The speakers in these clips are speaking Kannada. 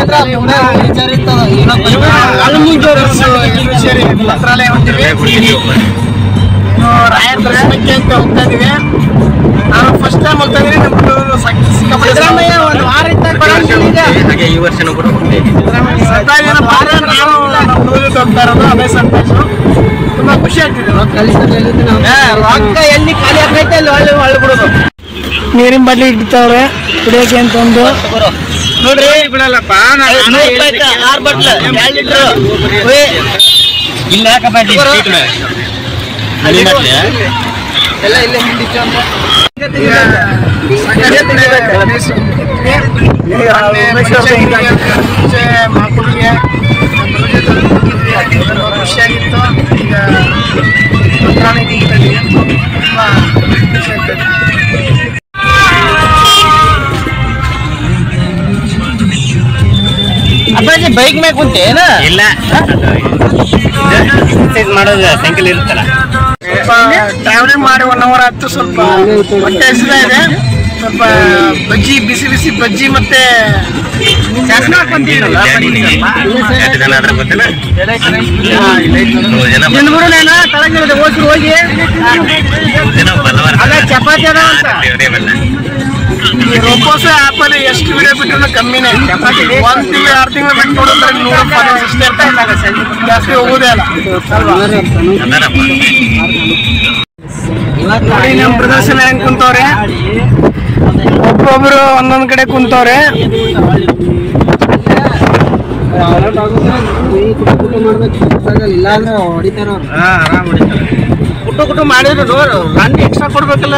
ಮಂತ್ರಾಲಯ ಹೊಂಟಿವಿ ಇನ್ನು ರಾಯರ ದರ್ಶನಕ್ಕೆ ಅಂತ ಹೋಗ್ತಾ ಇದೀವಿ ನಾನು ಫಸ್ಟ್ ಟೈಮ್ ಹೋಗ್ತಾ ಇದೀನಿ ನಮ್ದು ಸಿದ್ದರಾಮಯ್ಯ ಒಂದು ವಾರ ಹಾಗೆ ಈ ವರ್ಷನೂ ಕೂಡ ಹೋಗ್ತೇವೆ ಸರ್ಪ್ರೈಸ್ ಏನಪ್ಪಾ ಅಂದ್ರೆ ನಾವು ನಮ್ಮ ಹುಡುಗರು ಹೋಗ್ತಾ ಇರೋದು ಅದೇ ಸರ್ಪ್ರೈಸ್ ತುಂಬಾ ಖುಷಿ ಆಗ್ತಿದೆ ರೊಕ್ಕ ಎಲ್ಲಿ ಖಾಲಿ ಆಗೈತೆ ಅಲ್ಲಿ ಒಳ್ಳೆ ಒಳ್ಳೆ ಬಿಡೋದು ನೀರಿನ ಬಾಟ್ಲಿ ಇಡ್ತಾವ್ರೆ ಕುಡಿಯೋಕೆ ಅಂತ ಒಂದು ನೋಡ್ರಿ ಬಿಡಲ್ಲಪ್ಪ ಆರು ಬಟ್ಲ ಎರಡು ಲೀಟ್ರ್ ಇಲ್ಲ ಯಾಕಪ್ಪ ಎಲ್ಲ ಇಲ್ಲೇ ಹಿಂದಿತ್ತು ಅಂತ ಮಕ್ಕಳಿಗೆ ಖುಷಿಯಾಗಿತ್ತು ಈಗ ಮಂತ್ರಾಲಯಕ್ಕೆ ಹೋಗ್ತಾ ಇದೀವಿ. ತುಂಬಾ ಖುಷಿ ಆಗ್ತದೆ ಅಪ್ಪಾಜಿ ಬೈಕ್ ಮ್ಯಾಗ ಕುಂತೇನ ಇಲ್ಲ ಎಕ್ಸರ್ಸೈಸ್ ಮಾಡೋದು ಸೈಕಲ್ ಇರುತ್ತಲ್ಲ ಸ್ವಲ್ಪ ಟ್ರಾವೆಲಿಂಗ್ ಮಾಡಿ ಒನ್ ಅವರ್ ಆಯ್ತು ಸ್ವಲ್ಪ ಹೊಟ್ಟೆ ಹಸಿತಾ ಇದೆ ಸ್ವಲ್ಪ ಬಜ್ಜಿ ಬಿಸಿ ಬಿಸಿ ಬಜ್ಜಿ ಮತ್ತೆ ಶಾಸನ ಹಾಕೊಂತೀರಲ್ಲ ಎಷ್ಟು ಜನ ಆದ್ರೆ ಗೊತ್ತಿಲ್ಲ ಮೂರು ಜನ ನಿನ್ಗುರುನೇನ ತಳಗಿಳಿದೆ ಹೋಗಿ ಹೋಗಿ ಮೂರು ಜನ ಬಲ್ಲವರ ಅದೇ ಚಪಾತಿ ಅದಾವ ಅಂತ ದೇವ್ರೇ ಬಲ್ಲ ಈ ರೋಬೋಸ್ ಆಪ್ ಅಲ್ಲಿ ಎಷ್ಟು ವಿಡಿಯೋ ಬಿಟ್ಟರು ಕಮ್ಮಿನೇ ಒಂದ್ ತಿಂಗಳು ಎರಡು ತಿಂಗಳು ಬಿಟ್ಟು ನೋಡಿದ್ರೆ ನೂರ ಫಾಲೋವರ್ಸ್ ಅಷ್ಟೇ ಇರ್ತಾರೆ ಜಾಸ್ತಿ ಹೋಗೋದೇ ಅಲ್ಲ ಅಲ್ವಾ ಅದಾರಪ್ಪ ನೋಡಿ ನಮ್ಮ ಪ್ರದರ್ಶನ ಹೆಂಗ್ ಕುಂತವ್ರೆ ಒಬ್ಬೊಬ್ರು ಒಂದೊಂದ್ ಕಡೆ ಕುಂತವ್ರೆ ಕುಟು ಕುಟು ಮಾಡಿದ್ರು ರನ್ ಎಕ್ಸ್ಟ್ರಾ ಕೊಡ್ಬೇಕಲ್ಲ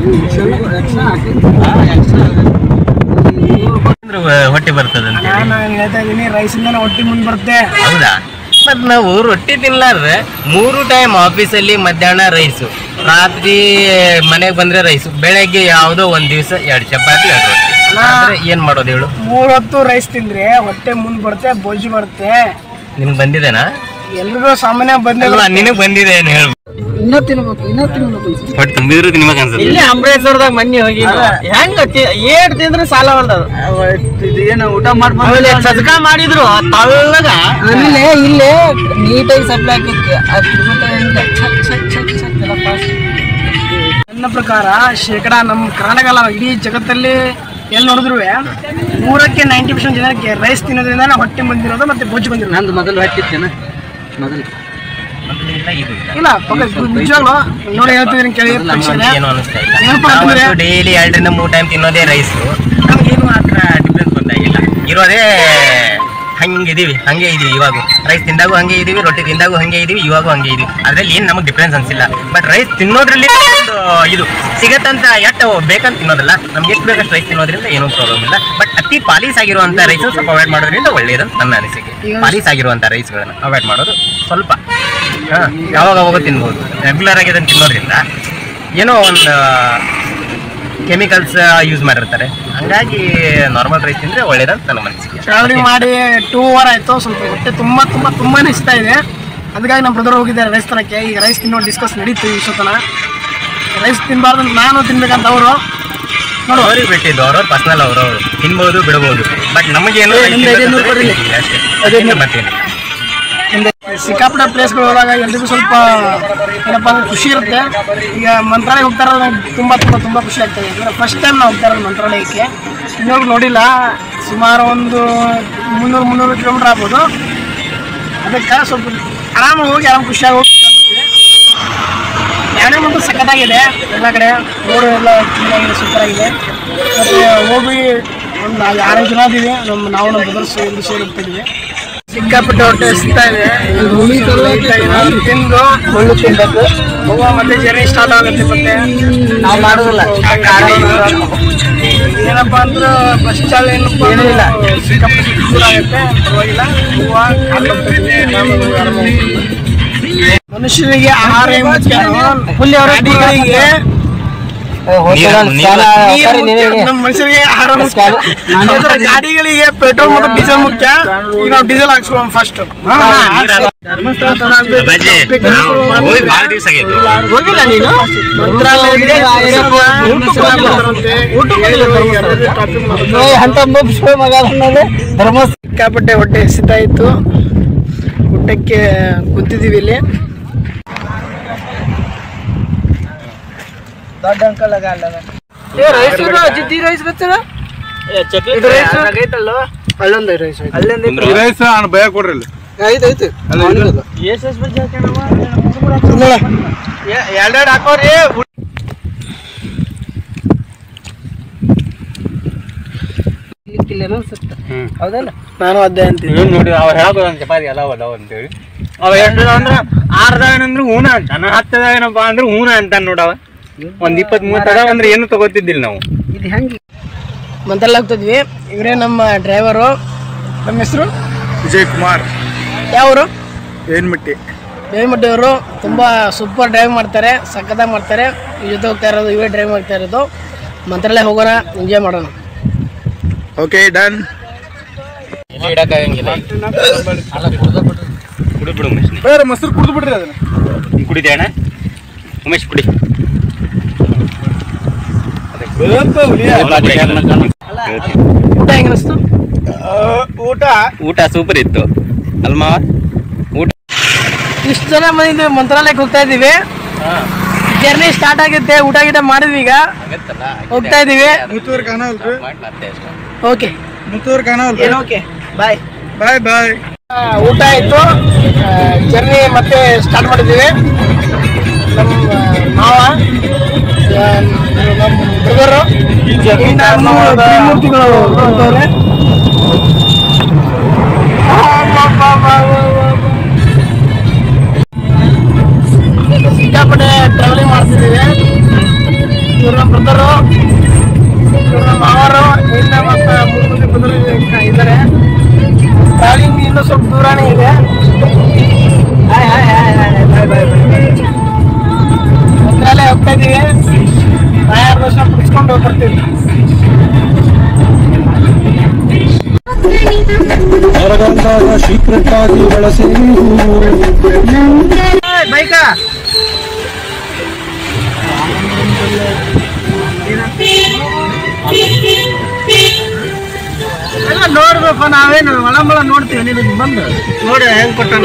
ಹೊಟ್ಟೆ ಬರ್ತದೆ ಅಂತ ಹೇಳಿ. ನಾನು ಹೇಳ್ತಾ ಇದೀನಿ ರೈಸ್ ಇಂದ ಹೊಟ್ಟಿ ಮುಂದ್ ಬರುತ್ತೆ ಹೌದಾ ಮತ್ ನಾವು ರೊಟ್ಟಿ ತಿನ್ಲಾರ್ರೆ ಮೂರು ಟೈಮ್ ಆಫೀಸಲ್ಲಿ ಮಧ್ಯಾಹ್ನ ರೈಸು ರಾತ್ರಿ ಮನೆಗೆ ಬಂದ್ರೆ ರೈಸು ಬೆಳಗ್ಗೆ ಯಾವುದೋ ಒಂದ್ ದಿವಸ ಎರಡು ಚಪಾತಿ ಎರಡು ರೊಟ್ಟಿ ಆದ್ರೆ ಏನ್ ಮಾಡೋದು ಹೇಳು ಮೂರ್ ಹೊತ್ತು ರೈಸ್ ತಿಂದ್ರೆ ಹೊಟ್ಟೆ ಮುಂದ್ ಬರುತ್ತೆ ಬೊಜ್ಜು ಬರುತ್ತೆ ನಿನ್ಗೆ ಬಂದಿದೆನಾ ಎಲ್ರಿಗೂ ಸಾಮಾನ್ಯ ಬಂದಿಲ್ಲ ಅಲ್ವಾ ನಿನಗ್ ಬಂದಿದೆ ಏನು ಹೇಳು ಇನ್ನೂ ತಿನ್ಬೇಕು ಇನ್ನೂ ತಿನ್ಬೇಕು ಹೊಟ್ಟೆ ತುಂಬಿದ್ರು ನಿಮಗ್ ಅನ್ಸುತ್ತೆ ಇಲ್ಲಿ ಅಂಬರೇಶ್ವರದಾಗ ಮನ್ನಿ ಹೋಗಿ ಹೆಂಗ ಏಟ್ ತಿಂದ್ರೆ ಸಾಲ ಹೊಲ್ದದು ಏನು ಊಟ ಮಾಡ್ಬೋದು ಆಮೇಲೆ ಸಜ್ಕ ಮಾಡಿದ್ರು ತಳ್ಳಗ ಆಮೇಲೆ ಇಲ್ಲೇ ನೀಟಾಗಿ ಸಪ್ಲೈ ಆಗಿತ್ತು ಅದು ತಿರ್ಗುತ್ತಾ ಛಕ್ ಛಕ್ ಛಕ್ ಛಕ್ ಎಲ್ಲ fast. ನನ್ನ ಪ್ರಕಾರ ಶೇಕಡ ನಮ್ಮ ಕರ್ನಾಟಕ ಅಲ್ಲ ಇಡೀ ಜಗತ್ತಲ್ಲಿ ಎಲ್ಲಿ ನೋಡಿದ್ರು ನೂರಕ್ಕೆ ನೈಂಟಿ ಪರ್ಸೆಂಟ್ ಜನಕ್ಕೆ ರೈಸ್ ತಿನ್ನೋದ್ರಿಂದ ಹೊಟ್ಟೆ ಬಂದಿರೋದು ಮತ್ತೆ ಬೊಜ್ಜು ಬಂದಿರೋದು ನಂದು ಮೊದಲು ಹಟ್ಟಿತ್ತೇನ ಮೊದಲು ಮೊದಲಿಲ್ಲ ಇದು ಇಲ್ಲ ಇಲ್ಲ ಪಕ್ಕ ನಿಜವಾಗ್ಲು ನೋಡಿ ಹೇಳ್ತಿದ್ದೀನಿ ಕೇಳಿ ಪ್ರೇಕ್ಷಕರೇ. ಏನು ಅನಿಸ್ತಾ ಇಲ್ಲ ಏನಪ್ಪಾ ಅಂತಂದ್ರೆ ಡೈಲಿ ಎರಡರಿಂದ ಮೂರು ಟೈಮ್ ತಿನ್ನೋದೇ ರೈಸು ನಮ್ಗೇನು ಮಾತ್ರ ಡಿಫ್ರೆನ್ಸ್ ಗೊತ್ತಾಗಿಲ್ಲ ಇರೋದೇ ಹಂಗಿದೀವಿ ಹಂಗೆ ಇದೀವಿ ಇವಾಗ ರೈಸ್ ತಿಂದಾಗೂ ಹಂಗೆ ಇದೀವಿ ರೊಟ್ಟಿ ತಿಂದಾಗೂ ಹಂಗೆ ಇದೀವಿ ಇವಾಗೂ ಹಂಗೆ ಇದೀವಿ ಅದ್ರಲ್ಲಿ ಏನು ನಮಗೆ ಡಿಫ್ರೆನ್ಸ್ ಅನ್ಸಿಲ್ಲ ಬಟ್ ರೈಸ್ ತಿನ್ನೋದ್ರಲ್ಲಿ ಒಂದು ಇದು ಸಿಗತ್ತಂತ ಎಷ್ಟು ಬೇಕಂತ ತಿನ್ನೋದಲ್ಲ ನಮ್ಗೆ ಎಷ್ಟು ಬೇಕಷ್ಟು ರೈಸ್ ತಿನ್ನೋದ್ರಿಂದ ಏನೂ ಪ್ರಾಬ್ಲಮ್ ಇಲ್ಲ ಬಟ್ ಅತಿ ಪಾಲೀಸ್ ಆಗಿರುವಂತ ರೈಸ್ ಸ್ವಲ್ಪ ಅವಾಯ್ಡ್ ಮಾಡೋದ್ರಿಂದ ಒಳ್ಳೇದಂತ ನನ್ನ ಅನಿಸಿಕೆ ಪಾಲೀಸ್ ಆಗಿರುವಂತ ರೈಸ್ಗಳನ್ನ ಅವಾಯ್ಡ್ ಮಾಡೋದು ಸ್ವಲ್ಪ ಹಾ, ಯಾವಾಗ ಅವಾಗ ತಿನ್ಬೋದು ರೆಗ್ಯುಲರ್ ಆಗಿ ಅದನ್ನು ತಿನ್ನೋದ್ರಿಂದ ಏನೋ ಒಂದು ಕೆಮಿಕಲ್ಸ್ ಯೂಸ್ ಮಾಡಿರ್ತಾರೆ ಹಂಗಾಗಿ ನಾರ್ಮಲ್ ರೈಸ್ ತಿಂದ್ರೆ ಒಳ್ಳೇದಂತ ನನ್ನ ಮನಸ್ಸಿಗೆ ಟ್ರಾವೆಲಿಂಗ್ ಮಾಡಿ ಟೂ ಅವರ್ ಆಯ್ತು ಸ್ವಲ್ಪ ಹೊಟ್ಟೆ ತುಂಬಾ ತುಂಬಾ ತುಂಬಾ ಇಷ್ಟ ಇದೆ ಅದಕ್ಕಾಗಿ ನಮ್ಮ ಬ್ರದರ್ ಹೋಗಿದ್ದಾರೆ ರೈಸ್ ತರಕ್ಕೆ ಈಗ ರೈಸ್ ತಿನ್ನೋ ಡಿಸ್ಕಸ್ ನಡೀತು ಇಷ್ಟೊತ್ತನ ರೈಸ್ ತಿನ್ಬಾರ್ದು ಅಂತ ನಾನು ತಿನ್ಬೇಕಂತ ಅವರು ನೋಡು ಅವ್ರಿಗೆ ಬಿಟ್ಟಿದ್ದು ಅವ್ರವ್ರ ಪರ್ಸನಲ್ ಅವ್ರವ್ರು ತಿನ್ಬೋದು ಬಿಡ್ಬೋದು ಬಟ್ ನಮಗೇನು ನಿಮ್ದು ಐದೈನೂರು ಕೊಡ್ರಿ. ಅಷ್ಟೇ ಮತ್ತೇನು ಸಿಕ್ಕಾಪಟ್ಟೆ ಪ್ಲೇಸ್ಗಳು ಹೋದಾಗ ಎಲ್ರಿಗೂ ಸ್ವಲ್ಪ ಏನಪ್ಪ ಅಂದ್ರೆ ಖುಷಿ ಇರುತ್ತೆ ಈಗ ಮಂತ್ರಾಲಯ ಹೋಗ್ತಾ ಇರೋದು ನಂಗೆ ತುಂಬ ತುಂಬ ತುಂಬ ಖುಷಿ ಆಗ್ತದೆ ಅಂದರೆ ಫಸ್ಟ್ ಟೈಮ್ ನಾವು ಹೋಗ್ತಾ ಇರೋದು ಮಂತ್ರಾಲಯಕ್ಕೆ ಇನ್ನೊಬ್ರು ನೋಡಿಲ್ಲ ಸುಮಾರು ಒಂದು ಮುನ್ನೂರು ಮುನ್ನೂರು ಕಿಲೋಮೀಟ್ರ್ ಆಗ್ಬೋದು ಅದಕ್ಕೆ ಸ್ವಲ್ಪ ಆರಾಮಾಗಿ ಹೋಗಿ ಆರಾಮ್ ಖುಷಿಯಾಗಿ ಹೋಗಿ ಎರಡನೇ ಮತ್ತು ಸಖತ್ತಾಗಿದೆ ಎಲ್ಲ ಕಡೆ ರೋಡು ಎಲ್ಲ ಚೆನ್ನಾಗಿದೆ ಸೂಪರ್ ಆಗಿದೆ ಮತ್ತು ಹೋಗಿ ಒಂದು ಆರು ಜನ ಇದೀವಿ ನಮ್ಮ ನಾವು ನಮ್ಮ ಬ್ರದರ್ಸ್ ಎಂದು ಸೇರಿ ಹೋಗ್ತಿದ್ವಿ ಸಿಕ್ಕಾಪಟ್ಟೆ ಹೊಟ್ಟೆ ಹಸಿತಾ ಇದೆ ಏನಾದ್ರು ತಿಂದು ಮುಳ್ಳು ತಿನ್ಬೇಕು ಹೋಗುವ ಮತ್ತೆ ಜರ್ನಿ ಸ್ಟಾರ್ಟ್ ಆಗುತ್ತೆ ಮತ್ತೆ ನಾವು ಮಾಡೋದಿಲ್ಲ ಏನಪ್ಪಾ ಅಂದ್ರೆ ಬಸ್ ಚಾಲ ಏನಪ್ಪ ಏನಿಲ್ಲ ಸಿಕ್ಕಾಪಟ್ಟೆ ದೂರ ಆಗುತ್ತೆ ಪರವಾಗಿಲ್ಲ ಹೂವ ಕಾಡ್ಕೊಂಡ್ಬಿಟ್ಟಿದೆ, ಆರಾಮಾಗಿ ಹೋಗಿ ಆರಾಮಾಗಿ ಹೋಗ್ಬೋದು. ಮನುಷ್ಯರಿಗೆ ಆಹಾರ ಮುಖ್ಯ ಗಾಡಿಗಳಿಗೆ ನೀರು ಮುಖ್ಯ, ನಮ್ಮ ಮನುಷ್ಯರಿಗೆ ಆಹಾರ ಮುಖ್ಯ ಅಂದ್ರೆ ಗಾಡಿಗಳಿಗೆ ಪೆಟ್ರೋಲ್ ಮತ್ತು ಡೀಸೆಲ್ ಮುಖ್ಯ ಈಗ ನಾವು ಡೀಸೆಲ್ ಹಾಕ್ಸ್ಕೊಳ್ಳೋಣ ಫಸ್ಟ್ ಅಪ್ಪಾಜಿ ನಾವು ಹೋಗಿ ಭಾಳ ದಿವಸ ಆಗಿತ್ತು ಹೋಗಿಲ್ಲ ನೀನು ಮಂತ್ರಾಲಯಕ್ಕೆ ಅಂತ ಮುಗಿಸ್ಕೊ ಮಗ ಅನ್ನೋದು ಧರ್ಮಸ್ಥಳ ಸಿಕ್ಕಾಪಟ್ಟೆ ಹೊಟ್ಟೆ ಎಸಿತಾ ಇತ್ತು ಊಟಕ್ಕೆ ಕೂತಿದ್ದೀವಿ ಇಲ್ಲಿ ದೊಡ್ಡ ಅಂಕಲ್ ಆಗ ಅಲ್ಲ ರೈಸ್ ಜಿದ್ದಿ ರೈಸ್ ಗೊತ್ತಿಲ್ಲ ಇದು ರೈಸ್ ಅಲ್ಲೊಂದು ರೈಸ್ ಆಯ್ತು ಅಲ್ಲಿಂದ ರೈಸ್ ಭಯ ಕೊಡ್ರಿ ಇಲ್ಲಿ ಐತೆ ಐತೆ ಎಸ್ ಎಸ್ ಬಜ್ಜಿ ಹಾಕ್ಯಾನವ ಎರಡೆರಡು ಹಾಕೋರಿ ಹೌದಲ್ಲ ನಾನು ಅದೇ ಅಂತೀನಿ ನೀವ್ ನೋಡಿ ಅವ ಹೇಳೋದು ಒಂದ್ ಚಪಾತಿ ಅದಾವ ಅದಾವ ಅಂತೇಳಿ ಅವ ಎಷ್ಟು ಅಂದ್ರ ಆರ್ದಾಗ ಅಂದ್ರೆ ಹೂನ ಅಂತಾನ ಹತ್ತದಾಗ ಏನಪ್ಪ ಅಂದ್ರೆ ಹೂನ ಅಂತಾನ ನೋಡವ ಒಂದ್ ಇಪ್ಪತ್ ಮೂವತ್ತು ಅದಾವ ಅಂದ್ರೆ ಏನು ತಗೋತಿದ್ದಿಲ್ಲ ನಾವು ಇದು ಹೆಂಗೆ ಮಂತ್ರಾಲಯ ಹೋಗ್ತಿದ್ವಿ ಇವರೇ ನಮ್ಮ ಡ್ರೈವರು ನಮ್ಮ ಹೆಸರು ವಿಜಯ್ ಕುಮಾರ್ ಯಾವರು ಏನ್ಮಿಟ್ಟಿ ಬೇವಿಮಟ್ಟಿ ಅವರು ತುಂಬ ಸೂಪರ್ ಡ್ರೈವ್ ಮಾಡ್ತಾರೆ ಸಕ್ಕತ್ತಾಗಿ ಮಾಡ್ತಾರೆ ಇವ್ರ ಜೊತೆ ಹೋಗ್ತಾ ಇರೋದು ಇವೇ ಡ್ರೈವ್ ಮಾಡ್ತಾ ಇರೋದು ಮಂತ್ರಾಲಯ ಹೋಗೋಣ ಎಂಜಾಯ್ ಮಾಡೋಣ ಓಕೆ ಡನ್ ಎಲ್ಲಿ ಇಡಕ್ಕಾಗಂಗಿಲ್ಲ ಕುಡಿ ಬಿಡು ಉಮೇಶ್ ನೀ. ಬೇರೆ ಮೊಸರು ಕುಡಿದು ಬಿಡ್ರಿ ಅದನ್ನ ನೀ ಕುಡಿದೆ ಅಣ್ಣ ಉಮೇಶ್ ಕುಡಿ ಊಟ ಹೆಂಗೆ ಅನಿಸ್ತು ಊಟ ಊಟ ಸೂಪರ್ ಇತ್ತು ಅಲ್ಮಾ ಊಟ ಇಷ್ಟು ಜನ ಬಂದಿದ್ದೀವಿ ಮಂತ್ರಾಲಯಕ್ಕೆ ಹೋಗ್ತಾ ಇದ್ದೀವಿ ಜರ್ನಿ ಸ್ಟಾರ್ಟ್ ಆಗುತ್ತೆ ಊಟ ಗೀಟ ಮಾಡಿದ್ವಿ ಈಗ ಆಗತ್ತಲ್ಲ ಹೋಗ್ತಾ ಇದ್ದೀವಿ ಮುತ್ತೂರ್ ಕಾಣವಲ್ರಿ ಮಾಡಿ ಮತ್ತೆ ಅಷ್ಟೇ ಓಕೆ ಮುತ್ತೂರ್ ಕಾಣವಲ್ರಿ ಓಕೆ ಬಾಯ್ ಬಾಯ್ ಬಾಯ್ ಊಟ ಆಯಿತು ಜರ್ನಿ ಮತ್ತೆ ಸ್ಟಾರ್ಟ್ ಮಾಡಿದ್ದೀವಿ ನಮ್ಮ ಮಾವ ಆ, ನಮ್ಮ ಬ್ರದರು ತ್ರಿಮೂರ್ತಿಗಳು ಹೊರಟವ್ರೆ. ಸಿಕ್ಕಾಪಟ್ಟೆ ಟ್ರಾವೆಲಿಂಗ್ ಮಾಡ್ತಿದ್ದೀವಿ ಇವ್ರ ನಮ್ಮ ಬ್ರದರು ಇವ್ರ ನಮ್ಮ ಮಾವರು ಇನ್ನ ಮತ್ತೆ ಮೂರು ಮಂದಿ ಬ್ರದರು ಇದ್ದಾರೆ ಟ್ರಾವೆಲಿಂಗ್ ಇನ್ನೂ ಸ್ವಲ್ಪ ದೂರನೇ ಇದೆ hi hi hi hi bye bye bye Mantralaya ಹೋಗ್ತಾ ಇದ್ದೀವಿ ರಾಯರ ದರ್ಶನ ಪಡಿಸ್ಕೊಂಡು ಹೋಗ್ಬರ್ತೀವಿ ಬೈಕ ಎಲ್ಲ ನೋಡ್ಬೇಕು ನಾವೇನು ಒಳಂಬಳ ನೋಡ್ತೀವಿ ನಿನಗೆ ಬಂದು ನೋಡಿ ಹೆಂಗ್ ಕೊಟ್ಟ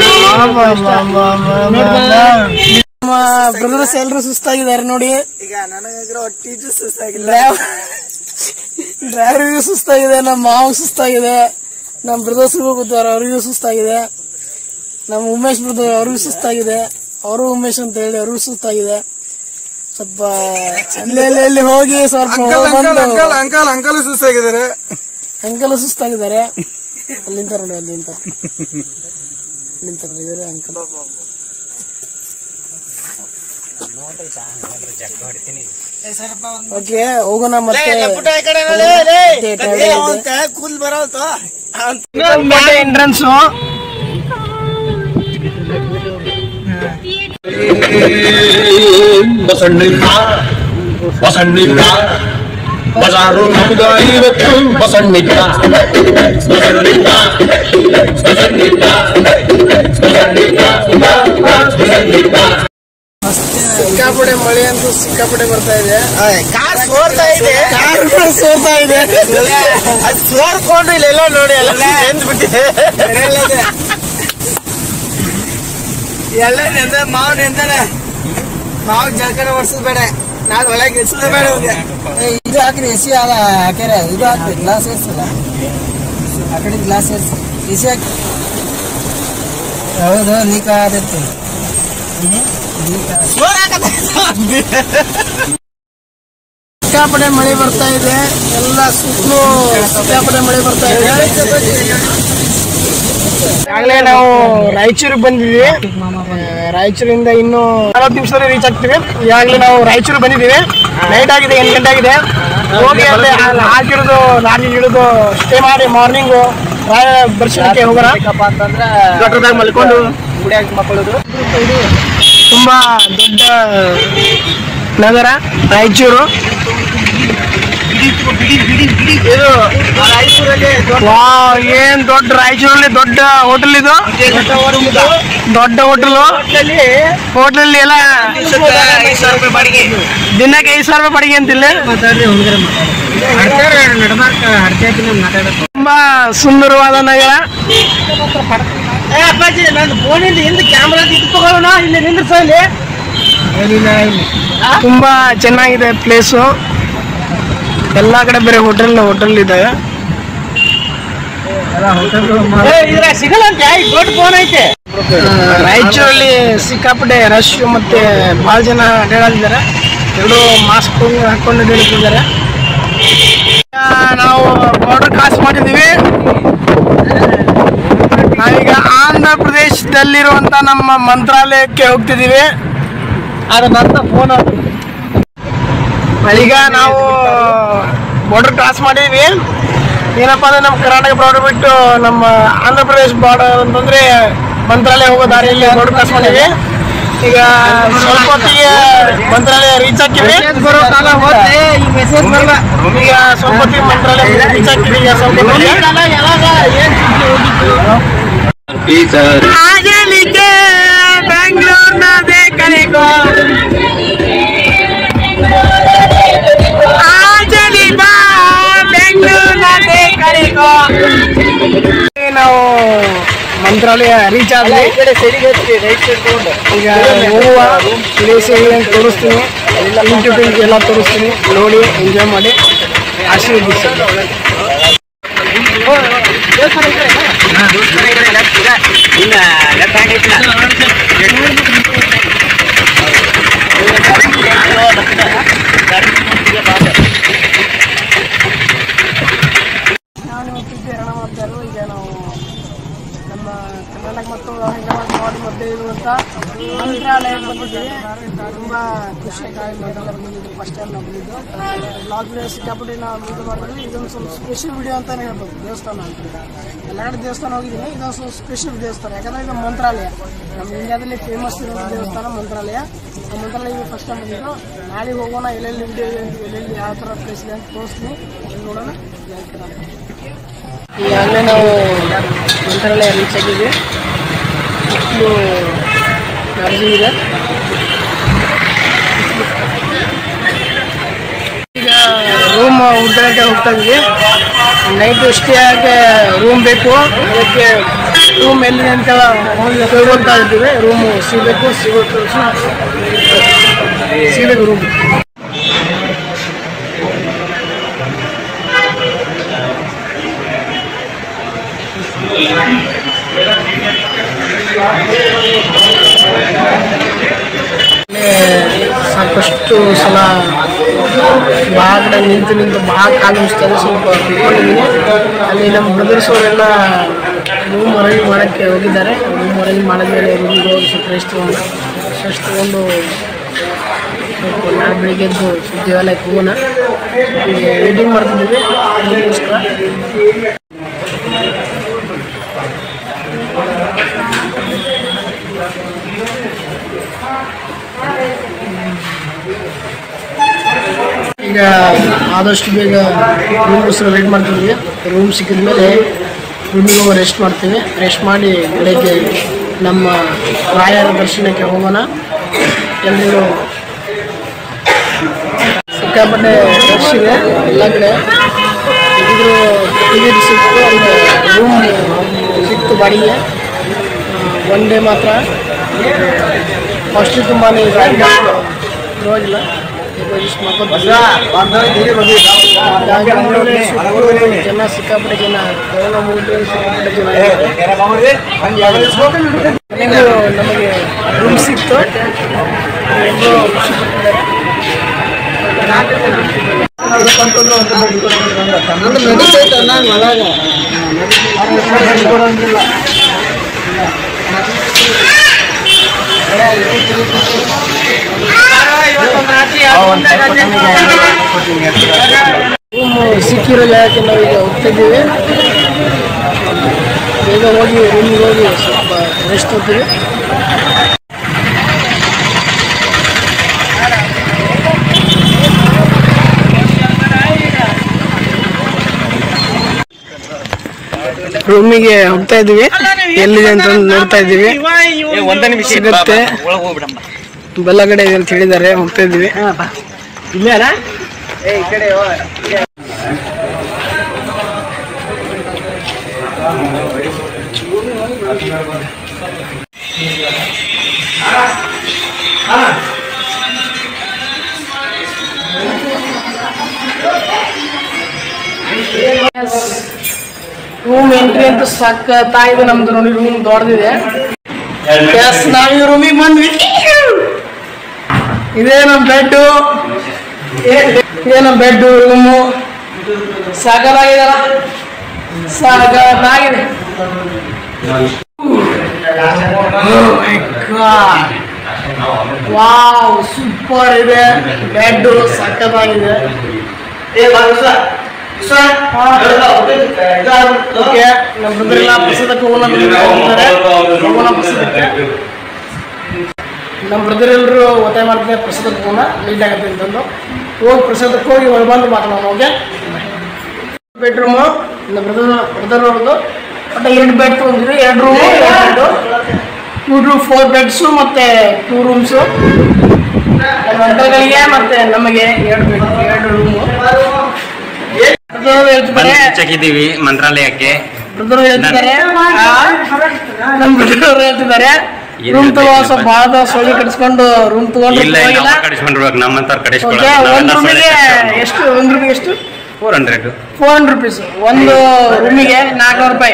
ನಮ್ಮ ಬ್ರದರ್ಸ್ ಎಲ್ಲರೂ ಸುಸ್ತಾಗಿದ್ದಾರೆ ನೋಡಿ ಈಗ ನನಗಾಗಿರೋ ಟೀಚರ್ ಸುಸ್ತಾಗಿಲ್ಲ ಡ್ರೈವರಿಗೂ ಸುಸ್ತಾಗಿದೆ ನಮ್ಮ ಮಾವ ಸುಸ್ತಾಗಿದೆ ನಮ್ಮ ಬ್ರದರ್ಸ್ಗೂ ಕೂತಾರ ಅವ್ರಿಗೂ ಸುಸ್ತಾಗಿದೆ ನಮ್ಮ ಉಮೇಶ್ ಬ್ರದರ್ ಅವ್ರಿಗೂ ಸುಸ್ತಾಗಿದೆ ಅವರು ಉಮೇಶ್ ಅಂತ ಹೇಳಿ ಅವ್ರಿಗೂ ಸುಸ್ತಾಗಿದೆ ಸ್ವಲ್ಪ ಅಲ್ಲಿ ಅಲ್ಲಿ ಅಲ್ಲಿ ಹೋಗಿ ಸ್ವಲ್ಪ ಬಂದು ಅಂಕಲ್ ಅಂಕಲ್ ಸುಸ್ತಾಗಿದ್ದಾರೆ ಅಂಕಲ್ ಸುಸ್ತಾಗಿದ್ದಾರೆ ಅಲ್ಲಿ ನಿಂತಾರ ನೋಡಿ ಅಲ್ಲಿ ನಿಂತಾರ ನಿಂತಾರ ಇವರೇ ಅಂಕಲ್ ಓಕೆ ಹೋಗೋಣ ಮತ್ತೆ ಎಂಟ್ರೆನ್ಸ್ ಬಸಣ್ಣಿಲ್ಲ ಬಸಣ್ಣಿಲ್ಲ ಬಜಾರು ನಮ್ದ ಇವತ್ತು ಬಸಣ್ಣಿಲ್ಲ ಬಸಣ್ಣಿಲ್ಲ ಬಸಣ್ಣಿಲ್ಲ ಬಸಣ್ಣಿಲ್ಲ ಸಿಕ್ಕಾಪಡೆ ಮಳೆ ಅಂತೂ ಸಿಕ್ಕಾಪಡೆ ಬರ್ತಾ ಇದೆ ಕಾರ್ ಸೋರ್ತಾ ಇದೆ ಕಾರ್ ಕೂಡ ಸೋರ್ತಾ ಇದೆ ಅದು ಸೋರ್ಕೊಂಡು ಇಲ್ಲೆಲ್ಲ ನೋಡಿ ಎಲ್ಲ ನೆಂದ್ಬಿಟ್ಟಿದೆ ಎಲ್ಲ ನೆಂದ ಮಾವು ನೆಂದಾನೆ ಮಾವು ಜಳಕನ ಒರ್ಸದ್ ಬೇಡ ನಾನು ಒಳಗೆ ಎಸದ ಬೇಡ ಅವ್ನಿಗೆ. ಏ, ಇದು ಹಾಕ್ರಿ ಎಸಿ ಅದ ಹಾಕ್ಯಾರ ಇದು ಹಾಕ್ರಿ ಗ್ಲಾಸ್ ಏರ್ಸಲ್ಲ ಆ ಕಡೆ ಗ್ಲಾಸ್ ಏರ್ಸಿ ಎಸಿ ಹಾಕಿ ಹೌದು ಲೀಕ್ ಆಗತ್ತೆ ಸಿಕ್ಕಾಪಡೆ ಮಳೆ ಬರ್ತಾ ಇದೆ ಎಲ್ಲ ಸುತ್ತಲೂ ಸಿಕ್ಕಾಪಡೆ ಮಳೆ ಬರ್ತಾ ಇದೆ ಆಗಲೇ ನಾವು ರಾಯಚೂರಿಗೆ ಬಂದಿದ್ವಿ ಆ, ರಾಯಚೂರಿಂದ ಇನ್ನು ನಲವತ್ತು ನಿಮಿಷದಲ್ಲಿ ರೀಚ್ ಆಗ್ತೀವಿ ಈಗಾಗಲೇ ನಾವು ರಾಯಚೂರು ಬಂದಿದ್ದೀವಿ ನೈಟ್ ಆಗಿದೆ ಎಂಟು ಗಂಟೆ ಆಗಿದೆ ಹೋಗಿ ಅಲ್ಲಿ ಹಾಕಿರೋದು ಲಾರಿ ಇಳಿದು ಸ್ಟೇ ಮಾಡಿ ಮಾರ್ನಿಂಗು ರಾಯ ದರ್ಶನಕ್ಕೆ ಹೋಗೋಣ ದೊಡ್ಡದಾಗಿ ಮಲ್ಕೊಂಡು ಗುಡಿಯಾಗಿ ಮಕ್ಕಳದು ತುಂಬಾ ದೊಡ್ಡ ನಗರ ರಾಯಚೂರು ವಾವ್ ಏನ್ ದೊಡ್ಡ ರಾಯಚೂರಲ್ಲಿ ದೊಡ್ಡ ಹೋಟೆಲ್ ಇದು ದೊಡ್ಡ ಹೋಟೆಲ್ ಹೋಟೆಲ್ ಎಲ್ಲ ದಿನಕ್ಕೆ ಐದು ಸಾವಿರ ರೂಪಾಯಿ ಬಾಡಿಗೆ ಅಂತಿಲ್ಲ ತುಂಬಾ ಸುಂದರವಾದ ನಗರ ತುಂಬಾ ಚೆನ್ನಾಗಿದೆ ಪ್ಲೇಸು ಎಲ್ಲಾ ಕಡೆ ಬೇರೆ ಹೋಟೆಲ್ ಹೋಟೆಲ್ ಇದೆ ರಾಯಚೂರಲ್ಲಿ ಸಿಕ್ಕಾಪಟ್ಟೆ ರಶ್ ಮತ್ತೆ ಬಹಳ ಜನ ಅಡ್ಡಾಡಿದ್ದಾರೆ ಎಲ್ಲರೂ ಮಾಸ್ಕ್ ಹಾಕೊಂಡು ಅಡ್ಡಾಡ್ತಿದ್ದಾರೆ ಈಗ ನಾವು ಬಾರ್ಡರ್ ಕ್ರಾಸ್ ಮಾಡಿದ್ದೀವಿ ನಾವೀಗ ಆಂಧ್ರ ಪ್ರದೇಶದಲ್ಲಿರುವಂತ ನಮ್ಮ ಮಂತ್ರಾಲಯಕ್ಕೆ ಹೋಗ್ತಿದ್ದೀವಿ ಫೋನ್ ಈಗ ನಾವು ಬಾರ್ಡರ್ ಕ್ರಾಸ್ ಮಾಡಿದ್ವಿ ಏನಪ್ಪಾ ಅಂದ್ರೆ ನಮ್ಮ ಕರ್ನಾಟಕ ಬಾರ್ಡರ್ ಬಿಟ್ಟು ನಮ್ಮ ಆಂಧ್ರ ಪ್ರದೇಶ ಬಾರ್ಡರ್ ಅಂತಂದ್ರೆ ಮಂತ್ರಾಲಯ ಹೋಗೋ ದಾರಿಯಲ್ಲಿ ಬಾರ್ಡರ್ ಕ್ರಾಸ್ ಮಾಡಿದ್ವಿ ಈಗ ಸ್ವಲ್ಪ ಹೊತ್ತಿಗೆ ಮಂತ್ರಾಲಯ ರೀಚ್ ಆಗ್ತೀವಿ ಈಗ ಸ್ವಲ್ಪ ಹೊತ್ತಿಗೆ ಮಂತ್ರಾಲಯ ರೀಚ್ ಆಗ್ತೀವಿ ಈಗ ಸ್ವಲ್ಪ ಆಗಲಿಕ್ಕೆ ಬೆಂಗಳೂರಿನ ಕರೆಗೋ ಆಜಲಿ ಬಾ ಬೆಂಗಳೂರಿನ ಕರೆಗೋ ನಾವು ಮಂತ್ರಾಲಯ ರೀಚ್ ಆದ್ವಿ ಈಗ ಹೋಗುವ ಪ್ಲೇಸ್ ಏನೇನು ತೋರಿಸ್ತೀನಿ ಯೂಟ್ಯೂಬ್ ಎಲ್ಲ ತೋರಿಸ್ತೀನಿ ನೋಡಿ ಎಂಜಾಯ್ ಮಾಡಿ ಆಶೀರ್ವದಿಸಿ ನಾನು ಇವತ್ತಿದ್ದೆ ಹಣ ಮಾಡ್ತಾರೋ ಈಗ ನಾವು ನಮ್ಮ ಕರ್ನಾಟಕ ಮತ್ತು ಹೈದರಾಬಾದ್ ಬಾರ್ಡ್ ಮಧ್ಯೆ ಇರುವಂಥ ಮಂತ್ರಾಲಯಕ್ಕೆ ಬಂದಿದ್ದೀವಿ ತುಂಬ ಖುಷಿಯಾಗಿ ಮಂತ್ರಾಲಯ ಬಂದಿದ್ದು ಫಸ್ಟ್ ಟೈಮ್ ನಾವು ಬಂದಿದ್ದು ಲಾಗ್ ವಿಡಿಯೋ ಸಿಕ್ಕಾಪಟ್ಟೆ ನಾವು ವಿಡಿಯೋ ಮಾಡಿದ್ವಿ ಇದೊಂದು ಸ್ವಲ್ಪ ಸ್ಪೆಷಲ್ ವಿಡಿಯೋ ಅಂತಲೇ ಹೇಳ್ಬೋದು ದೇವಸ್ಥಾನ ಅಂತ ಎಲ್ಲ ಕಡೆ ದೇವಸ್ಥಾನ ಹೋಗಿದ್ದೀನಿ ಇದೊಂದು ಸ್ವಲ್ಪ ಸ್ಪೆಷಲ್ ದೇವಸ್ಥಾನ ಯಾಕಂದರೆ ಇದು ಮಂತ್ರಾಲಯ ನಮ್ಮ ಇಂಡಿಯಾದಲ್ಲಿ ಫೇಮಸ್ ಇರುವಂಥ ದೇವಸ್ಥಾನ ಮಂತ್ರಾಲಯ ಆ ಮಂತ್ರಾಲಯ ಫಸ್ಟ್ ಟೈಮ್ ಬಂದಿದ್ದು ನಾಳೆ ಹೋಗೋಣ ಎಲ್ಲೆಲ್ಲಿ ವಿಡಿಯೋ ಎಲ್ಲೆಲ್ಲಿ ಯಾವ ಥರ ಪ್ಲೇಸ್ ಇದೆ ಅಂತ ತೋರಿಸ್ತೀನಿ ಇಲ್ಲಿ ನೋಡೋಣ ಜೈ ಕರ್ನಾಟಕ. ಈಗಾಗಲೇ ನಾವು ಮಂತ್ರಾಲಯ ರೀಚ್ ಆಗಿದ್ವಿ ಇಷ್ಟು ಚಾರ್ಜಿಂಗ್ ಇದೆ ಈಗ ರೂಮ್ ಹುಡ್ಕೊಳ್ಳೋಕ್ಕೆ ಹೋಗ್ತಾ ಇದ್ವಿ ನೈಟ್ ಸ್ಟೇ ಆಗಕ್ಕೆ ರೂಮ್ ಬೇಕು ಅದಕ್ಕೆ ರೂಮ್ ಎಲ್ಲಿದೆ ಅಂತ ಕೇಳ್ಕೊತಾ ಇದ್ದೀವಿ ರೂಮು ಸಿಗಬೇಕು ಸಿಗೋ ಸಿಗಬೇಕು ರೂಮ್ ಸಾಕಷ್ಟು ಸಲ ಭಾಳ ಕಡೆ ನಿಂತು ನಿಂತು ಭಾಳ ಕಾಲು ಮುಚ್ತದೆ ಸ್ವಲ್ಪ ಕುತ್ಕೊಂಡಿದ್ದೀನಿ ಅಲ್ಲಿ ನಮ್ಮ ಬ್ರದರ್ಸ್ ಅವರೆಲ್ಲ ರೂಮ್ ಅರೇಂಜ್ ಮಾಡೋಕ್ಕೆ ಹೋಗಿದ್ದಾರೆ ರೂಮ್ ಅರೇಂಜ್ ಮಾಡಿದ್ಮೇಲೆ ರೂಮಿಗೆ ಹೋಗಿ ಸ್ವಲ್ಪ ರೆಸ್ಟ್ ತಗೊಂಡು ರೆಸ್ಟ್ ತಗೊಂಡು ಸ್ವಲ್ಪ ನಾಳೆ ಬೆಳಿಗ್ಗೆ ಎದ್ದು ಸ್ವಲ್ಪ ದೇವಾಲಯಕ್ಕೆ ಹೋಗೋಣ ವೇಟಿಂಗ್ ಮಾಡ್ತಿದ್ದೀವಿ ಅದಕ್ಕೋಸ್ಕರ ಈಗ ಆದಷ್ಟು ಬೇಗ ರೂಮ್ಗೋಸ್ಕರ ವೇಟ್ ಮಾಡ್ತಿದ್ವಿ ರೂಮ್ ಸಿಕ್ಕಿದ ಮೇಲೆ ರೂಮಿಗೆ ಹೋಗಿ ರೆಸ್ಟ್ ಮಾಡ್ತೀವಿ ರೆಸ್ಟ್ ಮಾಡಿ ಬೆಳಗ್ಗೆ ನಮ್ಮ ರಾಯರ ದರ್ಶನಕ್ಕೆ ಹೋಗೋಣ ಎಲ್ಲರೂ ಸಿಕ್ಕಾಪಟ್ಟೆ ರಶ್ ಇದೆ ಎಲ್ಲ ಕಡೆ ಇದ್ರು ಟಿಕೆಟ್ ಸಿಕ್ತು ಅಲ್ಲಿ ರೂಮ್ ಸಿಕ್ತು ಬಾಡಿಗೆ ಒನ್ ಡೇ ಮಾತ್ರ ಫಸ್ಟ್ ತುಂಬಾ ಪರವಾಗಿಲ್ಲ ಇಷ್ಟು ಮಕ್ಕೊತೀವಿ. ಹಾಗಾಗಿ ನೋಡಿದ್ರೆ ಸುತ್ತಲೂ ಜನ ಸಿಕ್ಕಾಪಟ್ಟೆ ಜನ ಕೊರೋನಾ ಮುಗಿದು ಸಿಕ್ಕಾಪಟ್ಟೆ ಜನ ಇದ್ದಾರೆ. ಕೊನೆಗೂ ನಮಗೆ ರೂಮ್ ಸಿಕ್ತು ಎಲ್ಲರೂ ಖುಷಿ ಪಟ್ಟಿದ್ದಾರೆ. ರೂಮ್ ಸಿಕ್ಕಿರೋ ಜಾಗಕ್ಕೆ ನಾವೀಗ ಹೋಗ್ತಿದ್ದೀವಿ ಬೇಗ ಹೋಗಿ ರೂಮಿಗೆ ಹೋಗಿ ಸ್ವಲ್ಪ ರೆಸ್ಟ್ ಹೋಗ್ತೀವಿ ರೂಮಿಗೆ ಹೋಗ್ತಾ ಇದೀವಿ ಎಲ್ಲಿದೆ ಅಂತ ನೋಡ್ತಾ ಇದೀವಿ ಒಂದ ನಿಮಿಷ ಸಿಗುತ್ತೆ ಒಳಗೆ ಹೋಗ್ಬಿಡಮ್ಮ ಬಲ್ಲಗಡೆ ಇದೆ ಅಂತ ಹೇಳಿದ್ದಾರೆ ಹೋಗ್ತಾ ಇದೀವಿ ಇಲ್ಲೇ ಅಲ್ಲ ರೂಮ್ ಎಂಟ್ರಿ ಅಂತ ಸಕ್ಕತ್ತಾಗಿದೆ ನಮ್ದು ನೋಡಿ ರೂಮ್ ದೊಡ್ಡದಿದೆ ಎಸ್ ನಾವ್ ಈ ರೂಮಿಗೆ ಬಂದ್ವಿ ಇದೇ ನಮ್ ಬೆಡ್ ಇದೇ ನಮ್ ಬೆಡ್ ರೂಮು ಸಾಕಲಾಗಿದಲ್ಲ ಸಾಕಲಾಗಿದೆ ವಾವ್ ಸೂಪರ್ ಇದೆ ಬೆಡ್ ಸಕ್ಕತ್ತಾಗಿದೆ ಓಕೆ ನಮ್ಮ ಬ್ರದರೆಲ್ಲ ಪ್ರಸಾದಕ್ಕೆ ಹೋಗೋಣ ಅಂತ ಹೇಳ್ತಾರೆ. ಹೋಗೋಣ ಪ್ರಸಾದಕ್ಕೆ ನಮ್ಮ ಬ್ರದರ್ ಎಲ್ಲರೂ ಒತ್ತಾಯ ಮಾಡ್ತಾರೆ ಪ್ರಸಾದಕ್ಕೆ ಹೋಗೋಣ ಲೇಟ್ ಆಗುತ್ತೆ ಅಂತಂದು ಹೋಗಿ ಪ್ರಸಾದಕ್ಕೆ ಹೋಗಿ ಒಳಗೆ ಬಂದು ಮಾತಾಡೋಣ ಓಕೆ ಬೆಡ್ರೂಮು ನಮ್ಮ ಬ್ರದರ್ ಬ್ರದರ್ ಅವ್ರದ್ದು ಬಟ್ ಎರಡು ಬೆಡ್ ತೊಗೊಂಡಿದ್ವಿ ಎರಡು ರೂಮು ಎರಡು ಟೂ ಟು ಫೋರ್ ಬೆಡ್ಸು ಮತ್ತು ಟೂ ರೂಮ್ಸು ನಮ್ಮ ಅಂಕಲ್ಗಳಿಗೆ ಮತ್ತು ನಮಗೆ ಎರಡು ಬೆಡ್ ಎರಡು ರೂಮು ಬ್ರದರ್ ಹೇಳ್ತಿದ್ದಾರೆ ಚೆಕ್ಕಿದ್ದೀವಿ ಮಂತ್ರಾಲಯಕ್ಕೆ ಬ್ರದರ್ ಹೇಳ್ತಿದ್ದಾರೆ ನಮ್ಮ ಬ್ರದರ್ ಹೇಳ್ತಿದ್ದಾರೆ ರೂಮ್ ತಗೋ ಸ್ವಲ್ಪ ಭಾಳ ಸೊಳ್ಳೆ ಕಟ್ಸ್ಕೊಂಡು ರೂಮ್ ತಗೊಂಡು ಇಲ್ಲ ಹೋಗಿಲ್ಲ ಕಡಿಸ್ಕೊಂಡಿರ್ಬೇಕು ನಮ್ಮಂತವ್ರು ಓಕೆ ಒಂದು ರೂಮಿಗೆ ಎಷ್ಟು ಒಂದು ರೂಮಿಗೆ ಎಷ್ಟು four hundred four hundred rupees ಒಂದು ರೂಮಿಗೆ ನಾಲ್ಕುನೂರು ರೂಪಾಯಿ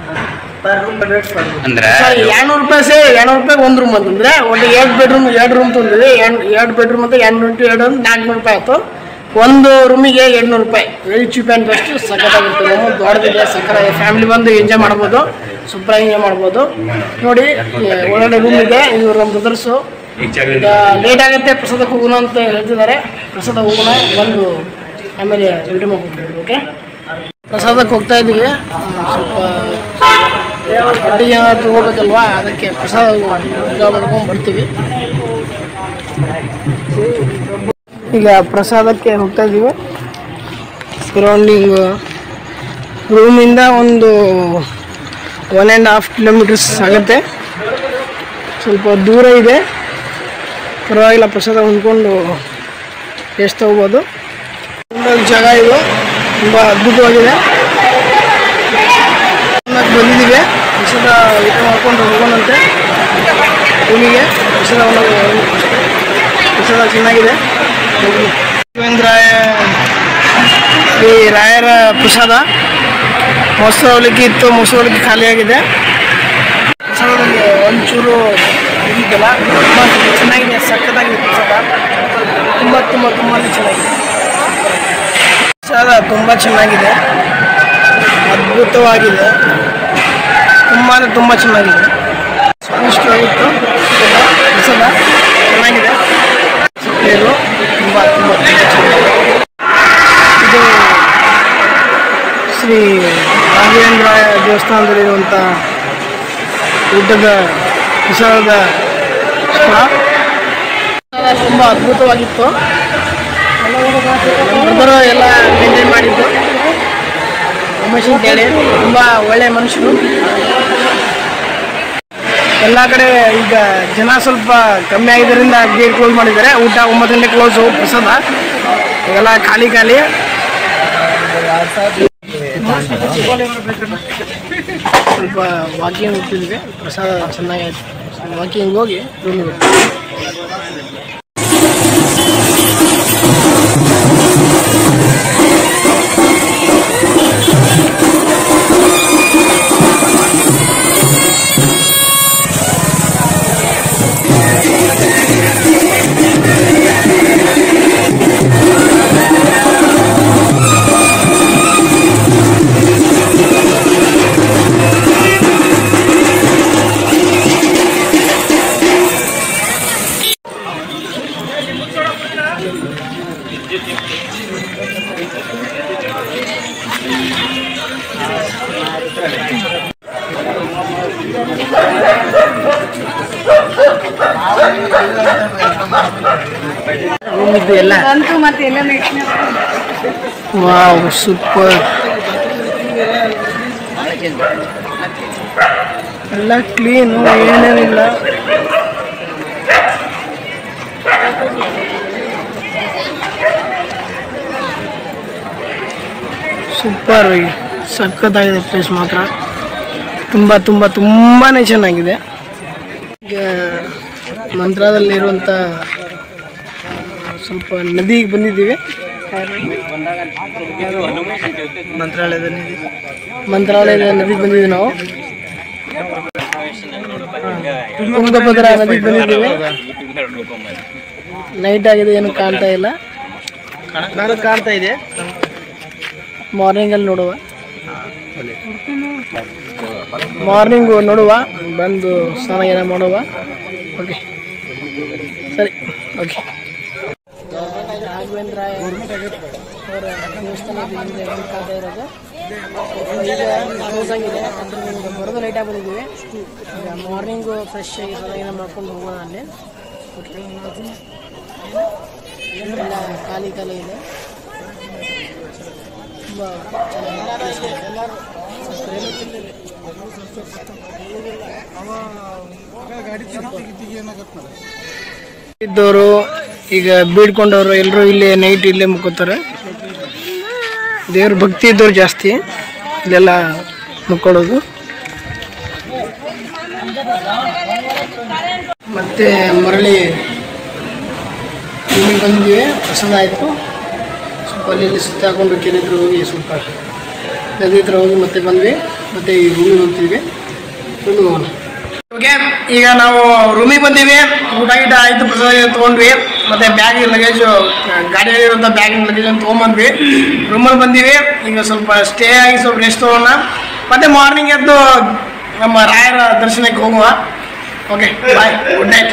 ಅಂದ್ರೆ ಸಾರಿ ಎರಡ್ನೂರು ರೂಪಾಯಿ ಸೇ ಎರಡ್ನೂರು ರೂಪಾಯಿ ಒಂದು ರೂಮ್ ಅಂತಂದ್ರೆ ಒಂದು ಎರಡು ಬೆಡ್ರೂಮ್ ಎರಡು ರೂಮ್ ತಂದಿದ್ವಿ ಎರಡು ಬೆಡ್ರೂಮ್ ಅಂತ ಎರಡು ಇಂಟು ಎರಡು ಒಂದು ನಾಲ್ಕುನೂರು ರೂಪಾಯಿ ಆಯ್ತು ಒಂದು ರೂಮಿಗೆ ಎಂಟ್ನೂರು ರೂಪಾಯಿ ವೆರಿ ಚೀಪ್ ಆ್ಯಂಡ್ ಬೆಸ್ಟ್ ಸಖತ್ತಾಗಿರುತ್ತೆ ರೂಮು ದೊಡ್ಡದಿದೆ ಸಖತ್ತಾಗಿದೆ ಫ್ಯಾಮಿಲಿ ಬಂದು ಎಂಜಾಯ್ ಮಾಡ್ಬೋದು ಸೂಪರ್ ಎಂಜಾಯ್ ಮಾಡ್ಬೋದು ನೋಡಿ ಈ ಒಳಗಡೆ ರೂಮ್ ಇದೆ ಇವರು ನಮ್ಮ ಬ್ರದರ್ಸು ಈಗ ಲೇಟ್ ಆಗುತ್ತೆ ಪ್ರಸಾದಕ್ಕೆ ಹೋಗೋಣ ಅಂತ ಹೇಳ್ತಿದ್ದಾರೆ ಪ್ರಸಾದ ಹೋಗೋಣ ಬಂದು ಆಮೇಲೆ ವಿಡಿಯೋ ಮಾಡ್ಕೊಡ್ತೀವಿ ಓಕೆ ಪ್ರಸಾದಕ್ಕೆ ಹೋಗ್ತಾ ಇದ್ದೀವಿ ಆ, ಸ್ವಲ್ಪ ಅಡುಗೆ ಏನಾದ್ರು ತಗೋಬೇಕಲ್ವಾ ಅದಕ್ಕೆ ಪ್ರಸಾದ ಮಾಡ್ಕೊಂಡು ಬರ್ತೀವಿ ಈಗ ಪ್ರಸಾದಕ್ಕೆ ಹೋಗ್ತಾ ಇದ್ದೀವಿ ಸರೌಂಡಿಂಗ್ ರೂಮಿಂದ ಒಂದು ಒನ್ ಆ್ಯಂಡ್ ಹಾಫ್ ಕಿಲೋಮೀಟರ್ಸ್ ಆಗುತ್ತೆ ಸ್ವಲ್ಪ ದೂರ ಇದೆ ಪರವಾಗಿಲ್ಲ ಪ್ರಸಾದ ಹೊಂದ್ಕೊಂಡು ಎಷ್ಟು ಹೋಗ್ಬೋದು ತುಂಬ ಜಾಗ ಇದು ತುಂಬ ಅದ್ಭುತವಾಗಿದೆ ಚೆನ್ನಾಗಿ ಬಂದಿದ್ದೀವಿ ಪ್ರಸಾದ ಊಟ ಮಾಡ್ಕೊಂಡು ಹೋಗೋಣಂತೆ ರೂಮಿಗೆ ಪ್ರಸಾದ ಉಣ್ಣೋದು ಪ್ರಸಾದ ಚೆನ್ನಾಗಿದೆ ರಾಯ ಶ್ರೀ ರಾಯರ ಪ್ರಸಾದ ಮೊಸರು ಅವಲಕ್ಕಿ ಇತ್ತು ಮೊಸರು ಅವಲಕ್ಕಿ ಖಾಲಿಯಾಗಿದೆ ಪ್ರಸಾದದಲ್ಲಿ ಒಂಚೂರು ಇದಿದ್ದಲ್ಲ ತುಂಬ ಚೆನ್ನಾಗಿದೆ ಸಖತ್ತಾಗಿದೆ ಪ್ರಸಾದ ತುಂಬ ತುಂಬ ತುಂಬಾ ಚೆನ್ನಾಗಿದೆ ಪ್ರಸಾದ ತುಂಬ ಚೆನ್ನಾಗಿದೆ ಅದ್ಭುತವಾಗಿದೆ ತುಂಬಾ ತುಂಬ ಚೆನ್ನಾಗಿದೆ ಸ್ವಾದಿಷ್ಟವಾಗಿತ್ತು ಪ್ರಸಾದ ಚೆನ್ನಾಗಿದೆ ಇದು ತುಂಬ ತುಂಬ ತುಂಬ ಚೆನ್ನಾಗಿದೆ ಇದು ಶ್ರೀ ರಾಘವೇಂದ್ರ ದೇವಸ್ಥಾನದಲ್ಲಿರುವಂಥ ಊಟದ ಪ್ರಸಾದದ ಸ್ಥಳ ಪ್ರಸಾದ ತುಂಬ ಅದ್ಭುತವಾಗಿತ್ತು ಬ್ರದರ್ ಎಲ್ಲ ಮೇಂಟೈನ್ ಮಾಡಿದ್ದು ರಮೇಶ್ ಅಂತೇಳಿ ತುಂಬ ಒಳ್ಳೆ ಮನುಷ್ಯರು ಎಲ್ಲ ಕಡೆ ಈಗ ಜನ ಸ್ವಲ್ಪ ಕಮ್ಮಿ ಆಗಿದ್ದರಿಂದ ಗೇಟ್ ಕ್ಲೋಸ್ ಮಾಡಿದ್ದಾರೆ ಊಟ ಒಂಬತ್ತು ಗಂಟೆ ಕ್ಲೋಸು ಪ್ರಸಾದ ಈಗೆಲ್ಲ ಖಾಲಿ ಖಾಲಿ ಸ್ವಲ್ಪ ವಾಕಿಂಗ್ ಹೋಗ್ತಿದ್ವಿ ಪ್ರಸಾದ ಚೆನ್ನಾಗಾಯ್ತು ವಾಕಿಂಗ್ ಹೋಗಿ ರೂಮಿಗೆ ಹೋಗ್ತೀವಿ ರೂಮಿದ್ದು ಎಲ್ಲ ಅಂತೂ ಮತ್ತೆ ಎಲ್ಲ ನೆಕ್ಸ್ಟ್ ವಾವ್ ಸೂಪರ್ ಎಲ್ಲ ಕ್ಲೀನು ಏನೇನಿಲ್ಲ ಸೂಪರ್ ಸಖತ್ತಾಗಿದೆ ಪ್ಲೇಸ್ ಮಾತ್ರ ತುಂಬ ತುಂಬ ತುಂಬಾ ಚೆನ್ನಾಗಿದೆ ಈಗ ಮಂತ್ರಾದಲ್ಲಿರುವಂಥ ಸ್ವಲ್ಪ ನದಿಗೆ ಬಂದಿದ್ದೀವಿ ಮಂತ್ರಾಲಯದ ನದಿ ಮಂತ್ರಾಲಯದ ನದಿಗೆ ಬಂದಿದ್ದೀವಿ ನಾವು ತುಂಗಭದ್ರಾ ನದಿಗೆ ಬಂದಿದ್ದೀವಿ ನೈಟ್ ಆಗಿದೆ ಏನು ಕಾಣ್ತಾ ಇಲ್ಲ ನಾನು ಕಾಣ್ತಾ ಇದೆ ಮಾರ್ನಿಂಗಲ್ಲಿ ನೋಡುವ ಮಾರ್ನಿಂಗು ನೋಡುವ ಬಂದು ಸ್ನಾನ ಏನ ಮಾಡುವ ಓಕೆ ಸರಿ ಓಕೆ ರಾಘವೇಂದ್ರ ಅವರ ದೇವಸ್ಥಾನದ ಹಿಂದೆ ಕಾಣ್ತಾ ಇರೋದು ಈಗ ಕ್ಲೋಸ್ ಆಗಿದೆ ಅಂದ್ರೆ ನಿಮ್ಗೆ ಬರೋದು ಲೇಟ್ ಆಗಿ ಬಂದಿದ್ದೀವಿ ಈಗ ಮಾರ್ನಿಂಗು ಫ್ರೆಶ್ ಆಗಿ ಸ್ನಾನ ಏನ ಮಾಡ್ಕೊಂಡು ಹೋಗೋಣ ಅಲ್ಲಿ ಓಕೆ ಎಲ್ಲ ಖಾಲಿ ಖಾಲಿ ಇದೆ ತುಂಬ ಚೆನ್ನಾಗಿದೆ ಎಲ್ಲರೂ ಇದ್ದವರು ಈಗ ಬೀಡ್ಕೊಂಡವರು ಎಲ್ಲರೂ ಇಲ್ಲೇ ನೈಟ್ ಇಲ್ಲೇ ಮುಕ್ಕೋತಾರೆ ದೇವ್ರ ಭಕ್ತಿ ಇದ್ದವ್ರು ಜಾಸ್ತಿ ಇಲ್ಲೆಲ್ಲ ಮುಕ್ಕೊಳ್ಳೋದು ಮತ್ತೆ ಮರಳಿ ರೂಮಿಗೆ ಬಂದಿದ್ದೀವಿ ಪ್ರಸಾದ ಆಯಿತು ಸ್ವಲ್ಪ ಅಲ್ಲಿ ಇಲ್ಲಿ ಸುತ್ತಾಕೊಂಡು ಕೆರೆ ಹತ್ರ ಹೋಗಿ ಸ್ವಲ್ಪ ನದಿ ಹತ್ರ ಹೋಗಿ ಮತ್ತೆ ಬಂದ್ವಿ ಮತ್ತೆ ಈ ರೂಮಿಗೆ ಹೋಗ್ತೀವಿ ರೂಮಿಗೆ ಹೋಗೋಣ ಓಕೆ ಈಗ ನಾವು ರೂಮಿಗೆ ಬಂದೀವಿ ಊಟ ಗೀಟ ಆಯಿತು ಪ್ರಸಾದ ಗೀಟ ತೊಗೊಂಡ್ವಿ ಮತ್ತೆ ಬ್ಯಾಗ್ ಲಗೇಜು ಗಾಡಿಯಲ್ಲಿರುವಂಥ ಬ್ಯಾಗ್ ಲಗೇಜ್ ತೊಗೊಂಬಂದ್ವಿ ರೂಮಲ್ಲಿ ಬಂದೀವಿ ಈಗ ಸ್ವಲ್ಪ ಸ್ಟೇ ಆಗಿ ಸ್ವಲ್ಪ ರೆಸ್ಟ್ ತೊಗೊಳ್ಳೋಣ ಮತ್ತೆ ಮಾರ್ನಿಂಗ್ ಎದ್ದು ನಮ್ಮ ರಾಯರ ದರ್ಶನಕ್ಕೆ ಹೋಗುವ okay bye good night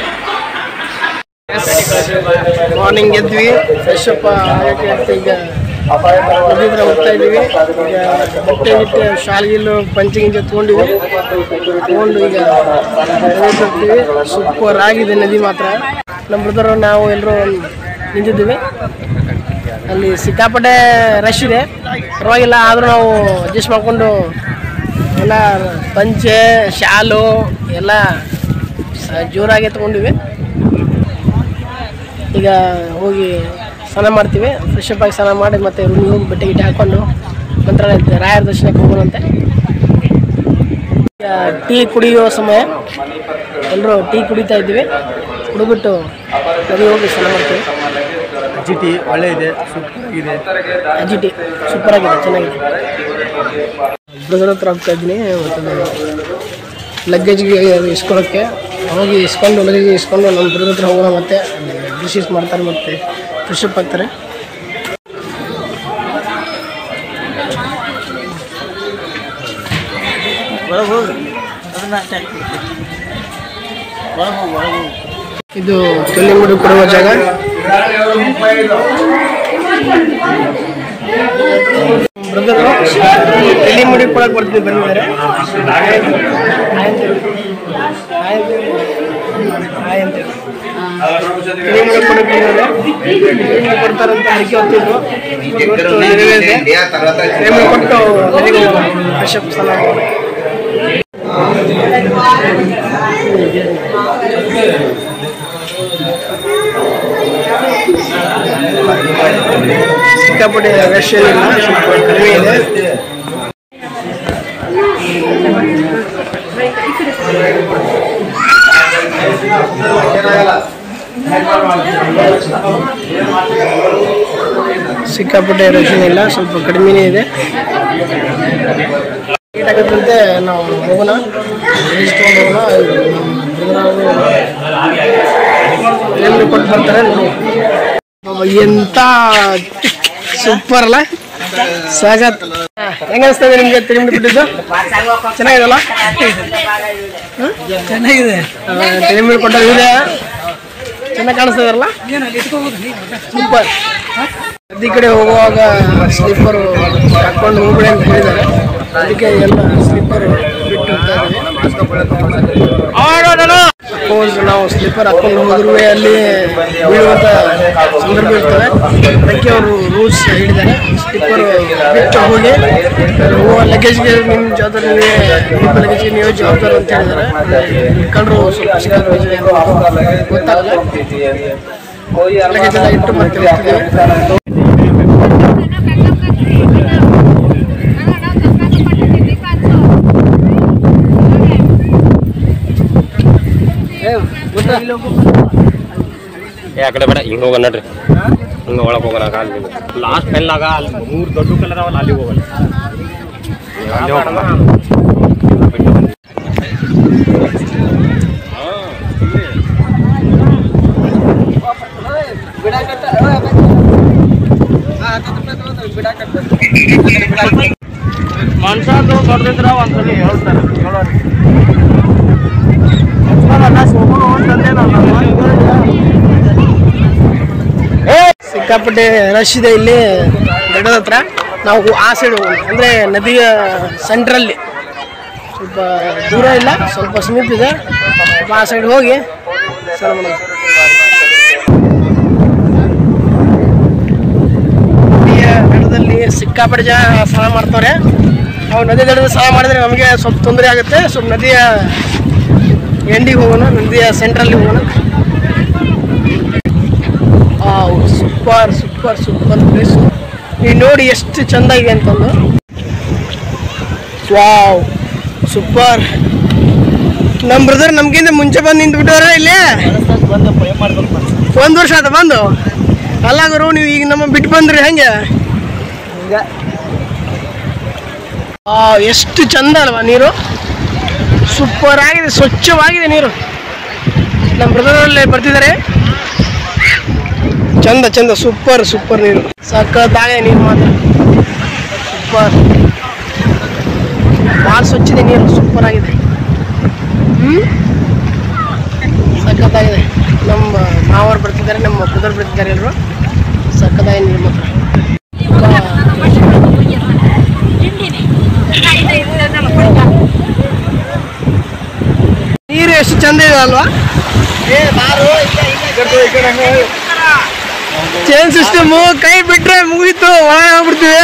morning ಎದ್ವಿ ಫ್ರೆಶ್ ಅಪ್ ಆಗಕ್ಕೆ ಅಂತ ಈಗ ನದಿ ಹತ್ರ ಹೋಗ್ತಾ ಇದ್ದೀವಿ ಈಗ ಬಟ್ಟೆ ಗಿಟ್ಟೆ ಶಾಲ್ಗಿಲ್ಲು ಪಂಚೆ ಗಿಂಚೆ ತೊಗೊಂಡಿವಿ ತೊಗೊಂಡು ಈಗ ನದಿ ಬರ್ತೀವಿ ಸೂಪರ್ ಆಗಿದೆ ನದಿ ಮಾತ್ರ ನಮ್ಮ ಬ್ರದರು ನಾವು ಎಲ್ಲರೂ ನಿಂತಿದ್ದೀವಿ ಅಲ್ಲಿ ಸಿಕ್ಕಾಪಟ್ಟೆ ರಶ್ ಇದೆ ಪರವಾಗಿಲ್ಲ ಆದರೂ ನಾವು ಅಡ್ಜಸ್ಟ್ ಮಾಡಿಕೊಂಡು ಎಲ್ಲ ಪಂಚೆ ಶಾಲು ಎಲ್ಲ ಸ- ಜೋರಾಗಿ ತೊಗೊಂಡಿವಿ ಈಗ ಹೋಗಿ ಸ್ನಾನ ಮಾಡ್ತೀವಿ ಫ್ರೆಶ್ ಅಪ್ ಆಗಿ ಸ್ನಾನ ಮಾಡಿ ಮತ್ತೆ ರೂಮಿಗೆ ಹೋಗಿ ಬಟ್ಟೆ ಗಿಟ್ಟೆ ಹಾಕೊಂಡು ಮಂತ್ರಾಲಯ ರಾಯರ ದರ್ಶನಕ್ಕೆ ಹೋಗೋಣಂತೆ ಈಗ ಟೀ ಕುಡಿಯೋ ಸಮಯ ಎಲ್ಲರೂ ಟೀ ಕುಡಿತಾ ಇದ್ದೀವಿ ಕುಡಿದ್ಬಿಟ್ಟು ನದಿ ಹೋಗಿ ಸ್ನಾನ ಮಾಡ್ತೀವಿ ಜಿ ಟಿ ಒಳ್ಳೆ ಇದೆ ಸೂಪರ್ ಆಗಿದೆ ಅಜ್ಜಿ ಟೀ ಸೂಪರ್ ಆಗಿದೆ ಚೆನ್ನಾಗಿದೆ ಬ್ರದರ್ ಹತ್ರ ಹೋಗ್ತಾ ಇದ್ದೀನಿ ಮತ್ತು ಲಗೇಜ್ಗೆ ಇಸ್ಕೊಳ್ಳೋಕ್ಕೆ ಹೋಗಿ ಇಸ್ಕೊಂಡು ಲಗೇಜ್ ಇಸ್ಕೊಂಡು ನಮ್ಮ ಬ್ರದರ್ ಹತ್ರ ಹೋಗೋಣ ಮತ್ತೆ ಡಿಶಸ್ ಮಾಡ್ತಾರೆ ಮತ್ತೆ ಫ್ರೆಶ್ ಅಪ್ ಆಗ್ತಾರೆ ಇದು ಕೆಲ್ಲಿಮುಡಿ ಕೊಡುವ ಜಾಗ ಬ್ರದರು ಎಲ್ಲಿ ಮುಡಿ ಕೊಡಕ್ ಬರ್ತೀವಿ ಬಂದಿದ್ದಾರೆ ಹಾಯ್ ಅಂತೇಳಿ. ಹಾಯ್ ಅಂತೇಳಿ. ಹಾಯ್ ಅಂತೇಳಿ. ಎಲ್ಲಿ ಮುಡಿ ಕೊಡಕ್ ಬಂದಿದ್ದಾರೆ ಎಲ್ಲಿ ಮುಡಿ ಕೊಡ್ತಾರಂತ ಹರಕೆ ಹೊತ್ತಿದ್ರು ಇವತ್ತು ನೆರವೇರಿದೆ ಎಲ್ಲಿ ಮುಡಿ ಕೊಟ್ಟು ಮನೆಗೆ ಹೋಗೋಣ ಫ್ರೆಶ್ ಅಪ್ ಸ್ನಾನ ಮಾಡೋಣ. ಸಿಕ್ಕಾಪಟ್ಟೆ ರಶ್ ಏನಿಲ್ಲ ಸ್ವಲ್ಪ ಕಡಿಮೆ ಇದೆ ಸಿಕ್ಕಾಪಟ್ಟೆ ರಶ್ ಏನಿಲ್ಲ ಸ್ವಲ್ಪ ಕಡಿಮೆನೇ ಇದೆ ಲೇಟ್ ಆಗುತ್ತಂತೆ ನಾವು ಹೋಗೋಣ ಲಗೇಜ್ ತೊಗೊಂಡು ಹೋಗೋಣ ಎಲ್ಲಿ ಕೊಟ್ಟು ಬರ್ತಾರೆ ನೋಡಿ ಅಮ್ಮ, ಎಂತ ಸೂಪರ್ ಅಲ್ಲ ಸಾಗತ್ ಹೆಂಗ ಅನಿಸ್ತದೆ ನಿಮ್ಗೆ ತಿರುಮಡಿ ಬಿಟ್ಟಿದ್ದು ಚೆನ್ನಾಗಿದಲ್ಲ ಚೆನ್ನಾಗಿದೆ ತಿರುಮಡಿ ಕೊಟ್ಟ ಇದೆ ಚೆನ್ನಾಗಿ ಕಾಣಿಸ್ತದಲ್ಲ ಸೂಪರ್ ನದಿ ಕಡೆ ಹೋಗುವಾಗ ಸ್ಲೀಪರ್ ಹಾಕೊಂಡು ಹೋಗ್ಬೇಡಿ ಅಂತ ಹೇಳಿದ್ದಾರೆ ಅದಕ್ಕೆ ಎಲ್ಲ ಸ್ಲೀಪರ್ ಬಿಟ್ಟು ಹೋಗ್ತಾ ಇದ್ದೀವಿ ಸಪೋಸ್ ನಾವು ಸ್ಲೀಪರ್ ಹಾಕೊಂಡು ಹೋದ್ರೂ ಅಲ್ಲಿ ಬೀಳುವಂಥ ಸಂದರ್ಭ ಇರ್ತದೆ ಅದಕ್ಕೆ ಅವರು ರೂಲ್ಸ್ ಹೇಳಿದ್ದಾರೆ ಸ್ಲೀಪರ್ ಬಿಟ್ಟು ಹೋಗಿ ಹೋಗುವ ಲಗೇಜ್ಗೆ ನಿಮ್ಮ ಜವಾಬ್ದಾರಿ ನೀವೇ ನಿಮ್ಮ ಲಗೇಜ್ಗೆ ನೀವೇ ಜವಾಬ್ದಾರಿ ಅಂತ ಹೇಳಿದ್ದಾರೆ ಇಟ್ಕೊಂಡ್ರು ಸ್ವಲ್ಪ ಸಿಕ್ಕಾಪಟ್ಟೆ ಗೊತ್ತಾಗಲ್ಲ ಲಗೇಜ್ ಎಲ್ಲ ಇಟ್ಟು ಮತ್ತೆ ಹೋಗ್ತಿದ್ದೇವೆ ಏ ಆ ಕಡೆ ಬೇಡ ಹಿಂಗೆ ಹೋಗೋಣ ನಡ್ರಿ ಹಿಂಗೆ ಒಳಗೆ ಹೋಗೋಣ ಅಲ್ಲಿ ಲಾಸ್ಟ್ ಪೆನ್ನಾಗ ಅಲ್ಲಿ ಮೂರು ದೊಡ್ಡ ಕಲರ್ ಅವಲ್ಲ ಅಲ್ಲಿಗೆ ಹೋಗಲ್ಲ ಅಲ್ಲಿ ಹೋಗೋಣ ಮನ್ಸಾದ್ರು ಬರ್ದಿದ್ರ ಒಂದ್ಸಲಿ ಹೇಳ್ತಾರೆ ಹೇಳೋರು ಸಿಕ್ಕಾಪಟ್ಟೆ ರಶ್ ಇದೆ ಇಲ್ಲಿ ದಡದ ಹತ್ರ ನಾವು ಆ ಸೈಡ್ ಹೋಗೋಣ ಅಂದರೆ ನದಿಯ ಸೆಂಟ್ರಲ್ಲಿ ಸ್ವಲ್ಪ ದೂರ ಇಲ್ಲ ಸ್ವಲ್ಪ ಸಮೀಪ ಇದೆ ಸ್ವಲ್ಪ ಆ ಸೈಡ್ ಹೋಗಿ ಸ್ನಾನ ಮಾಡೋಣ ನದಿಯ ದಡದಲ್ಲಿ ಸಿಕ್ಕಾಪಟ್ಟೆ ಜನ ಸ್ನಾನ ಮಾಡ್ತಾರೆ ನಾವು ನದಿ ದಡದಲ್ಲಿ ಸ್ನಾನ ಮಾಡಿದ್ರೆ ನಮಗೆ ಸ್ವಲ್ಪ ತೊಂದರೆ ಆಗುತ್ತೆ ಸ್ವಲ್ಪ ನದಿಯ ಎಂಡಿಗೆ ಹೋಗೋಣ ನದಿಯ ಸೆಂಟ್ರಲ್ಲಿ ಹೋಗೋಣ ಸೂಪರ್ ಸೂಪರ್ ಸೂಪರ್ ಪ್ಲೇಸ್ ನೀವು ನೋಡಿ ಎಷ್ಟು ಚಂದ ಇದೆ ಅಂತಂದು ವಾವ್ ಸೂಪರ್ ನಮ್ಮ ಬ್ರದರ್ ನಮ್ಗಿಂತ ಮುಂಚೆ ಬಂದು ನಿಂತು ಬಿಟ್ಟವ್ರ ಇಲ್ಲಿ ಒಂದು ವರ್ಷ ಆತ ಬಂದು ಅಲ್ಲ ಗುರು ನೀವು ಈಗ ನಮ್ಮ ಬಿಟ್ಟು ಬಂದ್ರಿ ಹೆಂಗೆ ಆ, ಎಷ್ಟು ಚಂದ ಅಲ್ವಾ ನೀರು ಸೂಪರ್ ಆಗಿದೆ ಸ್ವಚ್ಛವಾಗಿದೆ ನೀರು ನಮ್ಮ ಬ್ರದರಲ್ಲಿ ಬರ್ತಿದ್ದಾರೆ ಚಂದ ಚಂದ ಸೂಪರ್ ಸೂಪರ್ ನೀರು ಸಕ್ಕತ್ತಾಗಿದೆ ನೀರು ಮಾತ್ರ ಸೂಪರ್ ಭಾಳ ಸ್ವಚ್ಛಿದೆ ನೀರು ಸೂಪರ್ ಆಗಿದೆ ಹ್ಞೂ ಸಖತ್ತಾಗಿದೆ ನಮ್ಮ ಮಾವರು ಬರ್ತಿದ್ದಾರೆ ನಮ್ಮ ಬ್ರದರ್ ಬರ್ತಿದ್ದಾರೆ ಎಲ್ಲರೂ ಸಖತ್ತಾಗಿದೆ ನೀರು ಮಾತ್ರ ನೀರು ಎಷ್ಟು ಚಂದ ಇದೆ ಅಲ್ವಾ ಚೇನ್ ಸಿಸ್ಟಮ್ ಕೈ ಬಿಟ್ರೆ ಮುಗೀತು ಒಳ ಹೋಗ್ಬಿಡ್ತೀವಿ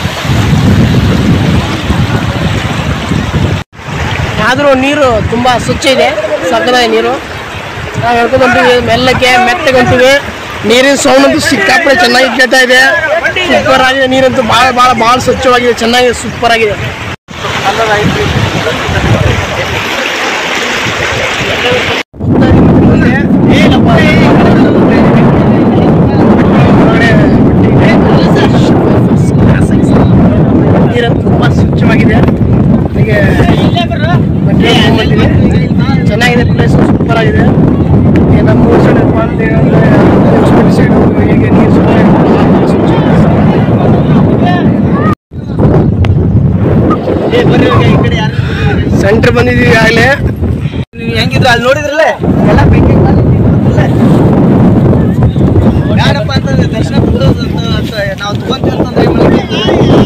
ಆದರೂ ನೀರು ತುಂಬಾ ಸ್ವಚ್ಛ ಇದೆ ಸಕ್ಕದಾಗಿ ನೀರು ನಾವು ಹೇಳ್ಕೊಂಡು ಹೊಂಟಿವಿ ಮೆಲ್ಲಕ್ಕೆ ಮೆತ್ತಗೆ ಹೊಂಟಿವಿ ನೀರಿನ ಸೌಂಡ್ ಅಂತೂ ಸಿಕ್ಕಾಪಟ್ಟೆ ಚೆನ್ನಾಗಿ ಕೇಳ್ತಾ ಇದೆ ಸೂಪರ್ ಆಗಿದೆ ನೀರಂತೂ ಭಾಳ ಭಾಳ ಭಾಳ ಸ್ವಚ್ಛವಾಗಿದೆ ಚೆನ್ನಾಗಿದೆ ಸೂಪರ್ ಆಗಿದೆ ನೀರಂತೂ ತುಂಬ ಸ್ವಚ್ಛವಾಗಿದೆ ಹಾಗೆ ಬಟ್ಟೆ ಹಾಕೊಂಡ್ಬಂದಿದೆ. ಚೆನ್ನಾಗಿದೆ ಪ್ಲೇಸ್ ಸೂಪರ್ ಆಗಿದೆ ಈಗ ನಮ್ಮ ಊರ್ ಸೈಡ್ ಬಂದು ಹೇಳಿದ್ರೆ ಹೊಸಪೇಟೆ ಸೈಡು ಹೀಗೆ ನೀರು ಸ್ವಲ್ಪ ಸೆಂಟ್ರ್ ಬಂದಿದ್ದೀವಿ ಆಗಲೇ ಹೆಂಗಿದ್ರು ಅಲ್ಲಿ ನೋಡಿದ್ರಲ್ಲ ಎಲ್ಲ ಬೆಂಕಿ ಯಾರಪ್ಪ ಅಂತಂದ್ರೆ ದರ್ಶನ ಬಿಡೋದು ಅಂತ ನಾವು ತಗೊಂತೀವಿ ಅಂತಂದ್ರೆ ಏನ್ ಮಾಡ್ಬೇಕು?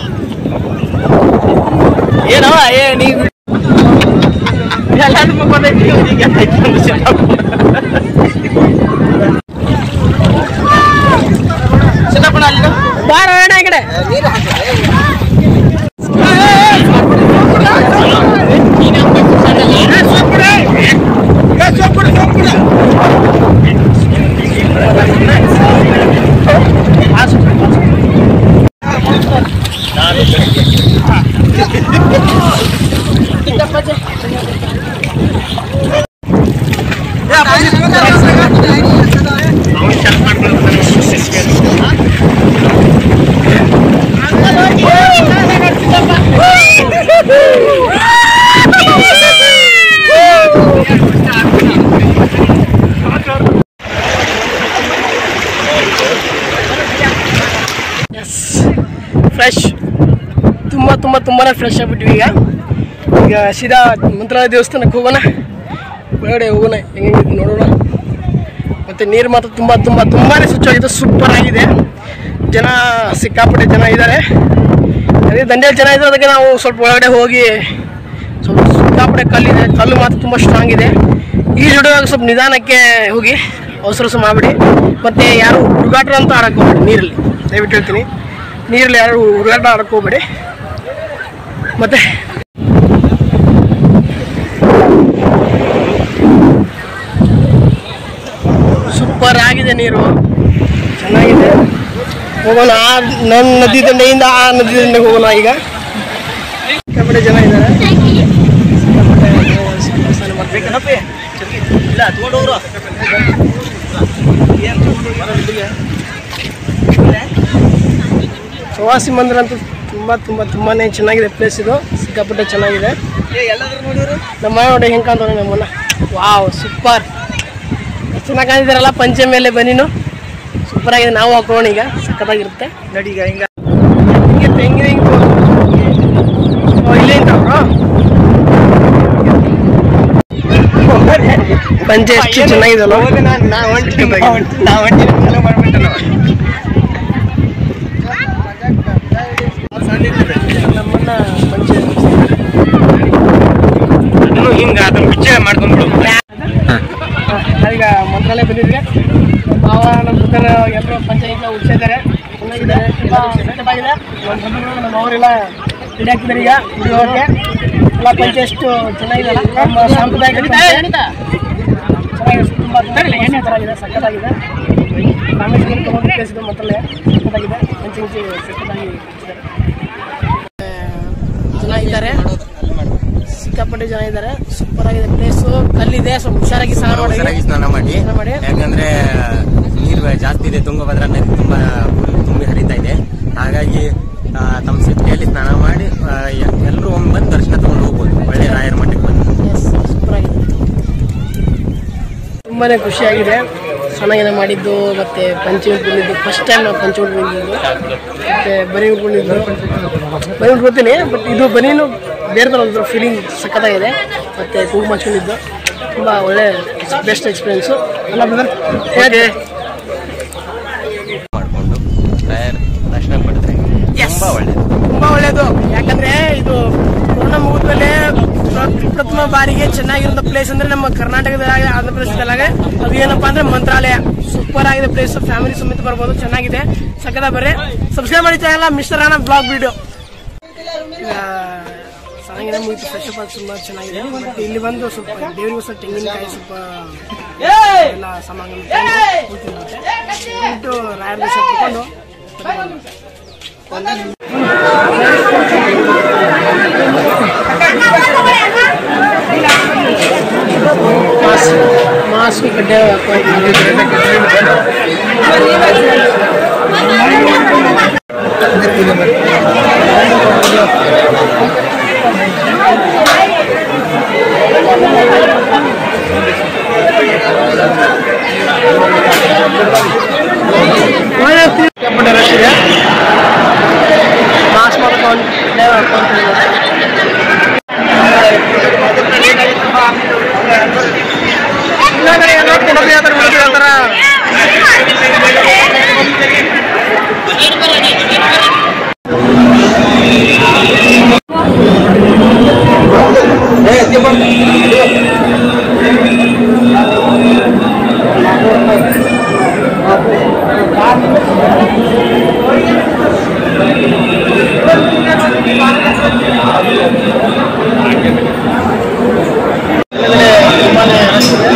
ಏನವ ಏ ನೀವು ಎಲ್ಲಾನು ಬಂದೈತಿ ಈಗ ಚಿನ್ನಪ್ಪನ ಅಲ್ಲಿ ಬಾರ ಅಣ್ಣ ಈ ಕಡೆ ಫ್ರೆಶ್ ತುಂಬ ತುಂಬ ತುಂಬಾ ಫ್ರೆಶ್ ಆಗ್ಬಿಟ್ವಿ ಈಗ ಈಗ ಸೀದಾ ಮಂತ್ರಾಲಯ ದೇವಸ್ಥಾನಕ್ಕೆ ಹೋಗೋಣ ಒಳಗಡೆ ಹೋಗೋಣ ಹೆಂಗೆ ನೋಡೋಣ ಮತ್ತು ನೀರು ಮಾತ್ರ ತುಂಬ ತುಂಬ ತುಂಬಾ ಸ್ವಚ್ಛವಾಗಿದೆ ಸೂಪರ್ ಆಗಿದೆ ಜನ ಸಿಕ್ಕಾಪಟ್ಟೆ ಜನ ಇದ್ದಾರೆ ಅದೇ ದಂಡೆಯಲ್ಲಿ ಜನ ಇದ್ದಾರೆ ಅದಕ್ಕೆ ನಾವು ಸ್ವಲ್ಪ ಒಳಗಡೆ ಹೋಗಿ ಸ್ವಲ್ಪ ಸಿಕ್ಕಾಪಟ್ಟೆ ಕಲ್ಲಿದೆ ಕಲ್ಲು ಮಾತ್ರ ತುಂಬ ಸ್ಟ್ರಾಂಗ್ ಇದೆ ಈ ಜುಡುವಾಗ ಸ್ವಲ್ಪ ನಿಧಾನಕ್ಕೆ ಹೋಗಿ ಅವಸರ ಅವಸರ ಮಾಡಿಬಿಡಿ ಮತ್ತು ಯಾರು ಹುಡುಗಾಟ ಅಂತ ಆಡಕ್ಕೆ ಹೋಗ್ಬೇಡಿ ನೀರಲ್ಲಿ ದಯವಿಟ್ಟು ಹೇಳ್ತೀನಿ ನೀರಲ್ಲಿ ಯಾರು ಹುಡುಗಾಟ ಆಡಕ್ಕೆ ಹೋಗ್ಬೇಡಿ ಮತ್ತು ಸೂಪರ್ ಆಗಿದೆ ನೀರು ಚೆನ್ನಾಗಿದೆ ಹೋಗೋಣ ಆ ನನ್ನ ನದಿ ದಂಡೆಯಿಂದ ಆ ನದಿ ದಂಡೆಗೆ ಹೋಗೋಣ ಈಗ ಸಿಕ್ಕಾಪಟ್ಟೆ ಜನ ಇದ್ದಾರೆ ಸಿಕ್ಕಾಪಟ್ಟೆ ನಾವು ಸ್ನಾನ ಮಾಡ್ಬೇಕು. ಪ್ರವಾಸಿ ಮಂದಿರ ಅಂತೂ ತುಂಬ ತುಂಬ ತುಂಬಾ ಚೆನ್ನಾಗಿದೆ ಪ್ಲೇಸ್ ಇದು ಸಿಕ್ಕಾಪಟ್ಟೆ ಚೆನ್ನಾಗಿದೆ ನಮ್ಮ ನೋಡಿ ಹೆಂಗೆ ಕಾಣ್ತಾವೆ ನಮ್ಮನ್ನ ವಾವ್ ಸೂಪರ್ ಎಷ್ಟು ಚೆನ್ನಾಗಿ ಕಾಣಿದಾರಲ್ಲ ಪಂಚೆ ಮೇಲೆ ಬನ್ನಿನು ಸೂಪರ್ ಆಗಿದೆ ನಾವು ಹಾಕೋಣ ಈಗ ಸಖತ್ತಾಗಿರುತ್ತೆ ನೋಡಿ ಈಗ ಹಿಂಗ ಹಿಂಗೆ ತೆಂಗಿನ ಹಿಂಗೆ ಓ, ಇಲ್ಲೇ ಅಂತ ಪಂಚೆ ಎಷ್ಟು ಚೆನ್ನಾಗಿದಲ್ಲ ನಮ್ಮನ್ನ ಪಂಚೆ ಅದನ್ನು ಹಿಂಗ ಅದನ್ನ ಬಿಚ್ಚೆ ಮಾಡ್ಕೊಂಡ್ಬಿಡು ನಾವೀಗ ಮಂತ್ರಾಲಯ ಬಂದಿದ್ವಿ ಮಾವ ನಮ್ಮ ಬುದ್ಧನ ಎಲ್ಲರೂ ಪಂಚಾಯತ್ನ ಉಡ್ಸಿದ್ದಾರೆ ಚೆನ್ನಾಗಿದೆ ತುಂಬ ಸೆಟಪಾಗಿದೆ ನಮ್ಮ ಬಂಧುಗಳು ನಮ್ಮ ಅವರೆಲ್ಲ ರೆಡಿ ಆಗ್ತಿದ್ದಾರೆ ಈಗ ಗುಡಿ ಹೋಗಕ್ಕೆ ಎಲ್ಲ ಪಂಚೆ ಎಷ್ಟು ಚೆನ್ನಾಗಿದೆ ನಮ್ಮ ಸಾಂಪ್ರದಾಯಿಕ ಪಂಚೆ ಚೆನ್ನಾಗಿದೆ ತುಂಬ ಚೆನ್ನಾಗಿದೆ ಸಕ್ಕತ್ತಾಗಿದೆ ಕಾಂಗ್ರೆಸ್ ತಗೊಂಡು ಪ್ಲೇಸ್ ಇದೆ ಮಂತ್ರಾಲಯ ಸಕ್ಕತ್ತಾಗಿದೆ ಪಂಚೆ ಗಿಂಚೆ ಸಕ್ಕತ್ತಾಗಿ ಇಟ್ಟಿದ್ದಾರೆ. ಜನ ಇದ್ದಾರೆ ಸಿಕ್ಕಾಪಟ್ಟೆ ಜನ ಇದ್ದಾರೆ ಸೂಪರ್ ಆಗಿದೆ ಪ್ಲೇಸು ಕಲ್ಲಿದೆ ಸ್ವಲ್ಪ ಹುಷಾರಾಗಿ ಸ್ನಾನ ಮಾಡಿ ಹುಷಾರಾಗಿ ಸ್ನಾನ ಮಾಡಿ ಸ್ನಾನ ಮಾಡಿ. ಯಾಕಂದ್ರೆ ನೀರು ಜಾಸ್ತಿ ಇದೆ ತುಂಗಭದ್ರಾ ನದಿ ತುಂಬಾ full ತುಂಬಿ ಹರಿತಾ ಇದೆ ಹಾಗಾಗಿ ಆ, ತಮ್ಮ ಸೇಫ್ಟಿಯಲ್ಲಿ ಸ್ನಾನ ಮಾಡಿ ಎಲ್ಲರೂ ಒಮ್ಮೆ ಬಂದು ದರ್ಶನ ತಗೊಂಡು ಹೋಗ್ಬೋದು ಒಳ್ಳೆ ರಾಯರ ಮಠಕ್ಕೆ ಬಂದು ಎಸ್ ಸೂಪರ್ ಆಗಿದೆ ತುಂಬಾನೇ ಖುಷಿಯಾಗಿದೆ ಚೆನ್ನಾಗಿದೆ ಮಾಡಿದ್ದು ಮತ್ತೆ ಪಂಚೆ ಉಟ್ಕೊಂಡಿದ್ದು ಫಸ್ಟ್ ಟೈಮ್ ನಾವು ಪಂಚೆ ಉಟ್ಕೊಂಡಿದ್ದು ಮತ್ತೆ ಬನಿ ಉಟ್ಕೊಂಡಿದ್ದು ಬನಿ ಉಟ್ಕೊತೀನಿ ಬಟ್ ಇದು ಬನೀನು ಬೇರೆ ಥರ ಒಂದು ಫೀಲಿಂಗ್ ಸಖತ್ತಾಗಿದೆ ಮತ್ತೆ ಕುಂಕುಮ ಹಚ್ಕೊಂಡಿದ್ದು ತುಂಬ ಒಳ್ಳೆ ಬೆಸ್ಟ್ ಎಕ್ಸ್ಪೀರಿಯನ್ಸು ಅಲ್ಲ ಬ್ರದರ್ ಹೇಗೆ ಮಾಡಿಕೊಂಡು ರಾಯರ ದರ್ಶನ ಪಡೆದ್ರೆ ತುಂಬಾ ಒಳ್ಳೇದು ತುಂಬಾ ಒಳ್ಳೇದು ಯಾಕಂದ್ರೆ ಇದು ಕೊರೋನಾ ಮುಗಿದ್ಮೇಲೆ ಪ್ರ- ಪ್ರಥಮ ಬಾರಿಗೆ ಚೆನ್ನಾಗಿರೋ ಪ್ಲೇಸ್ ಅಂದ್ರೆ ನಮ್ಮ ಕರ್ನಾಟಕದಾಗ ಆಂಧ್ರ ಪ್ರದೇಶದಲ್ಲಾಗ ಅದು ಏನಪ್ಪಾ ಅಂದ್ರೆ ಮಂತ್ರಾಲಯ ಸೂಪರ್ ಆಗಿದೆ ಪ್ಲೇಸ್ ಫ್ಯಾಮಿಲಿ ಸಮೇತ ಬರ್ಬೋದು ಚೆನ್ನಾಗಿದೆ ಸಕ್ಕದ ಬರ್ರಿ ಸಬ್ಸ್ಕ್ರೈಬ್ ಮಾಡಿ channel mister Rana blog video ಚೆನ್ನಾಗಿದೆ ಮುಗಿತು ಫ್ರೆಶ್ ಅಪ್ ಆಗಿ ತುಂಬಾ ಚೆನ್ನಾಗಿದೆ ಮತ್ತೆ ಇಲ್ಲಿ ಬಂದು ಸ್ವಲ್ಪ ದೇವರಿಗೂ ಸ್ವಲ್ಪ ತೆಂಗಿನಕಾಯಿ ಸ್ವಲ್ಪ ಎಲ್ಲ ಸಾಮಾನು ಬಿಟ್ಟು ರಾಯರ ದೇಶ ತಗೊಂಡು ಮಾಸ್ಕ್ ಮಾಸ್ಕ್ ಕಡ್ಡಾಯ ಸಿಕ್ಕಾಪಟ್ಟೆ ರಶ್ ಇದೆ ಮಾಸ್ಕ್ ಮಾಡ್ಕೊಂಡು ಕಡ್ಡಾಯ ಹಾಕೊಂತೀನಿ ತುಂಬಾನೇ ರಶ್ ಇದೆ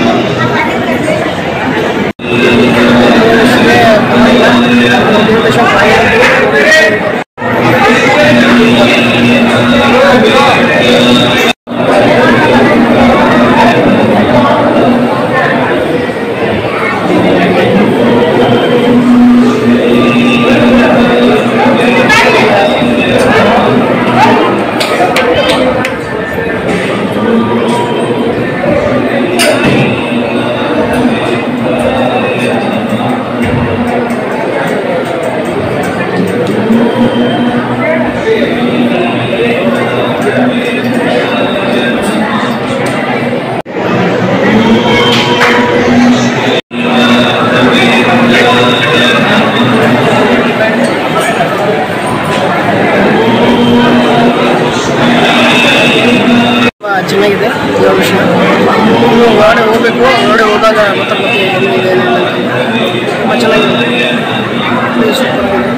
ತುಂಬಾ ಚೆನ್ನಾಗಿದೆ ದೇವರ ದರ್ಶನ ನೀವು ಹೊರಗಡೆ ಹೋಗ್ಬೇಕು ಹೊರಗಡೆ ಹೋದಾಗ ಗೊತ್ತಾಗುತ್ತೆ ಏನಿದೆ ಏನಿಲ್ಲ ಅಂತ. ತುಂಬ ಚೆನ್ನಾಗಿದೆ ಪ್ಲೇಸ್ ಸೂಪರ್ ಆಗಿದೆ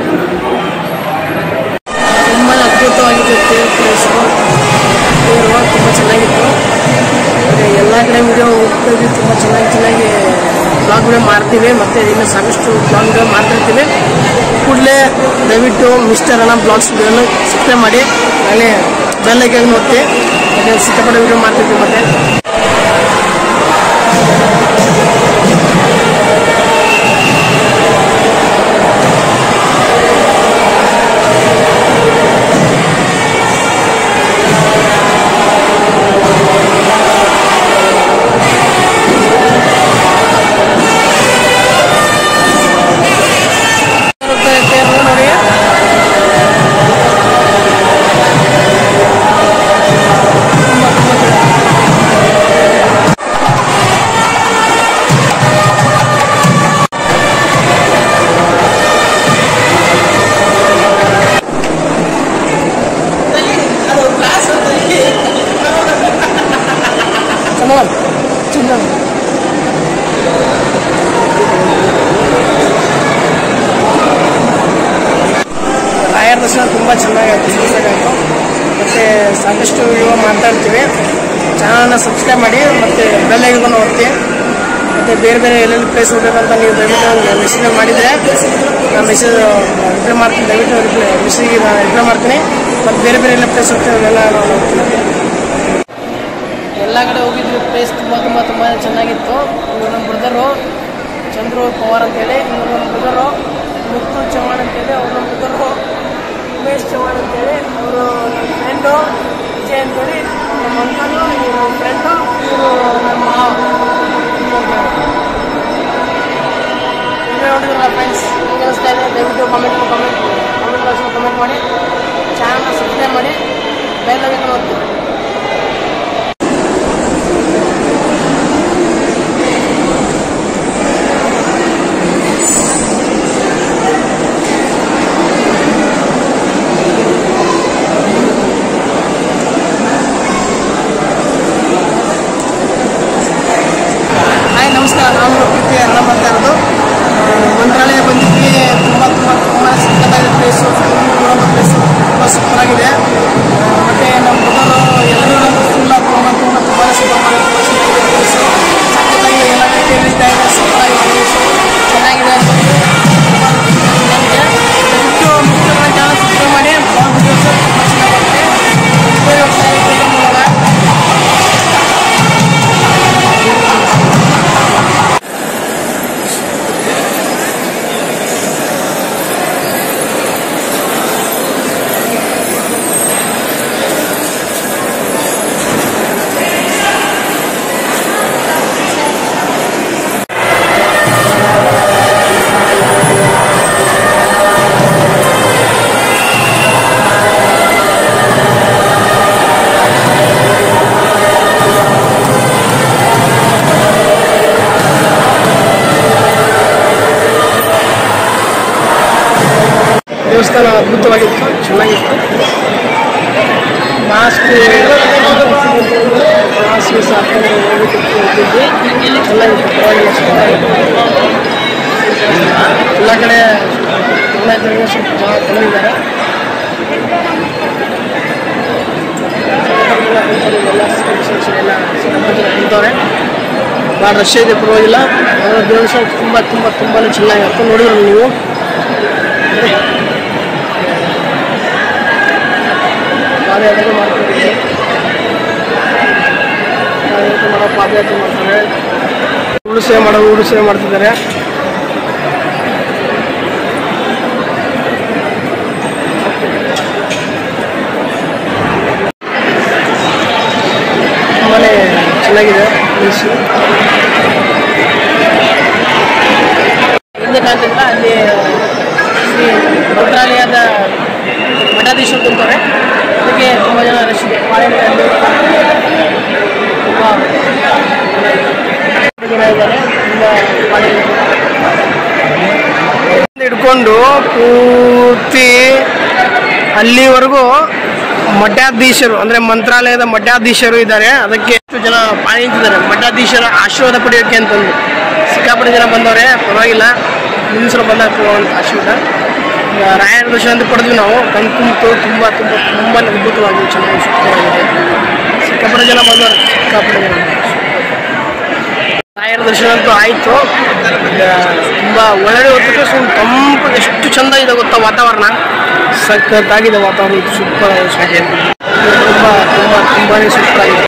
ತುಂಬ ಅದ್ಭುತವಾಗಿತ್ತು ಪ್ಲೇಸು ತುಂಬ ಚೆನ್ನಾಗಿತ್ತು ಮತ್ತೆ ಎಲ್ಲ ಕಡೆ ವಿಡಿಯೋ ಹೋಗ್ತೀವಿ ತುಂಬ ಚೆನ್ನಾಗಿ ಚೆನ್ನಾಗಿ ಬ್ಲಾಗ್ ವಿಡಿಯೋ ಮಾಡ್ತೀವಿ ಮತ್ತು ಇನ್ನು ಸಾಕಷ್ಟು ಬ್ಲಾಗ್ ವಿಡಿಯೋ ಮಾಡ್ತಿರ್ತೀವಿ ಕೂಡಲೇ ದಯವಿಟ್ಟು ಮಿಸ್ಟರ್ ಅಣ್ಣ ಬ್ಲಾಗ್ಸ್ ವಿಡಿಯೋನ ಸಬ್ಸ್ಕ್ರೈಬ್ ಮಾಡಿ ಅಲ್ಲಿ ಬೆಲ್ ಐಕನ್ ಒತ್ತಿ ಮತ್ತೆ ಸಿಕ್ಕಾಪಟ್ಟೆ ವಿಡಿಯೋ ಮಾಡ್ತಿರ್ತೀವಿ ಮತ್ತೆ ಇರುತ್ತೆ ನೋಡಿ ಚೆನ್ನಾಗಿ ಚೆನ್ನಾಗಿ ರಾಯರ ದರ್ಶನ ತುಂಬ ಚೆನ್ನಾಗಾಯ್ತು ಸೂಪರಾಗಿತ್ತು ಮತ್ತು ಸಾಕಷ್ಟು ವಿಡಿಯೋ ಮಾಡ್ತಾ ಇರ್ತೀವಿ ಚಾನಲ್ನ ಸಬ್ಸ್ಕ್ರೈಬ್ ಮಾಡಿ ಮತ್ತು ಬೆಲ್ ಐಕನ್ ಒತ್ತಿ ಮತ್ತು ಬೇರೆ ಬೇರೆ ಎಲ್ಲೆಲ್ಲಿ ಪ್ಲೇಸ್ ಹೋಗ್ಬೇಕಂತ ನೀವು ದಯವಿಟ್ಟು ಒಂದು ಮೆಸೇಜ್ ಮಾಡಿದರೆ ನಾನು ಮೆಸೇಜ್ ರಿಪ್ಲೈ ಮಾಡ್ತೀನಿ ದಯವಿಟ್ಟು ರಿಪ್ಲೈ ಮೆಸೇಜ್ಗೆ ನಾನು ರಿಪ್ಲೈ ಮಾಡ್ತೀನಿ ಮತ್ತು ಬೇರೆ ಬೇರೆ ಎಲ್ಲ ಪ್ಲೇಸ್ ಹೋಗ್ತೀವಿ ಅವೆಲ್ಲ ನಾನು ನೋಡ್ತೀನಿ ಎಲ್ಲ ಕಡೆ ಹೋಗಿದ್ವಿ ಪ್ಲೇಸ್ ತುಂಬ ತುಂಬ ತುಂಬ ಚೆನ್ನಾಗಿತ್ತು ಇವರು ನಮ್ಮ ಬ್ರದರು ಚಂದ್ರು ಪವಾರ್ ಅಂತೇಳಿ ಇವರು ನಮ್ಮ ಬ್ರದರು ಮುತ್ತು ಚವ್ಹಾಣ್ ಅಂತೇಳಿ ಅವ್ರು ನಮ್ಮ ಬ್ರದರು ಉಮೇಶ್ ಚವ್ಹಾಣ್ ಅಂತೇಳಿ ಅವರು ನನ್ನ ಫ್ರೆಂಡು ವಿಜಯ್ ಅಂತೇಳಿ ನಮ್ಮ ಅಂಕಲು ಇವರು ಫ್ರೆಂಡು ಇವರು ನಮ್ಮ ಮಾವ ನೀವೇ ನೋಡಿದ್ರಲ್ಲ ಫ್ರೆಂಡ್ಸ್ ನಿಮ್ಗೆ ಅನಿಸ್ತಾ ಇದೆ ದಯವಿಟ್ಟು ಕಮೆಂಟ್ ಕಮೆಂಟ್ ಕಮೆಂಟ್ ಬಾಕ್ಸಲ್ಲಿ ಕಮೆಂಟ್ ಮಾಡಿ ಚಾನಲ್ನ ಸಬ್ಸ್ಕ್ರೈಬ್ ಮಾಡಿ ಬೆಲ್ ಐಕನ್ ಒತ್ತಿ ಹಾಯ್ ನಮಸ್ಕಾರ ನಾನು ಪ್ರೀತಿ ಅಣ್ಣ ಮಾಡ್ತಾ ಇರೋದು ಆ, ಮಂತ್ರಾಲಯ ಬಂದಿದ್ವಿ ತುಂಬ ತುಂಬ ತುಂಬ ಸಕ್ಕತ್ತಾಗಿದೆ ಪ್ಲೇಸು ನೋಡೋಂಥ ಪ್ಲೇಸು ತುಂಬ ಸೂಪರಾಗಿದೆ ಮತ್ತು ನಮ್ಮ ಹುಡುಗರು ಎಲ್ಲರೂ ನಮ್ಮ ಫುಲ್ಲ ತುಂಬ ತುಂಬ ತುಂಬ ಸೂಪರ್ ಪ್ಲೇಸು ಸಕ್ಕತ್ತಾಗಿದೆ ಎಲ್ಲ ರೀತಿ ನಡೀತಾ ಇದೆ ಸೂಪರಾಗಿದೆ ಪ್ಲೇಸು ಚೆನ್ನಾಗಿದೆ ಚೆನ್ನಾಗಿದೆ ದಯವಿಟ್ಟು ಮುಖ್ಯమైన ಚಾನಲ್ ಸಬ್ಸ್ಕ್ರೈಬ್ ಮಾಡಿ ಬ್ಲಾಗ್ ವಿಡಿಯೋಸ್ ತುಂಬ ಚೆನ್ನಾಗಿರುತ್ತೆ ಉಪಯೋಗ ಆಗ್ತಾ ಇದೆ ಇದರ ಮೂಲಕ ದೇವಸ್ಥಾನ ಅದ್ಭುತವಾಗಿತ್ತು ಚೆನ್ನಾಗಿತ್ತು ಮಾಸ್ಕ್ ಮಾಸ್ಕ್ ಸಾಕೊಂಡು ಹೋಗ್ಬಿಟ್ಟು ಹೋಗಿದ್ವಿ ಚೆನ್ನಾಗಿತ್ತು ಪರವಾಗಿಲ್ಲ ಚೆನ್ನಾಗಿತ್ತು ಎಲ್ಲ ಕಡೆ ಎಲ್ಲ ಕಡೆ ಸ್ವಲ್ಪ ಜನ ಕಮ್ಮಿದ್ದಾರೆ ಎಲ್ಲ ಎಲ್ಲ ಸಿಕ್ಕಾಪಟ್ಟೆ ಜನ ಕುಂತವ್ರೆ ಭಾಳ ರಶ್ ಇದೆ ಪರವಾಗಿಲ್ಲ ಅದರ ದೇವಸ್ಥಾನ ತುಂಬ ತುಂಬ ತುಂಬಾ ಚೆನ್ನಾಗಿತ್ತು ನೋಡಿದ್ರು ನೀವು ಪಾದಯಾತ್ರೆ ಮಾಡ್ತಿದ್ದೀವಿ ಪಾದಯಾತ್ರೆ ಮಾಡೋ ಪಾದಯಾತ್ರೆ ಮಾಡ್ತಾರೆ ಉಳು ಸೇವೆ ಮಾಡೋ ಉಳು ಸೇವೆ ಮಾಡ್ತಿದ್ದಾರೆ ತುಂಬಾ ಚೆನ್ನಾಗಿದೆ ಪ್ಲೇಸು ಹಿಂದೆ ಕಾಣ್ತಿದ್ರ ಅಲ್ಲಿ ಶ್ರೀ ಮಂತ್ರಾಲಯದ ಮಠಾಧೀಶರು ಕುಂತಾರೆ ಅದಕ್ಕೆ ತುಂಬ ಜನ ರಶ್ ಇದೆ ಪಾಳೆಯಲ್ಲಿ ತುಂಬ ಜನ ಇದ್ದಾರೆ ತುಂಬ ಪಾಳೆ ಹಿಡ್ಕೊಂಡು ಪೂರ್ತಿ ಅಲ್ಲಿವರೆಗೂ ಮಠಾಧೀಶರು ಅಂದ್ರೆ ಮಂತ್ರಾಲಯದ ಮಠಾಧೀಶರು ಇದ್ದಾರೆ ಅದಕ್ಕೆ ಎಷ್ಟು ಜನ ಪಾಳಿ ನಿಂತಿದ್ದಾರೆ ಮಠಾಧೀಶರ ಆಶೀರ್ವಾದ ಪಡೆಯೋಕೆ ಅಂತಂದು ಸಿಕ್ಕಾಪಟ್ಟೆ ಜನ ಬಂದವ್ರೆ ಪರವಾಗಿಲ್ಲ ಮುಂದಿನ ಸಲ ಬಂದಾಗ ಕೊಡುವಂಥ ಆಶೀರ್ವಾದ ಈಗ ರಾಯರ ದರ್ಶನ ಅಂತ ಪಡೆದ್ವಿ ನಾವು ಕಣ್ ತುಂಬಿತು ತುಂಬ ತುಂಬ ತುಂಬ ಅದ್ಭುತವಾಗಿ ಚೆನ್ನಾಗಿ ಸೂಕ್ತವಾಗಿದೆ ಸಿಕ್ಕಾಪಟ್ಟೆ ಜನ ಬಂದವ್ರೆ ಸಿಕ್ಕಾಪಟ್ಟೆ ಜನ ರಾಯರ ದರ್ಶನ ಅಂತೂ ಆಯಿತು ತುಂಬ ಒಳ್ಳೆ ಹೊತ್ತಿಗೆ ಸ್ವಲ್ಪ ತಂಪು ಎಷ್ಟು ಚಂದ ಇದೆ ಗೊತ್ತಾ ವಾತಾವರಣ ಸಖತ್ತಾಗಿದೆ ವಾತಾವರಣ ಸೂಪರ್ ಆಗಿದೆ ತುಂಬ ತುಂಬ ತುಂಬಾ ಸೂಪರ್ ಆಗಿದೆ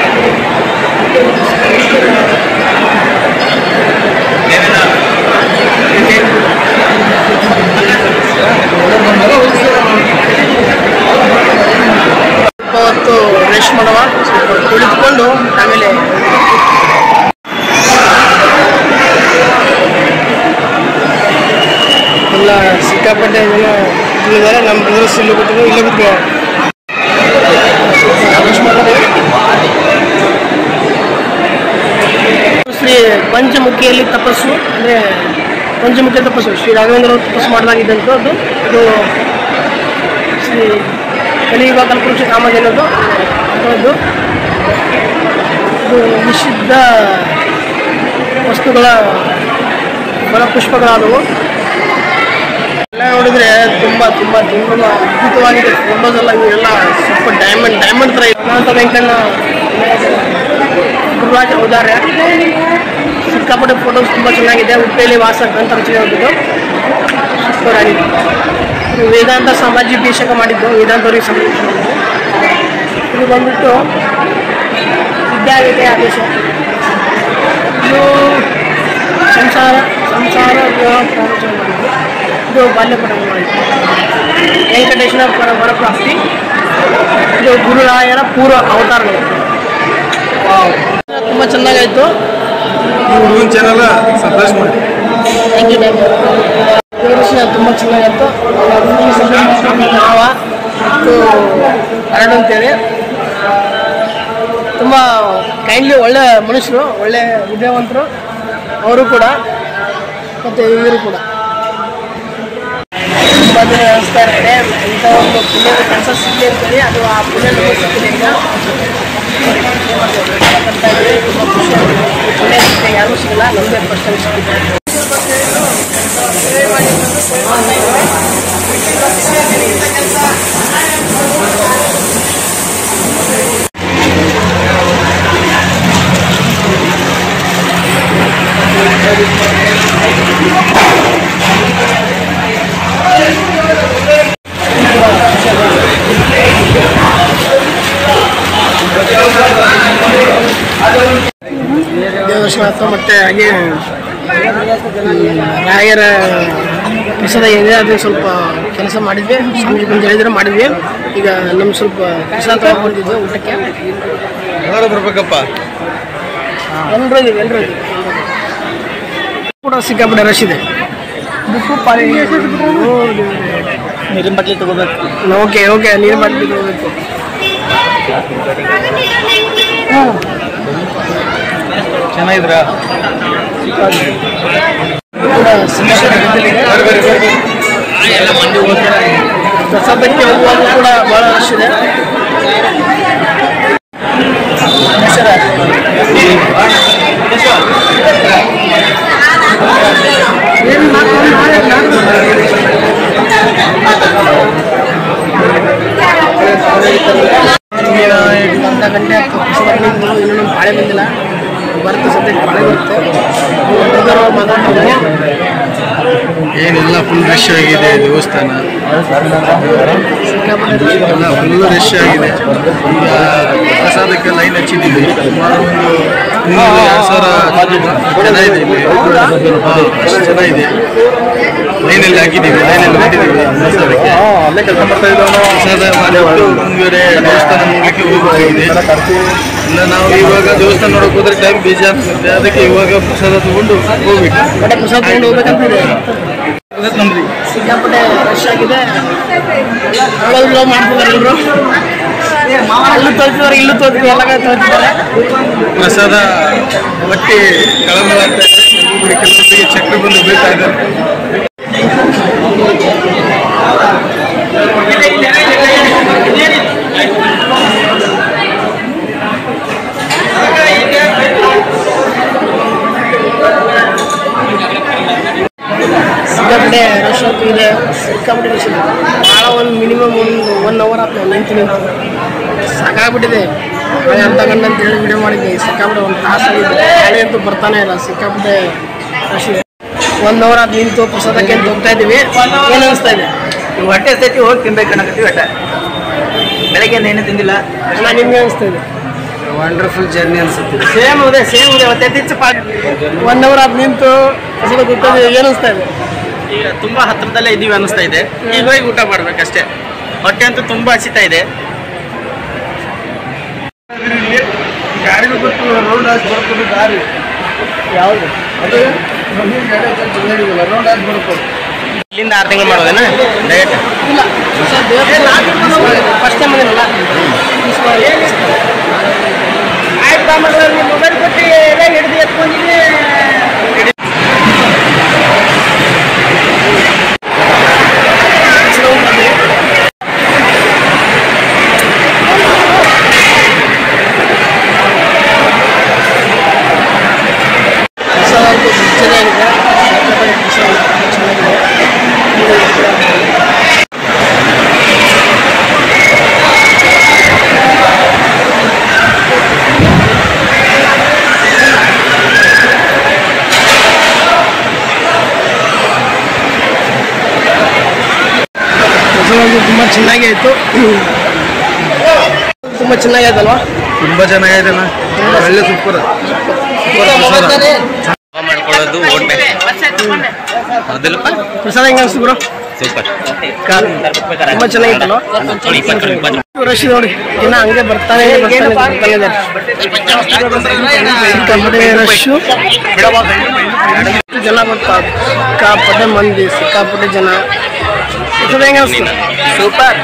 ಸ್ವಲ್ಪ ಹೊತ್ತು ರೆಸ್ಟ್ ಮಾಡುವ ಸ್ವಲ್ಪ ಕುಳಿತುಕೊಂಡು ಆಮೇಲೆ ಎಲ್ಲ ಸಿಕ್ಕಾಪಟ್ಟೆ ಜನ ಇದ್ದಾರೆ ನಮ್ಮ ಬ್ರದರ್ಸ್ ಇಲ್ಲಿ ಕೂತಿದ್ರು ಇಲ್ಲೇ ಕೂತ್ಕೊ ಶ್ರೀ ಪಂಚಮುಖಿಯಲ್ಲಿ ತಪಸ್ಸು ಅಂದರೆ ಪಂಚಮುಖಿ ತಪಸ್ಸು ಶ್ರೀ ರಾಘವೇಂದ್ರ ಅವರು ತಪಸ್ಸು ಮಾಡಿದಾಗಿದ್ದಂಥದ್ದು ಅದು ಇದು ಶ್ರೀ ಕಲಿಯುಗ ಕಲ್ಪವೃಕ್ಷ ಕಾಮಧೇನು ಅನ್ನೋದು ಅದು ಇದು ನಿಷಿದ್ಧ ವಸ್ತುಗಳ ಬರ ಪುಷ್ಪಗಳಾದವು ಎಲ್ಲ ನೋಡಿದ್ರೆ ತುಂಬಾ ತುಂಬಾ ತುಂಬಾ ಅದ್ಭುತವಾಗಿದೆ ಫೋಟೋಸ್ ಎಲ್ಲ ಇವೆಲ್ಲ ಸ್ವಲ್ಪ ಡೈಮಂಡ್ ಡೈಮಂಡ್ ತರ ಇದೆ. ಅನಂತ ವೆಂಕಣ್ಣ ಗುರುರಾಜ್ ಔದಾರ್ಯ ಸಿಕ್ಕಾಪಟ್ಟೆ ಫೋಟೋಸ್ ತುಂಬಾ ಚೆನ್ನಾಗಿದೆ ಉಪ್ಪೇಲಿ ವಾಸ ಗ್ರಂಥ ರಚನೆ ಹೋಗಿದ್ದು ಸೂಪರ್ ಆಗಿದೆ ಇದು ವೇದಾಂತ ಸಮಾಜಾಭಿಷೇಕ ಮಾಡಿದ್ದು ವೇದಾಂತವರಿಗೆ ಸಮಾಜ ಇದು ಬಂದ್ಬಿಟ್ಟು ವಿದ್ಯಾಗೀತೆ ಆದೇಶ ಇದು ಸಂಸಾರ ಸಂಸಾರ ವಿವಾಹ ಪ್ರವಚನ ಮಾಡಿದ್ದು ಇದು ಬಾಲ್ಯ ಪಠಣ ಮಾಡಿದ್ದು ವೆಂಕಟೇಶ್ವರ ಪರ ವರಪ್ರಾಪ್ತಿ ಇದು ಗುರುರಾಯರ ಪೂರ್ವ ಅವತಾರಗಳು ತುಂಬ ಚೆನ್ನಾಗಾಯಿತು ಹುಡುಗನ ಚಾನಲ್ ಸಬ್ಸ್ಕ್ರೈಬ್ ಮಾಡಿ ಥ್ಯಾಂಕ್ ಯು ಥ್ಯಾಂಕ್ ಯು ದೇವರಸ್ನ ತುಂಬ ಚೆನ್ನಾಗಿತ್ತು ಈ ಸಂದರ್ಭದಲ್ಲಿ ಮಾವ ಮತ್ತು ಅರಣ ಅಂತೇಳಿ ತುಂಬ ಕೈಂಡ್ಲಿ ಒಳ್ಳೆ ಮನುಷ್ಯರು ಒಳ್ಳೆ ವಿದ್ಯಾವಂತರು ಅವರು ಕೂಡ ಮತ್ತು ಇವರು ಕೂಡ ತುಂಬ ಜನ ಅನಿಸ್ತಾ ಇರ್ತಾರೆ ಇಂಥ ಒಂದು ಪುಣ್ಯದ ಕೆಲಸ ಸಿಗಲಿ ಅಂತೇಳಿ ಅದು ಆ ಪುಣ್ಯ ನಮಗೆ ಸಿಕ್ಕಿದೆ ಈಗ ಏನ್ ಮಾಡ್ಬೋದು? ಕಷ್ಟ ಇದೆ, ತುಂಬ ಖುಷಿ ಆಗಿದೆ. ಈ ಪುಣ್ಯ ಸಿಕ್ಕಿದೆ ಯಾರೂ ಸಿಗಲ್ಲ ನಮಗೆ ಫಸ್ಟ್ ಟೈಮ್ ಸಿಕ್ಕಿದೆ ದೇವದರ್ಶನ ಆಯ್ತು ಮತ್ತೆ ಹಾಗೆ ಹ್ಮ್, ರಾಯರ ಪ್ರಸಾದ ಏನಿದೆ ಅದು ಸ್ವಲ್ಪ ಕೆಲಸ ಮಾಡಿದ್ವಿ ಸ್ವಾಮೀಜಿ ಬಂದು ಹೇಳಿದ್ರೆ ಮಾಡಿದ್ವಿ ಈಗ ನಮ್ಗೆ ಸ್ವಲ್ಪ ಪ್ರಸಾದ ತಗೊಂಡ್ಬಂದಿದ್ವಿ ಊಟಕ್ಕೆ ಎಲ್ಲರೂ ಬರ್ಬೇಕಪ್ಪ ಎಲ್ಲರೂ ಇದೀವಿ ಎಲ್ಲರೂ ಇದೀವಿ ಕೂಡ ಸಿಕ್ಕಾಪಟ್ಟೆ ರಶ್ ಇದೆ ಬುಕ್ಕು ಪಾಲಿ ನೀರಿನ ಬಟ್ಲಿ ತಗೋಬೇಕು ಓಕೆ ಓಕೆ ನೀರು ಬಾಟ್ಲಿ ತಗೋಬೇಕು ಚೆನ್ನಾಗಿದ್ರ ಕೂಡ ಸಿಕ್ಕಾಪಟ್ಟೆ ಗದ್ದಲ ಇದೆ. ಪ್ರಸಾದಕ್ಕೆ ಹೋಗುವಾಗ ಕೂಡ ಬಹಳ ರಶ್ ಇದೆ ಈಗ ಅರ್ಧ ಗಂಟೆ ಆಗ್ತದೆ ಪ್ರಸಾದ ಬಂದಿದ್ದು ಇನ್ನೂ ನಮ್ಮ ಪಾಳೆ ಬಂದಿಲ್ಲ ಬರುತ್ತೆ ಸದ್ಯಕ್ಕೆ ಪಾಳೆ ಬರುತ್ತೆ ಬ್ರದರ್ ಮಾತಾಡ್ತಿದ್ದಾರೆ ಏನಿಲ್ಲ ಫುಲ್ ರಶ್ ಆಗಿದೆ ದೇವಸ್ಥಾನ ಸಿಕ್ಕಾಪಟ್ಟೆ ರಶ್ ಇದೆ. ಎಲ್ಲ ಫುಲ್ ರಶ್ ಆಗಿದೆ ಈಗ ಪ್ರಸಾದಕ್ಕೆ ಲೈನ್ ಹಚ್ಚಿದ್ದೀವಿ ಸುಮಾರು ಒಂದು ಇನ್ನೂರು ಎರಡು ಸಾವಿರ ಜನ ಇದೆ ಇಲ್ಲಿ ಹಾ, ಅಷ್ಟು ಜನ ಇದೆ ಲೈನಲ್ಲಿ ಹಾಕಿದ್ದೀವಿ ಲೈನಲ್ಲಿ ಮಾಡಿದ್ದೀವಿ ಪ್ರಸಾದಕ್ಕೆ ಪ್ರಸಾದ ಮಾಡಿಬಿಟ್ಟು ಮುಂದುವರೆ ದೇವಸ್ಥಾನ ನೋಡಲಿಕ್ಕೆ ಹೋಗಬೇಕಾಗಿದೆ ಇಲ್ಲ ನಾವು ಇವಾಗ ದೇವಸ್ಥಾನ ನೋಡಕ್ ಹೋದ್ರೆ ಟೈಮ್ ಬೇಜಾರ್ ಅನ್ಸುತ್ತೆ ಅದಕ್ಕೆ ಇವಾಗ ಪ್ರಸಾದ ತಗೊಂಡು ಹೋಗ್ಬೇಕು ಬಟ್ಟೆ ಪ್ರಸಾದ ತಗೊಂಡು ಹೋಗ್ಬೇಕಂತಿದೆ ಅದಕ್ಕೆ ನಮ್ದು ಸಿಕ್ಕಾಪಟ್ಟೆ ರಶ್ ಆಗಿದೆ ಹೇಳೋದಿಲ್ಲ ಮಾಡ್ತಿದ್ದಾರೆ ಎಲ್ಲರೂ ಅಲ್ಲೂ ತೋರಿಸಿದ್ದಾರೆ ಇಲ್ಲೂ ತೋರಿಸಿದ್ದಾರೆ ಎಲ್ಲ ಕಡೆ ತೋರಿಸಿದ್ದಾರೆ ಪ್ರಸಾದ ಹೊಟ್ಟೆ ಕಳಮಳ ಆಗ್ತಾ ಇದೆ ಒಬ್ಬೊಬ್ಬರಿಗೆ ಕೆಲವೊಬ್ಬರಿಗೆ ಚಕ್ರ ಬಂದು ಬೀಳ್ತಾ ಇದ್ದಾರೆ ಸಿಕ್ಕಾಬಿಟ್ಟಿದೆ ರಶ್ ಇದೆ ಭಾಳ ಒಂದು ಮಿನಿಮಮ್ ಒಂದು ಒನ್ ಅವರ್ ಆಯ್ತು ನಾವು ನಿಂತು ನಿಂತು ಸಾಕಾಗ್ಬಿಟ್ಟಿದೆ ನಾಳೆ ಅರ್ಧ ಗಂಟೆ ಅಂತ ಹೇಳಿ ವಿಡಿಯೋ ಮಾಡಿದ್ದೆ ಸಿಕ್ಕಾಬಿಟ್ಟೆ ಒಂದು ತಾಸು ಆಗಿದೆ ಗಾಡಿ ಅಂತೂ ಬರ್ತಾನೆ ಇಲ್ಲ ಸಿಕ್ಕಾಬಿಟ್ಟೆ ರಶ್ ಇದೆ ಒನ್ ಅವರ್ ಆದ್ ನಿಂತು ಪ್ರಸಾದಕ್ಕೆ ಅಂತ ಹೋಗ್ತಾ ಇದ್ದೀವಿ ಏನು ಅನಿಸ್ತಾ ಇದೆ ಹೊಟ್ಟೆ ಸತಿ ಹೋಗಿ ತಿನ್ಬೇಕು ಅನ್ನಕತ್ತೀವಿ ಹೊಟ್ಟೆ ಬೆಳಗ್ಗೆ ಏನು ತಿಂದಿಲ್ಲ ಅಣ್ಣ ನಿಮ್ಗೆ ಅನಿಸ್ತಾ ಇದೆ ವಂಡರ್ಫುಲ್ ಜರ್ನಿ ಅನ್ಸುತ್ತೆ ಸೇಮ್ ಇದೆ ಸೇಮ್ ಇದೆ ಮತ್ತೆ ತಿಚ್ಚ ಪಾಟ್ ಒನ್ ಅವರ್ ಆದ್ ನಿಂತು ಪ್ರಸಾದ ಹೋಗ್ತಾ ಇದ್ದೀವಿ ಏನು ಅನಿಸ್ತಾ ಇದೆ ಈಗ ತುಂಬಾ ಹತ್ರದಲ್ಲೇ ಇದೀವಿ ಅನಿಸ್ತಾ ಇದೆ ಈಗ ಹೋಗಿ ಊಟ ಮಾಡ್ಬೇಕಷ್ಟೇ ಹೊಟ್ಟೆ ಅಂತೂ ತುಂಬಾ ಹಸಿತಾ ಇದೆ ಗಾಡಿಗೂ ಗೊತ್ತು ರೋಡ್ ಹಾಕಿ ಬರ್ಕೊಂಡು ದಾರಿ ಯಾವುದು ಅದು ನಮಗೆ ಗಾಡಿ ಹಾಕಿ ಚೆನ್ನಾಗಿಲ್ಲ ರೋಡ್ ಹಾಕಿ ಬರ್ಕೊಂಡು ಇಲ್ಲಿಂದ ಆರು ತಿಂಗಳು ಮಾಡೋದೇನ ಡಯಟ್ ಇಲ್ಲ ಫಸ್ಟ್ ಟೈಮ್ ಬಂದಿರಲ್ಲ ಆಯ್ತು ಮೊಬೈಲ್ ಕೊಟ್ಟು ಹಿಡಿದು ಎತ್ಕೊಂಡಿದ್ದೀನಿ ಚೆನ್ನಾಗಿದೆ ಚೆನ್ನಾಗಿದೆ ಪ್ರಸಾದ ತುಂಬ ಚೆನ್ನಾಗಿ ಆಯಿತು ತುಂಬ ಚೆನ್ನಾಗಿ ಆಯ್ತಲ್ವಾ ತುಂಬ ಚೆನ್ನಾಗಿದೆ ಒಳ್ಳೆ ಸೂಪರ್ ಮಾಡ್ಕೊಳ್ಳೋದು ಓಡ್ಬೇಕು ಅದಲ್ಲಪ್ಪ ಪ್ರಸಾದ ಹೆಂಗೆ ಅನಿಸ್ತು ಬ್ರೋ ಸೂಪರ್ ತುಂಬ ಚೆನ್ನಾಗಿತ್ತಲ್ವಾ ಇಪ್ಪತ್ತು ಇಪ್ಪತ್ತು ರಶ್ ನೋಡಿ ಇನ್ನ ಹಂಗೆ ಬರ್ತಾನೆ ಇದೆ, ಬರ್ತಾನೆ ಇದೆ, ಬರ್ತಾನೆ ಇದೆ ಸಿಕ್ಕಾಪಟ್ಟೆ ರಶ್ಶು ಎಷ್ಟು ಜನ ಗೊತ್ತಾ ಸಿಕ್ಕಾಪಟ್ಟೆ ಮಂದಿ ಸಿಕ್ಕಾಪಟ್ಟೆ ಜನ ಪ್ರಸಾದ ಹೆಂಗೆ ಅನಿಸ್ತು ಸೂಪರ್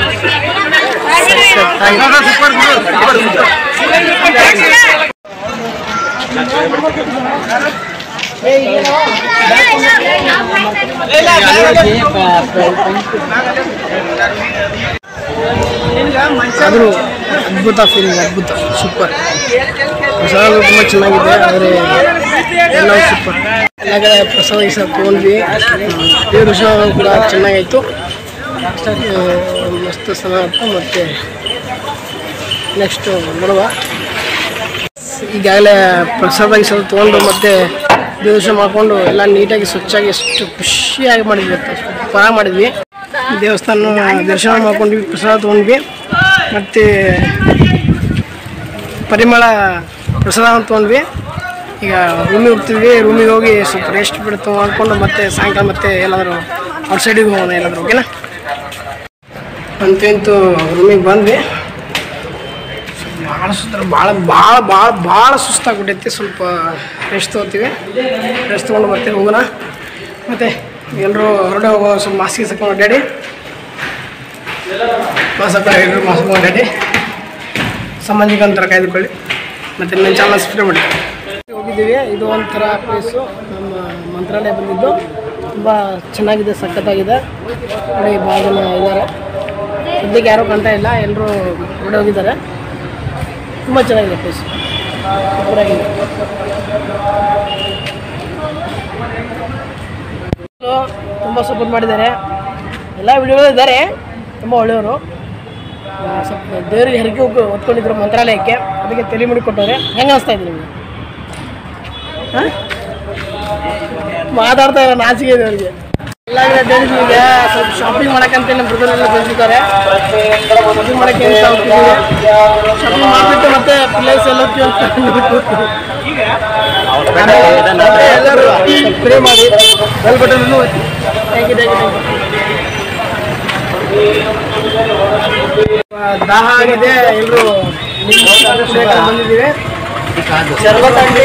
ಆದರೂ ಅದ್ಭುತ ಫೀಲಿಂಗ್ ಅದ್ಭುತ ಸೂಪರ್ ಪ್ರಸಾದ ತುಂಬ ಚೆನ್ನಾಗಿದೆ ಆದರೆ ಎಲ್ಲ ಸೂಪರ್ ಎಲ್ಲ ಕಡೆ ಪ್ರಸಾದ ಈ ಸಲ ತೊಗೊಂಡ್ವಿ ದೇವ್ರ ದರ್ಶನ ಕೂಡ ಚೆನ್ನಾಗಾಯಿತು ಮಸ್ತ್ ಸಲ ಆಯ್ತು ಮತ್ತು ನೆಕ್ಸ್ಟು ನೋಡುವ ಈಗಾಗಲೇ ಪ್ರಸಾದ ಈ ಸಲ ತೊಗೊಂಡು ಮತ್ತೆ ದೇವ್ರ ದರ್ಶನ ಮಾಡಿಕೊಂಡು ಎಲ್ಲ ನೀಟಾಗಿ ಸ್ವಚ್ಛಾಗಿ ಎಷ್ಟು ಖುಷಿಯಾಗಿ ಮಾಡಿದ್ವಿ ಇವತ್ತು ಸೂಪರಾಗಿ ಮಾಡಿದ್ವಿ ದೇವಸ್ಥಾನ ದರ್ಶನ ಮಾಡ್ಕೊಂಡ್ವಿ ಪ್ರಸಾದ ತೊಗೊಂಡ್ವಿ ಮತ್ತು ಪರಿಮಳ ಪ್ರಸಾದ ತೊಗೊಂಡ್ವಿ ಈಗ ರೂಮಿಗೆ ಹೋಗ್ತಿದ್ವಿ ರೂಮಿಗೆ ಹೋಗಿ ಸ್ವಲ್ಪ ರೆಸ್ಟ್ ಬಿಡ್ತು ಮಾಡ್ಕೊಂಡು ಮತ್ತೆ ಸಾಯಂಕಾಲ ಮತ್ತೆ ಎಲ್ಲಾದರೂ ಔಟ್ಸೈಡಿಗೆ ಹೋಗೋಣ ಎಲ್ಲಾದರೂ ಓಕೆನಾ ಅಂತೂ ಇಂತೂ ರೂಮಿಗೆ ಬಂದ್ವಿ ಭಾಳ ಸುಸ್ತರ ಭಾಳ ಭಾಳ ಭಾಳ ಭಾಳ ಸುಸ್ತಾಗ್ಬಿಟ್ಟೈತಿ ಸ್ವಲ್ಪ ರೆಸ್ಟ್ ತೊಗೋತೀವಿ ರೆಸ್ಟ್ ತೊಗೊಂಡು ಮತ್ತೆ ಹೋಗೋಣ ಮತ್ತು ಎಲ್ಲರೂ ಹೊರಡೆ ಹೋಗೋ ಸ್ವಲ್ಪ ಮಾಸ್ಕ್ ಹಾಕೊಂಡು ಅಡ್ಡಾಡಿ ಮಾಸ್ಕ್ ಹಾಕೊಂಡು ಎಲ್ಲರೂ ಮಾಸ್ಕ್ ಹಾಕೊಂಡು ಅಡ್ಡಾಡಿ ಸಾಮಾಜಿಕ ಅಂತರ ಕಾಯ್ದುಕೊಳ್ಳಿ ಮತ್ತು ನನ್ನ ಚಾನಲ್ ಸಬ್ಸ್ಕ್ರೈಬ್ ಮಾಡಿ ಹೋಗಿದ್ದೀವಿ ಇದು ಒಂಥರ ಪ್ಲೇಸು ನಮ್ಮ ಮಂತ್ರಾಲಯ ಬಂದಿದ್ದು ತುಂಬ ಚೆನ್ನಾಗಿದೆ ಸಖತ್ತಾಗಿದೆ ನೋಡಿ ಭಾಳ ಜನ ಇದ್ದಾರೆ ಸದ್ಯಕ್ಕೆ ಯಾರೂ ಕಾಣ್ತಾ ಇಲ್ಲ ಎಲ್ಲರೂ ಹೊರಡೆ ಹೋಗಿದ್ದಾರೆ ತುಂಬ ಚೆನ್ನಾಗಿದೆ ಪ್ಲೇಸ್ ಸೂಪರಾಗಿದೆ ತುಂಬ ಸಪೋರ್ಟ್ ಮಾಡಿದ್ದಾರೆ ಎಲ್ಲ ವಿಡಿಯೋ ಇದ್ದಾರೆ ತುಂಬ ಒಳ್ಳೆಯವರು ಆ, ಸ್ವಲ್ಪ ದೇವರಿಗೆ ಹರಕೆ ಹೋಗಿ ಹೊತ್ಕೊಂಡಿದ್ರು ಮಂತ್ರಾಲಯಕ್ಕೆ ಅದಕ್ಕೆ ತಲೆ ಮುಡಿ ಕೊಟ್ಟವ್ರೆ ಹೆಂಗೆ ಅನಿಸ್ತಾ ಇದೆ ನಿಮಗೆ ಹಾಂ ಮಾತಾಡ್ತಾ ಇಲ್ಲ ನಾಚಿಕೆ ಇದೆ ಅವ್ರಿಗೆ ಎಲ್ಲ ಕಡೆ ತಿಳಿದ್ವಿ ಈಗ ಸ್ವಲ್ಪ ಶಾಪಿಂಗ್ ಮಾಡಕ್ಕಂತ ನಮ್ಮ ಬ್ರದರ್ ಎಲ್ಲ ಬಂದಿದ್ದಾರೆ ಶಾಪಿಂಗ್ ಮಾಡಕ್ಕೆ ಅಂತ ಹೋಗ್ತಿದ್ದೀವಿ ಶಾಪಿಂಗ್ ಮಾಡಿಬಿಟ್ಟು ಮತ್ತೆ ಪ್ಲೇಸ್ ಎಲ್ಲ ಎಲ್ಲರೂ ಪ್ರೇ ಮಾಡಿ bell button thank you thank you ದಾಹ ಆಗಿದೆ ಎಲ್ಲರೂ ಬಂದಿದ್ದೀವಿ ಶರ್ಬತ್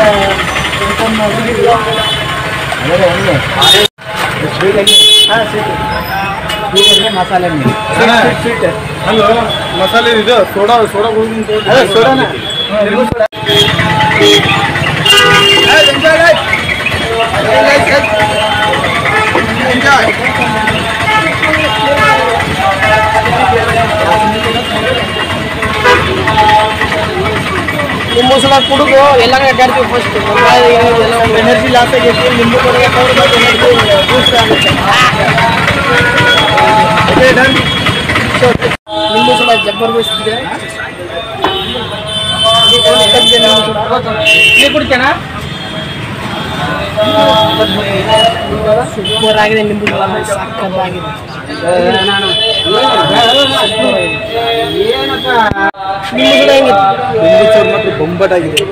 ಮಸಾಲೆ ಹಲೋ ಮಸಾಲೆ ಇದು ಸೋಡಾ ಸೋಡಾ ಸೋಡಾನ ನಿಂಬು ಸಲ ಕುಡಿದು ಎಲ್ಲ ಕಡೆ ಅಡ್ಡಾಡ್ತೀವಿ ಫಸ್ಟ್ ಎನರ್ಜಿ ಲಾಸ್ ಆಗೈತಿ ನಿಂಬು ಕಡೆ ಎನರ್ಜಿ ಬೂಸ್ಟ್ ಆಗುತ್ತೆ ನಿಂಬು ಸಲ ಜಬರ್ದಸ್ತ್ ಇದೆ ನೀ ಕುಡಿತೇನಾ ಸೂಪರ್ ಆಗಿದೆ ನಿಂಬು ಸಲ ಸಕ್ಕತ್ತಾಗಿದೆ ನಿಂಬು ಸಲ ಹೆಂಗಿತ್ತು ಬೊಂಬಟಾಗಿದೆ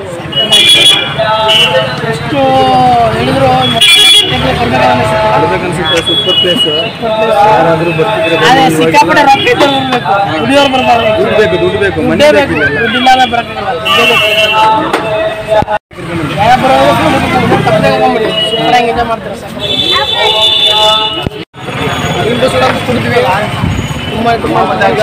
ಎಷ್ಟು ಹೇಳಿದ್ರು ಮತ್ತೆ ಬರ್ಬೇಕು ಅನ್ಸುತ್ತೆ. ಅನ್ಸುತ್ತೆ ಸೂಪರ್ ಪ್ಲೇಸ್ ಯಾರಾದ್ರೂ ಬರ್ತಿದ್ರೆ ಅದೇ ಸಿಕ್ಕಾಪಟ್ಟೆ ರೊಕ್ಕ ಇದ್ದವ್ರು ಬರ್ಬೇಕು ದುಡಿಯೋರು ಬರ್ಬಾರ್ದು ದುಡ್ಡು ಬೇಕು ದುಡ್ಡು ಬೇಕು ಮನೆ ದುಡ್ಡೇ ಬೇಕು ಬೇಕು ದುಡ್ಡಿಲ್ಲಾಂದ್ರೆ ಬರೋಕ್ಕಾಗಲ್ಲ ದುಡ್ಡೇ ಬೇಕು ಯಾರ ಬರೋದು ತಪ್ಪದೆ ಹೋಗ್ಬಿಡಿ ಸೂಪರ್ ಆಗಿ ಎಂಜಾಯ್ ಮಾಡ್ತಾರೆ ಸರ್ ಇಂದು ಸುಡ ಕುಡಿದ್ವಿ ತುಂಬ ತುಂಬ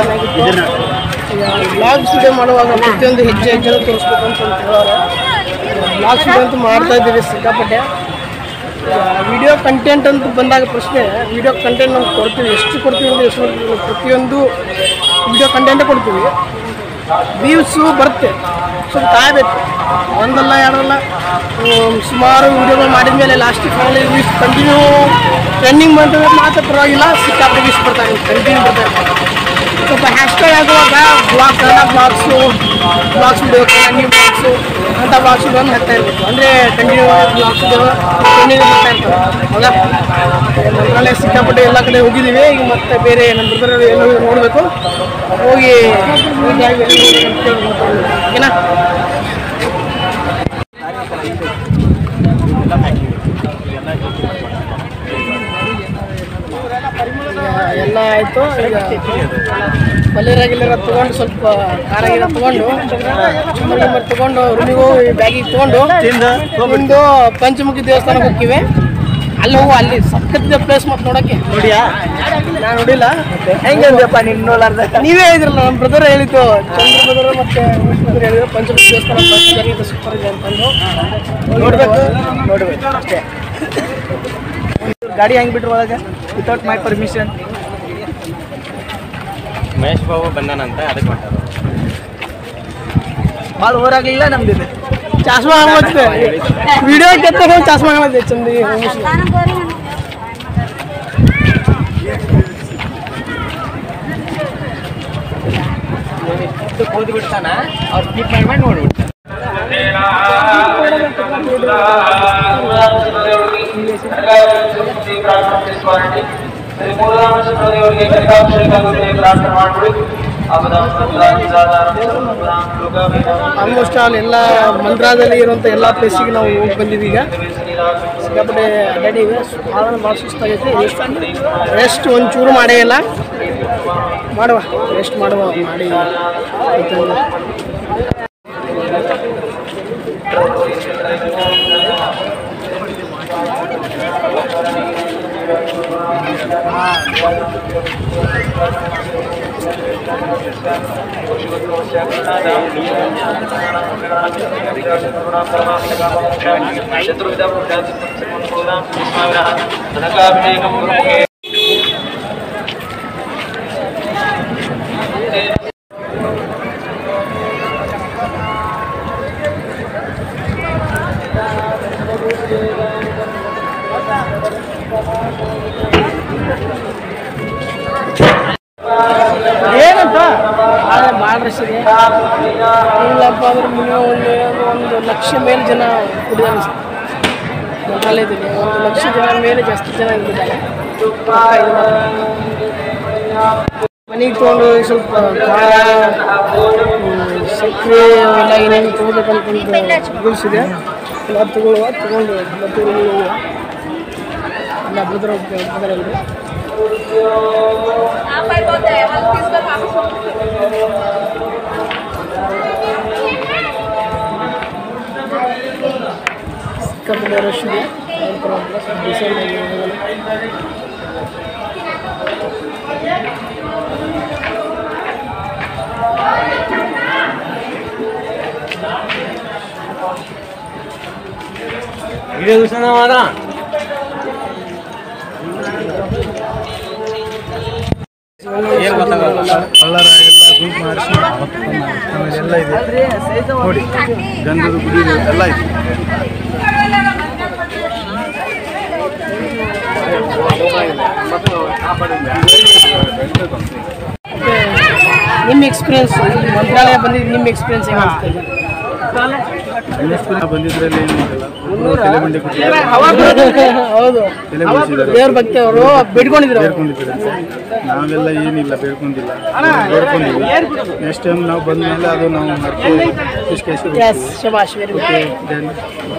ಬ್ಲಾಗ್ ಸ್ಟುಡಿಯೋ ಮಾಡುವಾಗ ಪ್ರತಿಯೊಂದು ಹೆಜ್ಜೆ ಹೆಜ್ಜೆನೂ ತೋರಿಸ್ಬೇಕು ಅಂತ ಹೇಳೋರು ಬ್ಲಾಗ್ ಸ್ಟುಡಿಯೋ ಅಂತೂ ಮಾಡ್ತಾ ಇದ್ದೀವಿ ಸಿಕ್ಕಾಪಟ್ಟೆ ವಿಡಿಯೋ ಕಂಟೆಂಟ್ ಅಂತ ಬಂದಾಗ ಪ್ರಶ್ನೆ ವಿಡಿಯೋ ಕಂಟೆಂಟ್ ನಾವು ಕೊಡ್ತೀವಿ ಎಷ್ಟು ಕೊಡ್ತೀವಿ ಅಂದರೆ ಎಷ್ಟು ಕೊಡ್ತೀವಿ ಅಂದ್ರೆ ಪ್ರತಿಯೊಂದು ವಿಡಿಯೋ ಕಂಟೆಂಟೇ ಕೊಡ್ತೀವಿ ವ್ಯೂಸು ಬರುತ್ತೆ ಸ್ವಲ್ಪ ಕಾಯಬೇಕು ಒಂದಲ್ಲ ಎರಡಲ್ಲ ಹ್ಮ್, ಸುಮಾರು ವಿಡಿಯೋಗಳು ಮಾಡಿದ ಮೇಲೆ ಲಾಸ್ಟಿಗೆ ಫೈನಲಿ ವ್ಯೂಸ್ ಕಂಟಿನ್ಯೂ ಟ್ರೆಂಡಿಂಗ್ ಬಂತಂದ್ರೆ ಮಾತ್ರ ಪರವಾಗಿಲ್ಲ ಸಿಕ್ಕಾಪಟ್ಟೆ ವ್ಯೂಸ್ ಬರ್ತಾ ಇದೆ ಕಂಟಿನ್ಯೂ ಬರ್ತಾ ಇದೆ ಸ್ವಲ್ಪ ಹ್ಯಾಶ್ಟ್ಯಾಗ್ ಆಗುವಾಗ blog Kannada blogs blogs video Kannada blogs ಅಂತ ಬ್ಲಾಗ್ಸ್ ವಿಡಿಯೋನ ಹಾಕ್ತಾ ಇರಬೇಕು ಅಂದರೆ ಕಂಟಿನ್ಯೂ ಬ್ಲಾಗ್ಸ್ ವಿಡಿಯೋ ಕಂಟಿನ್ಯೂ ಬರ್ತಾ ಇರ್ತವೆ ಹೌದಾ ಮಂತ್ರಾಲಯ ಸಿಕ್ಕಾಪಟ್ಟೆ ಎಲ್ಲ ಕಡೆ ಹೋಗಿದ್ದೀವಿ ಈಗ ಮತ್ತೆ ಬೇರೆ ನಮ್ಮ ಬ್ರದರ್ ಏನೋ ನೋಡಬೇಕು ಹೋಗಿ ನೀಟಾಗಿ ಎಲ್ಲಿ ಹೋಗ್ಬೇಕು ಅಂತ ಕೇಳ್ಬೇಕು. ಓಕೆನಾ ಈಗ ಎಲ್ಲ ಆಯಿತು ಈಗ ಪಲ್ಯರ ಗಿಲ್ಲರ ತೊಗೊಂಡು ಸ್ವಲ್ಪ ಖಾರ ಗಿರ ತೊಗೊಂಡು ಚುಮ್ಮರಿ ನಂಬರ್ ತೊಗೊಂಡು ರೂಮಿಗೆ ಹೋಗಿ ಬ್ಯಾಗಿಗೆ ತೊಗೊಂಡು ತಿಂದು ಪಂಚಮುಖಿ ದೇವಸ್ಥಾನಕ್ಕೆ ಹೋಗ್ತೀವಿ ಅಲ್ಲಿ ಹೋಗು ಅಲ್ಲಿ ಸಖತ್ತಿದೆ ಪ್ಲೇಸ್ ಮತ್ತೆ ನೋಡಕ್ಕೆ ನೋಡಿಯಾ ನಾನು ನೋಡಿಲ್ಲ ಹೆಂಗಂದ್ಯಪ್ಪ ನಿನ್ ನೋಡ್ಲಾರ್ದ ನೀವೇ ಹೇಳಿದ್ರಲ್ಲ ನಮ್ಮ ಬ್ರದರ್ ಹೇಳಿದ್ದು ಚಂದ್ರ ಬ್ರದರ್ ಮತ್ತೆ ಉಮೇಶ್ brother ಹೇಳಿದ್ರು ಪಂಚಮುಖಿ ದೇವಸ್ಥಾನ ಸರಿ ಇದೆ ಸೂಪರ್ ಇದೆ ಅಂತಂದು ನೋಡ್ಬೇಕು ನೋಡ್ಬೇಕು ಅಷ್ಟೇ ಗಾಡಿ ಹೆಂಗ್ ಬಿಟ್ರು ಒಳಗೆ without my permission Mahesh Babu ಬಂದಾನಂತ ಅದಕ್ಕೆ ಹೊಂಟಾರ ಭಾಳ ಓವರಾಗ್ಲಿಲ್ಲ ನಮ್ದಿದೆ ಚಾಸ್ಮಾ ಆಗ್ಬತ್ತೆ ವಿಡಿಯೋ ಕೆತ್ತ ಚಾಸ್ಮಾ ಆಗತ್ತೆ ಚಂದ ಉಮೇಶ್ ಓದಿ ಬಿಡ್ತಾನ ಅವ್ರು ಸ್ಕಿಪ್ ಮಾಡಿ ಮಾಡಿ ನೋಡ್ಬಿಡ್ತಾನೆ ಆಲ್ಮೋಸ್ಟ್ ಆಲ್ ಎಲ್ಲ ಮಂತ್ರಾದಲ್ಲಿ ಇರುವಂಥ ಎಲ್ಲ ಪ್ಲೇಸಿಗೆ ನಾವು ಹೋಗಿ ಬಂದಿವಿ ಈಗ ಸಿಕ್ಕಾಪಟ್ಟೆ ಅಡ್ಡಾಡಿವೆ ಭಾಳ ಭಾಳ ಸುಸ್ತಾಗೈತಿ ರೆಸ್ಟ್ ಒಂಚೂರು ಮಾಡೇ ಇಲ್ಲ ಮಾಡುವ ರೆಸ್ಟ್ ಮಾಡುವ ಮಾಡಿ ಅಂತಂದು. ಏನಂತ ಭಾಳ ಭಾಳ ರಶ್ ಇದೆ ಇಲ್ಲಪ್ಪ ಅಂದ್ರೆ ಮಿನಿಮಮ್ ಒಂದು ಒಂದು ಲಕ್ಷ ಮೇಲೆ ಜನ ಕುಡಿದ ಮಂತ್ರಾಲಯದಲ್ಲಿ ಒಂದು ಲಕ್ಷ ಜನ ಮೇಲೆ ಜಾಸ್ತಿ ಜನ ಇದ್ದಾರೆ ಮನೆಗೆ ತೊಗೊಂಡು ಸ್ವಲ್ಪ ಖಾರ ಹ್ಮ್, ಸಕ್ಕರೆ ಅವೆಲ್ಲ ಏನೇನು ತೊಗೋಬೇಕಂತ ರೂಲ್ಸ್ ಇದೆ ಎಲ್ಲ ತಗೊಳ್ಳುವ ತಗೊಂಡು ಮತ್ತೆ ಊರಿಗೆ ಹೋಗುವ ಎಲ್ಲ ಬ್ರದರ್ ಹೋಗ್ತಾರೆ ಎಲ್ಲರೂ ಸಿಕ್ಕಾಪಟ್ಟೆ ರಶ್ ಇದೆ ಅದ್ರ ಪರವಾಗಿಲ್ಲ, ಸ್ವಲ್ಪ ಡಿಸೈಡ್ ಆಗಿ ಹೋಗೋಣ. ವಿಡಿಯೋ ದಿವಸನವಾದ ಏನ್ ಗೊತ್ತಾಗಲ್ಲ ಕಳ್ಳರ ಎಲ್ಲ ಗುಂಪು ಮಾಡಿಸಿ ಆಮೇಲೆ ಎಲ್ಲ ಇದೆ ನೋಡಿ ಗಂಧದ ಗುಡಿ ಇದೆ, ಎಲ್ಲ ಇದೆ ನಿಮ್ಮ ಎಕ್ಸ್ಪೀರಿಯನ್ಸ್ ಮಂತ್ರಾಲಯ ಬಂದಿದ್ದು ನಿಮ್ಮ ಎಕ್ಸ್ಪೀರಿಯನ್ಸ್ ಹೆಂಗೆ ಅನಿಸ್ತಾ ಬಂದಿದ್ರಲ್ಲಿ ಹೌದು ದೇವ್ರ ಭಕ್ತಿ ಅವರು ಬೇಡ್ಕೊಂಡಿದ್ರು ಅವ್ರು. ನಾವೆಲ್ಲ ಏನಿಲ್ಲ ಬೇಡ್ಕೊಂಡಿಲ್ಲ ಬೇಡ್ಕೊಂಡಿವಿ ನೆಕ್ಸ್ಟ್ ಟೈಮ್ ನಾವು ಬಂದ ಮೇಲೆ ಅದು ನಾವು ಮಾಡ್ತೀವಿ ಎಸ್ ಶಬಾಷ್ ವೆರಿ ಗುಡ್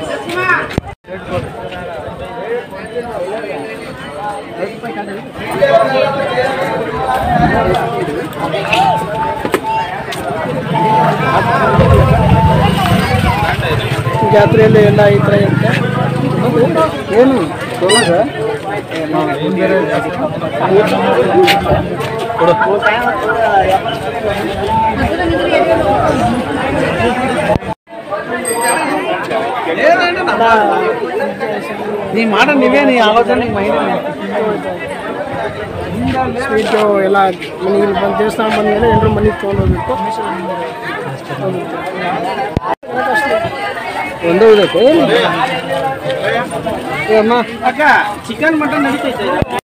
ಜಾತ್ರೆಯಲ್ಲಿ ಎಲ್ಲ ಈ ಥರ ಇರುತ್ತೆ ಏನು ನೀ ಮಾಡ ನೀವೇ ನೀ ಆಲೋಚನೆ ಸ್ವೀಟು ಎಲ್ಲ ಮನೆಗೆ ಬಂದು ದೇವಸ್ಥಾನ ಬಂದಮೇಲೆ ಎಲ್ಲರೂ ಮನೆಗೆ ತೊಗೊಂಡೋಗ್ಬೇಕು ಒಂದೇ ಉಳಿದೈತೆ ಅಮ್ಮ ಅಕ್ಕ ಚಿಕನ್ ಮಟನ್ ನಡೀತೈತೆ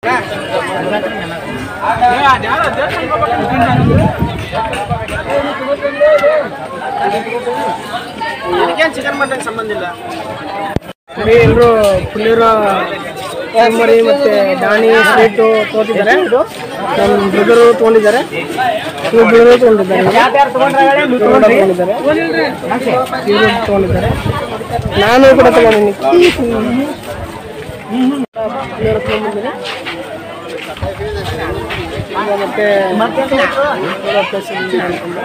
ಚಿಕನ್ ಮಟನ್ ಸಂಬಂಧ ಇಲ್ಲ ಬರೀ ಎಲ್ಲರೂ ಪುಳಿಯೋರ ಮರಿ ಮತ್ತು ದಾಣಿ ಸ್ವೀಟು ತೊಗೊತಿದ್ದಾರೆ ನಮ್ಮ ಬ್ರದರು ತೊಗೊಂಡಿದ್ದಾರೆ ಇವ್ರು ಬ್ರದರು ತೊಗೊಂಡಿದ್ದಾರೆ ಇವ್ರು ಕೂಡ ತೊಗೊಂಡಿದ್ದಾರೆ ಇವರು ತೊಗೊಂಡಿದ್ದಾರೆ ನಾನು ಕೂಡ ತೊಗೊಂಡಿದ್ದೀನಿ ಪುಳಿಯೋರ ತೊಗೊಂಡಿದ್ದೀನಿ ಈಗ ಮತ್ತೆ ಪುಳಿಯೋರ ಪ್ಲಸ್ ಇಲ್ಲಿ ಅನ್ಕೊಂಡು.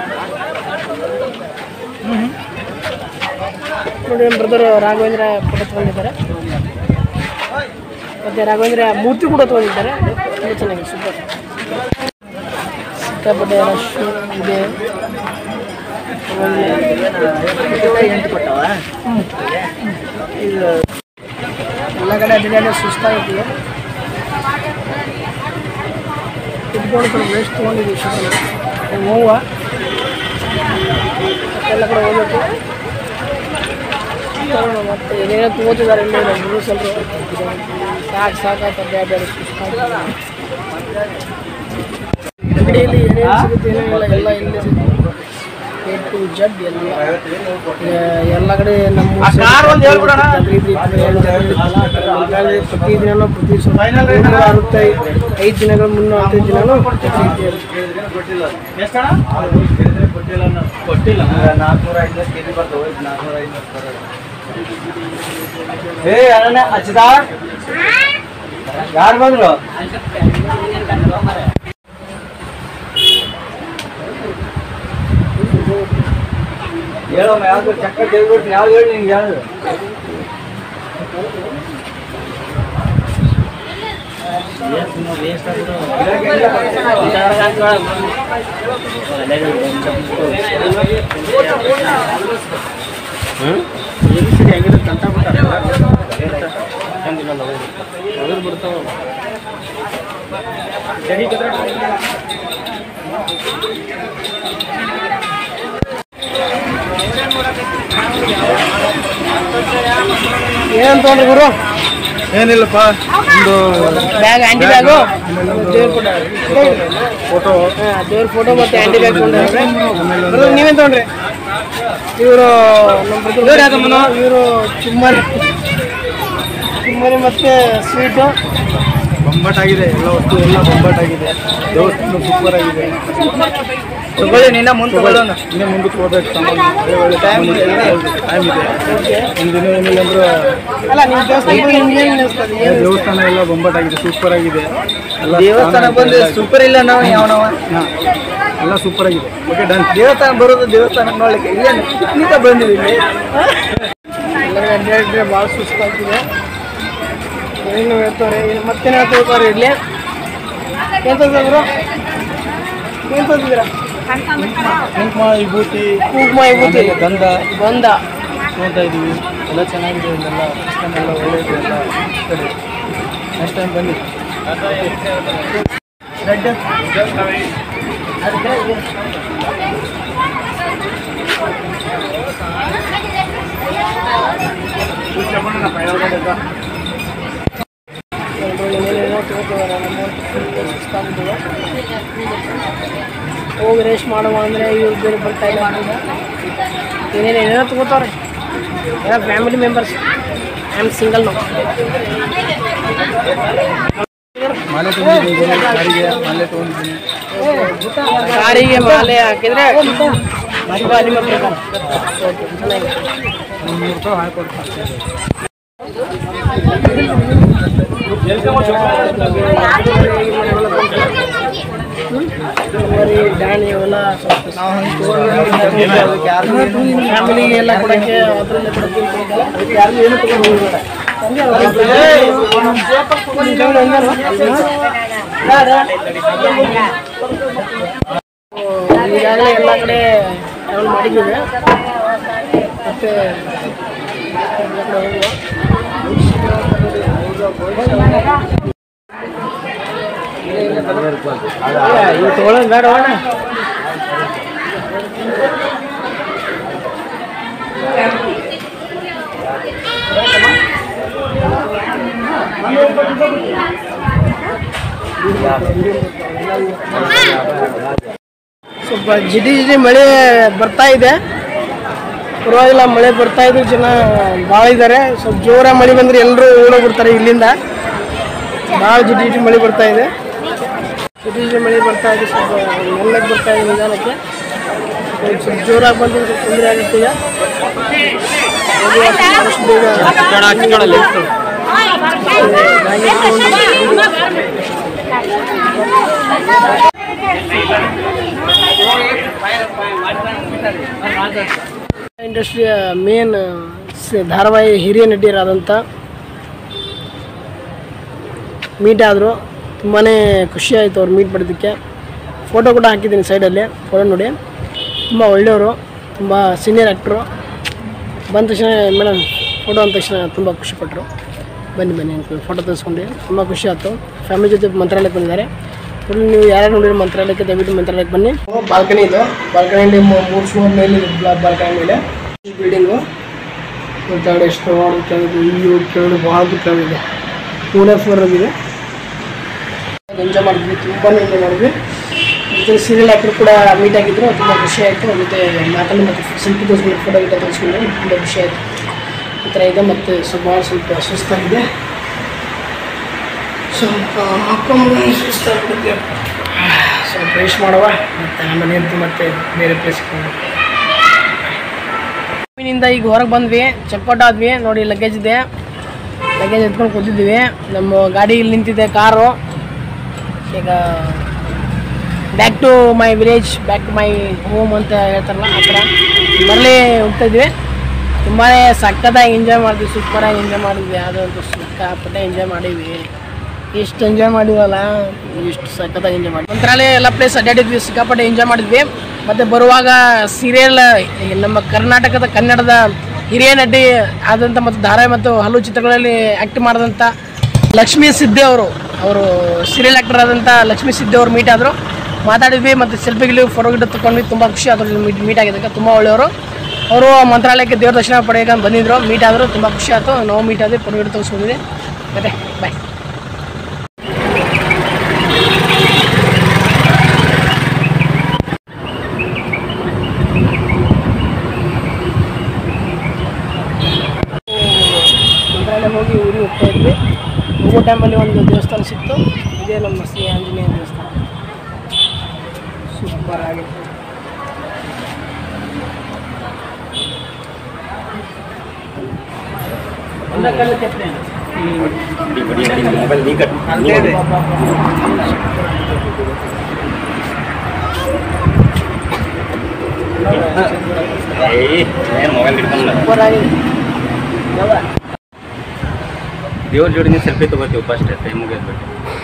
ನೋಡಿ ನಮ್ಮ ಬ್ರದರ್ ರಾಘವೇಂದ್ರ ಫೋಟೋ ತೊಗೊಂಡಿದ್ದಾರೆ ಮತ್ತು ರಾಘವೇಂದ್ರ ಮೂರ್ತಿ ಕೂಡ ತೊಗೊಂಡಿದ್ದಾರೆ ತುಂಬ ಚೆನ್ನಾಗಿದೆ ಸೂಪರ್ ಸಿಕ್ಕಾಪಟ್ಟೆ ರಶ್ ಇದೆ ಇದು ಎಲ್ಲ ಕಡೆ ಅಡ್ಡಾಡಿ ಸುಸ್ತಾಗುತ್ತೆ ಕುತ್ಕೊಂಡು ಸ್ವಲ್ಪ ರೆಸ್ಟ್ ತೊಗೊಂಡಿದ್ದೀವಿ ಸ್ವಲ್ಪ ನೋವ ಎಲ್ಲ ಕಡೆ ಹೋಗ್ಬೇಕು ನೋಡೋಣ ಮತ್ತೆ ಏನೇನೋ ತಗೋತಿದ್ದಾರೆ ಇಲ್ಲಿ ನಮ್ಮ ರೂಲ್ಸ್ ಎಲ್ಲರೂ ಸಾಕು ಸಾಕಾಯ್ತು ಬೇಡ ಅಂಗಡಿಯಲ್ಲಿ ಏನೇನು ಸಿಗುತ್ತೆ ಏನೇನಿಲ್ಲ ಎಲ್ಲ ಇಲ್ಲಿ ಎ ಟು ಜಡ್ ಎಲ್ಲ ಎ- ಎಲ್ಲ ಕಡೆ ನಮ್ಮ ಊರ್ side ಜಾತ್ರೆ ಇದ್ರೆ ಈ ಕಡೆ ಏನು ಜಾತ್ರೆ ಇರುತ್ತಲ್ಲ, ಆ ಕಡೆ ಮಂತ್ರಾಲಯ ಪ್ರತಿ ದಿನನೂ ಪ್ರತಿ ಸ- ಮುನ್ನೂರ ಅರವತ್ತೈದು ಐದು ದಿನಗಳು ಮುನ್ನೂರ ಅರವತ್ತೈದು ದಿನನೂ ಜಾತ್ರೆ ಇದ್ದೇ ಇರುತ್ತೆ. ಏ ಅಣ್ಣ ಹಚ್ಚದ ಯಾರು ಬಂದ್ರು ಹೇಳಮ್ಮ ಯಾವ್ದು ಚಕ್ಕ ತೆಗ್ಬಿಟ್ಟು ಯಾವ್ದು ಹೇಳಿ ನಿಂಗೆ ಯಾವ್ದು ಏನಂತ ತೊಗೊಂಡ್ರಿ ಗುರು ಏನಿಲ್ಲಪ್ಪ ಒಂದು ಬ್ಯಾಗ್ ಹ್ಯಾಂಡಿ ಬ್ಯಾಗು ದೇವ್ರ ಫೋಟೋ ಫೋಟೋ ಹಾಂ ದೇವ್ರ ಫೋಟೋ ಮತ್ತು ಹ್ಯಾಂಡಿ ಬ್ಯಾಗ್ ತೊಗೊಂಡ್ರೆ ಬ್ರದರ್ ನೀವೇನು ತೊಗೊಂಡ್ರಿ ಇವರು ನಮ್ಮ ಇವರು ಚುಮ್ಮರಿ ಚುಮ್ಮರಿ ಮತ್ತು ಸ್ವೀಟು ಬೊಂಬಾಟಾಗಿದೆ ಎಲ್ಲ ವಸ್ತು ಎಲ್ಲ ಬೊಂಬಾಟಾಗಿದೆ ದೇವಸ್ಥಾನ ಸೂಪರ್ ಆಗಿದೆ ತಗೊಳ್ಳಿ ನಿನ್ನ ಮುಂದೆ ತಗೊಳ್ಳೋಣ ಇನ್ನೇ ಮುಂದಕ್ಕೆ ಹೋಗ್ಬೇಕು ಸಾಮಾನು ಒಳ್ಳೆ ಒಳ್ಳೆ ಟೈಮ್ ಇದೆ ಟೈಮ್ ಇದೆ ಒಂದಿನ ಏನಿಲ್ಲ ಅಂದ್ರೂ ಅಲ್ಲ ನಿಮ್ಮ ದೇವಸ್ಥಾನ ನಿಮ್ಗೆ ಏನು ಅನಿಸ್ತದೆ ಏ, ದೇವಸ್ಥಾನ ಎಲ್ಲ ಬೊಂಬಾಟಾಗಿದೆ ಸೂಪರ್ ಆಗಿದೆ ಎಲ್ಲ ದೇವಸ್ಥಾನ ಬಂದು ಸೂಪರ್ ಇಲ್ಲ ನಾವು ಯಾವನವ ಹಾ, ಎಲ್ಲ ಸೂಪರ್ ಆಗಿದೆ ಓಕೆ ಡನ್ ದೇವಸ್ಥಾನ ಬರೋದು ದೇವಸ್ಥಾನ ನೋಡ್ಲಿಕ್ಕೆ ಇಲ್ಲೇನು ಪಿಕ್ನಿಕ ಬಂದಿವಿ ಇಲ್ಲಿ ಎಲ್ಲರೂ ಅಡ್ಡಾಡಿದ್ರೆ ಭಾಳ ಸುಸ್ತಾಗ್ತಿದೆ ಏನು ಹೇಳ್ತಾರೆ ಏನು ಮತ್ತೇನು ಹೇಳ್ತಾರೆ ಇರಲಿ ಏನು ತಂದ್ರು ಏನು ತಂದಿದ್ದೀರಾ ಕುಂಕುಮ ವಿಭೂತಿ ಕುಂಕುಮ ವಿಭೂತಿ ಗಂಧ ಬಂದ ನೋಡ್ತಾ ಇದ್ದೀವಿ ಎಲ್ಲ ಚೆನ್ನಾಗಿದೆ ಇಲ್ಲೆಲ್ಲ ಸಿಸ್ಟಮ್ ಎಲ್ಲ ಒಳ್ಳೆಯದು ಎಲ್ಲ ಸರಿ ನೆಕ್ಸ್ಟ್ ಟೈಮ್ ಬನ್ನಿ ಏನೇನೇನೋ ತಿಳ್ಕೊ ಸುಸ್ತಾಗ್ಬಿಟ್ಟಿದೆ ಹೋಗಿ ರೇಸ್ಟ್ ಮಾಡುವ ಅಂದರೆ ಇವ್ರು ಬೇರೆ ಬರ್ತಾ ಇಲ್ಲ ಏನೇನು ಏನೇನೋ ತಗೋತಾವ್ರೆ ಎಲ್ಲ family members I am single ನಾವು ಕಾರಿಗೆ ಮಾಲೆ ಹಾಕಿದ್ರೆ ಶಿವ ನಿಮ್ಮ ಪ್ರಕಾರ ಓಕೆ ಚೆನ್ನಾಗಿದೆ ಬರೀ ದಾಣಿ ಅವೆಲ್ಲ ಸ್ವಲ್ಪ ಫ್ಯಾಮಿಲಿಗೆ ಎಲ್ಲ ಕೊಡೋಕ್ಕೆ ಅದರಲ್ಲೇ ಕೊಡೋಕ್ಕೆ ಅದಕ್ಕೆ ಯಾರಿಗೂ ಏನು ತಗೊಂಡು ಹೋಗ್ಬೇಡ ಈಗಾಗಲೇ ಎಲ್ಲ ಕಡೆ ಟ್ರಾವೆಲ್ ಮಾಡಿದ್ದೀವಿ ಮತ್ತೆ ಎಲ್ಲ ಕಡೆ ಹೋಗುವ ತಗೊಳ್ಳೋದು ಬೇಡ ಅಣ್ಣ ಸ್ವಲ್ಪ ಜಿಟಿ ಜಿಟಿ ಮಳೆ ಬರ್ತಾ ಇದೆ ಪರವಾಗಿಲ್ಲ ಮಳೆ ಬರ್ತಾ ಇದ್ರು ಜನ ಭಾಳ ಇದ್ದಾರೆ ಸ್ವಲ್ಪ ಜೋರ ಮಳೆ ಬಂದರೆ ಎಲ್ಲರೂ ಓಡೋಗ್ಬಿಡ್ತಾರೆ ಇಲ್ಲಿಂದ ಭಾಳ ಜಿಟಿ ಜಿಟಿ ಮಳೆ ಬರ್ತಾ ಇದೆ ಜಿಟಿ ಜಿಟಿ ಮಳೆ ಬರ್ತಾ ಇದೆ ಸ್ವಲ್ಪ ಮೆಲ್ಲಗೆ ಬರ್ತಾ ಇದೆ ನಿಧಾನಕ್ಕೆ ಸ್ವಲ್ಪ ಸ್ವಲ್ಪ ಜೋರಾಗಿ ಬಂದ್ರೆ ಸ್ವಲ್ಪ ತೊಂದರೆ ಆಗುತ್ತೆ ಈಗ ಹೋಗಿ ಆದಷ್ಟು ಬೇಗ ಗಾಡಿ ತಗೊಂಡು ಇಂಡಸ್ಟ್ರಿಯ ಮೇನ್ ಧಾರಾವಾಹಿ ಹಿರಿಯ ನಟಿಯರಾದಂಥ ಮೀಟ್ ಆದರು ತುಂಬಾ ಖುಷಿ ಆಯಿತು ಅವ್ರು ಮೀಟ್ ಮಾಡೋದಕ್ಕೆ ಫೋಟೋ ಕೂಡ ಹಾಕಿದ್ದೀನಿ ಸೈಡಲ್ಲಿ ಫೋಟೋ ನೋಡಿ ತುಂಬ ಒಳ್ಳೆಯವರು ತುಂಬ ಸೀನಿಯರ್ ಆ್ಯಕ್ಟ್ರು ಬಂದ ತಕ್ಷಣ ಮೇಡಮ್ ಫೋಟೋ ಅಂದ ತಕ್ಷಣ ತುಂಬ ಖುಷಿಪಟ್ಟರು ಬನ್ನಿ ಬನ್ನಿ ಅಂತ ಫೋಟೋ ತೆಗೆಸ್ಕೊಂಡು ತುಂಬ ಖುಷಿ ಆಯಿತು ಫ್ಯಾಮಿಲಿ ಜೊತೆ ಮಂತ್ರಾಲಯಕ್ಕೆ ಬಂದಿದ್ದಾರೆ ಫುಲ್ ನೀವು ಯಾರ್ಯಾರು ನೋಡಿರೋ ಮಂತ್ರಾಲಯಕ್ಕೆ ದಯವಿಟ್ಟು ಮಂತ್ರಾಲಯಕ್ಕೆ ಬನ್ನಿ ಬಾಲ್ಕನಿ ಇದು ಬಾಲ್ಕನಿಯಲ್ಲಿ ಮೂರು ಫ್ಲೋರ್ ಮೇಲೆ ಬಾಲ್ಕನಿ ಮೇಲೆ ಬಿಲ್ಡಿಂಗು ಕೆಳಗಡೆ ಎಷ್ಟು ನೋಡೋದು ಕೆಳಗೆ ಇಲ್ಲಿಯೂ ಕೆಳಗಡೆ ಭಾಳ ಕೆಳಗಿದೆ ಮೂರನೇ ಫ್ಲೋರ್ ಆಗಿದೆ ಎಂಜಾಯ್ ಮಾಡಿದ್ವಿ ತುಂಬಾ ಎಂಜಾಯ್ ಮಾಡಿದ್ವಿ ಜೊತೆ ಸೀರಿಯಲ್ ಆ್ಯಕ್ಟರ್ ಕೂಡ ಮೀಟ್ ಆಗಿದ್ರು ತುಂಬ ಖುಷಿ ಆಯಿತು ಅವ್ರ ಜೊತೆ ಮಾತಾಡಿ ಮತ್ತು ಸೆಲ್ಫಿ ತೋರಿಸ್ಕೊಂಡು ಫೋಟೋ ಗಿಟ ತೋರಿಸ್ಕೊಂಡು ತುಂಬ ಖುಷಿ ಆಯಿತು ಈ ಥರ ಇದೆ ಮತ್ತು ಸ್ವಲ್ಪ ಭಾಳ ಸ್ವಲ್ಪ ಸುಸ್ತಾಗಿದೆ ಸ್ವಲ್ಪ ಹಾಕೊಂಡು ಸುಸ್ತಾಗ್ಬಿಟ್ಟಿದೆ ಸ್ವಲ್ಪ ರೇಸ್ಟ್ ಮಾಡುವ ಮತ್ತು ಆಮೇಲೆ ಎದ್ದು ಮತ್ತೆ ಬೇರೆ ಪ್ಲೇಸ್ಗೆ ಹೋಗ್ಬೇಕು ರೂಮಿನಿಂದ ಈಗ ಹೊರಗೆ ಬಂದ್ವಿ ಚೆಕ್ಔಟ್ ಆದ್ವಿ ನೋಡಿ ಲಗೇಜ್ ಇದೆ ಲಗೇಜ್ ಎತ್ಕೊಂಡು ಕೂತಿದ್ವಿ ನಮ್ಮ ಗಾಡಿ ಇಲ್ಲಿ ನಿಂತಿದೆ ಕಾರು ಈಗ back to my village back to my home ಅಂತ ಹೇಳ್ತಾರಲ್ಲ ಆ ಥರ ಮರಳಿ ಹೋಗ್ತಾ ಇದ್ವಿ ತುಂಬಾ ಸಖತ್ತಾಗಿ ಎಂಜಾಯ್ ಮಾಡಿದ್ವಿ ಸೂಪರಾಗಿ ಎಂಜಾಯ್ ಮಾಡಿದ್ವಿ ಅದಂತೂ ಸಿಕ್ಕಾಪಟ್ಟೆ ಎಂಜಾಯ್ ಮಾಡೀವಿ ಎಷ್ಟು ಎಂಜಾಯ್ ಮಾಡಿವಲ್ಲ ಇಷ್ಟು ಸಖತ್ತಾಗಿ ಎಂಜಾಯ್ ಮಾಡಿ ಮಂತ್ರಾಲಯ ಎಲ್ಲ ಪ್ಲೇಸ್ ಅಡ್ಡಾಡಿದ್ವಿ ಸಿಕ್ಕಾಪಟ್ಟೆ ಎಂಜಾಯ್ ಮಾಡಿದ್ವಿ ಮತ್ತು ಬರುವಾಗ ಸೀರಿಯಲ್ ನಮ್ಮ ಕರ್ನಾಟಕದ ಕನ್ನಡದ ಹಿರಿಯ ನಟಿ ಆದಂಥ ಮತ್ತು ಧಾರಾವಾಹಿ ಮತ್ತು ಹಲವು ಚಿತ್ರಗಳಲ್ಲಿ ಆ್ಯಕ್ಟ್ ಮಾಡಿದಂಥ ಲಕ್ಷ್ಮೀ ಸಿದ್ದೆ ಅವರು ಅವರು ಸೀರಿಯಲ್ ಆ್ಯಕ್ಟರ್ ಆದಂಥ ಲಕ್ಷ್ಮೀ ಸಿದ್ದೆ ಅವರು ಮೀಟ್ ಆದರು ಮಾತಾಡಿದ್ವಿ ಮತ್ತು ಸೆಲ್ಫಿ ಗಿಲ್ಫಿ ಫೋಟೋ ಗಿಡ ತಗೊಂಡ್ವಿ ತುಂಬ ಖುಷಿ ಆದರು ಮೀಟ್ ಮೀಟ್ ಆಗಿದ್ದಕ್ಕೆ ತುಂಬ ಒಳ್ಳೆಯವರು ಅವರು ಮಂತ್ರಾಲಯಕ್ಕೆ ದೇವ್ರ ದರ್ಶನ ಪಡೆಯೋಕೆ ಬಂದಿದ್ರು ಮೀಟ್ ಆದರು ತುಂಬ ಖುಷಿ ಆಯಿತು ನಾವು ಮೀಟ್ ಆದ್ವಿ ಫೋಟೋ ಗಿಡ ತೆಗೆಸ್ಕೊಂಡಿದ್ವಿ ಮತ್ತೆ ಬಾಯ್ ಮಂತ್ರಾಲಯ ಹೋಗಿ ಊರಿಗೆ ಹೋಗ್ತಾ ಇದ್ವಿ ಹೋಗೋ ಟೈಮಲ್ಲಿ ಒಂದು ದೇವಸ್ಥಾನ ಸಿಕ್ತು ಇದೇ ನಮ್ಮ ಶ್ರೀ ಆಂಜನೇಯ ದೇವಸ್ಥಾನ ಸೂಪರ್ ಆಗಿತ್ತು ಒಂದ ಕಲ್ಲು ತೆಪ್ಪೆ ಸೂಪರ್ ಆಗಿದೆ ಯಾವ ದೇವ್ರ ಜೋಡಿನೇ ಸೆಲ್ಫಿ ತಗೋತೀವಿ ಫಸ್ಟ್ ಟೈಮ್ ಮುಗಿದ್ಬಿಟ್ಟು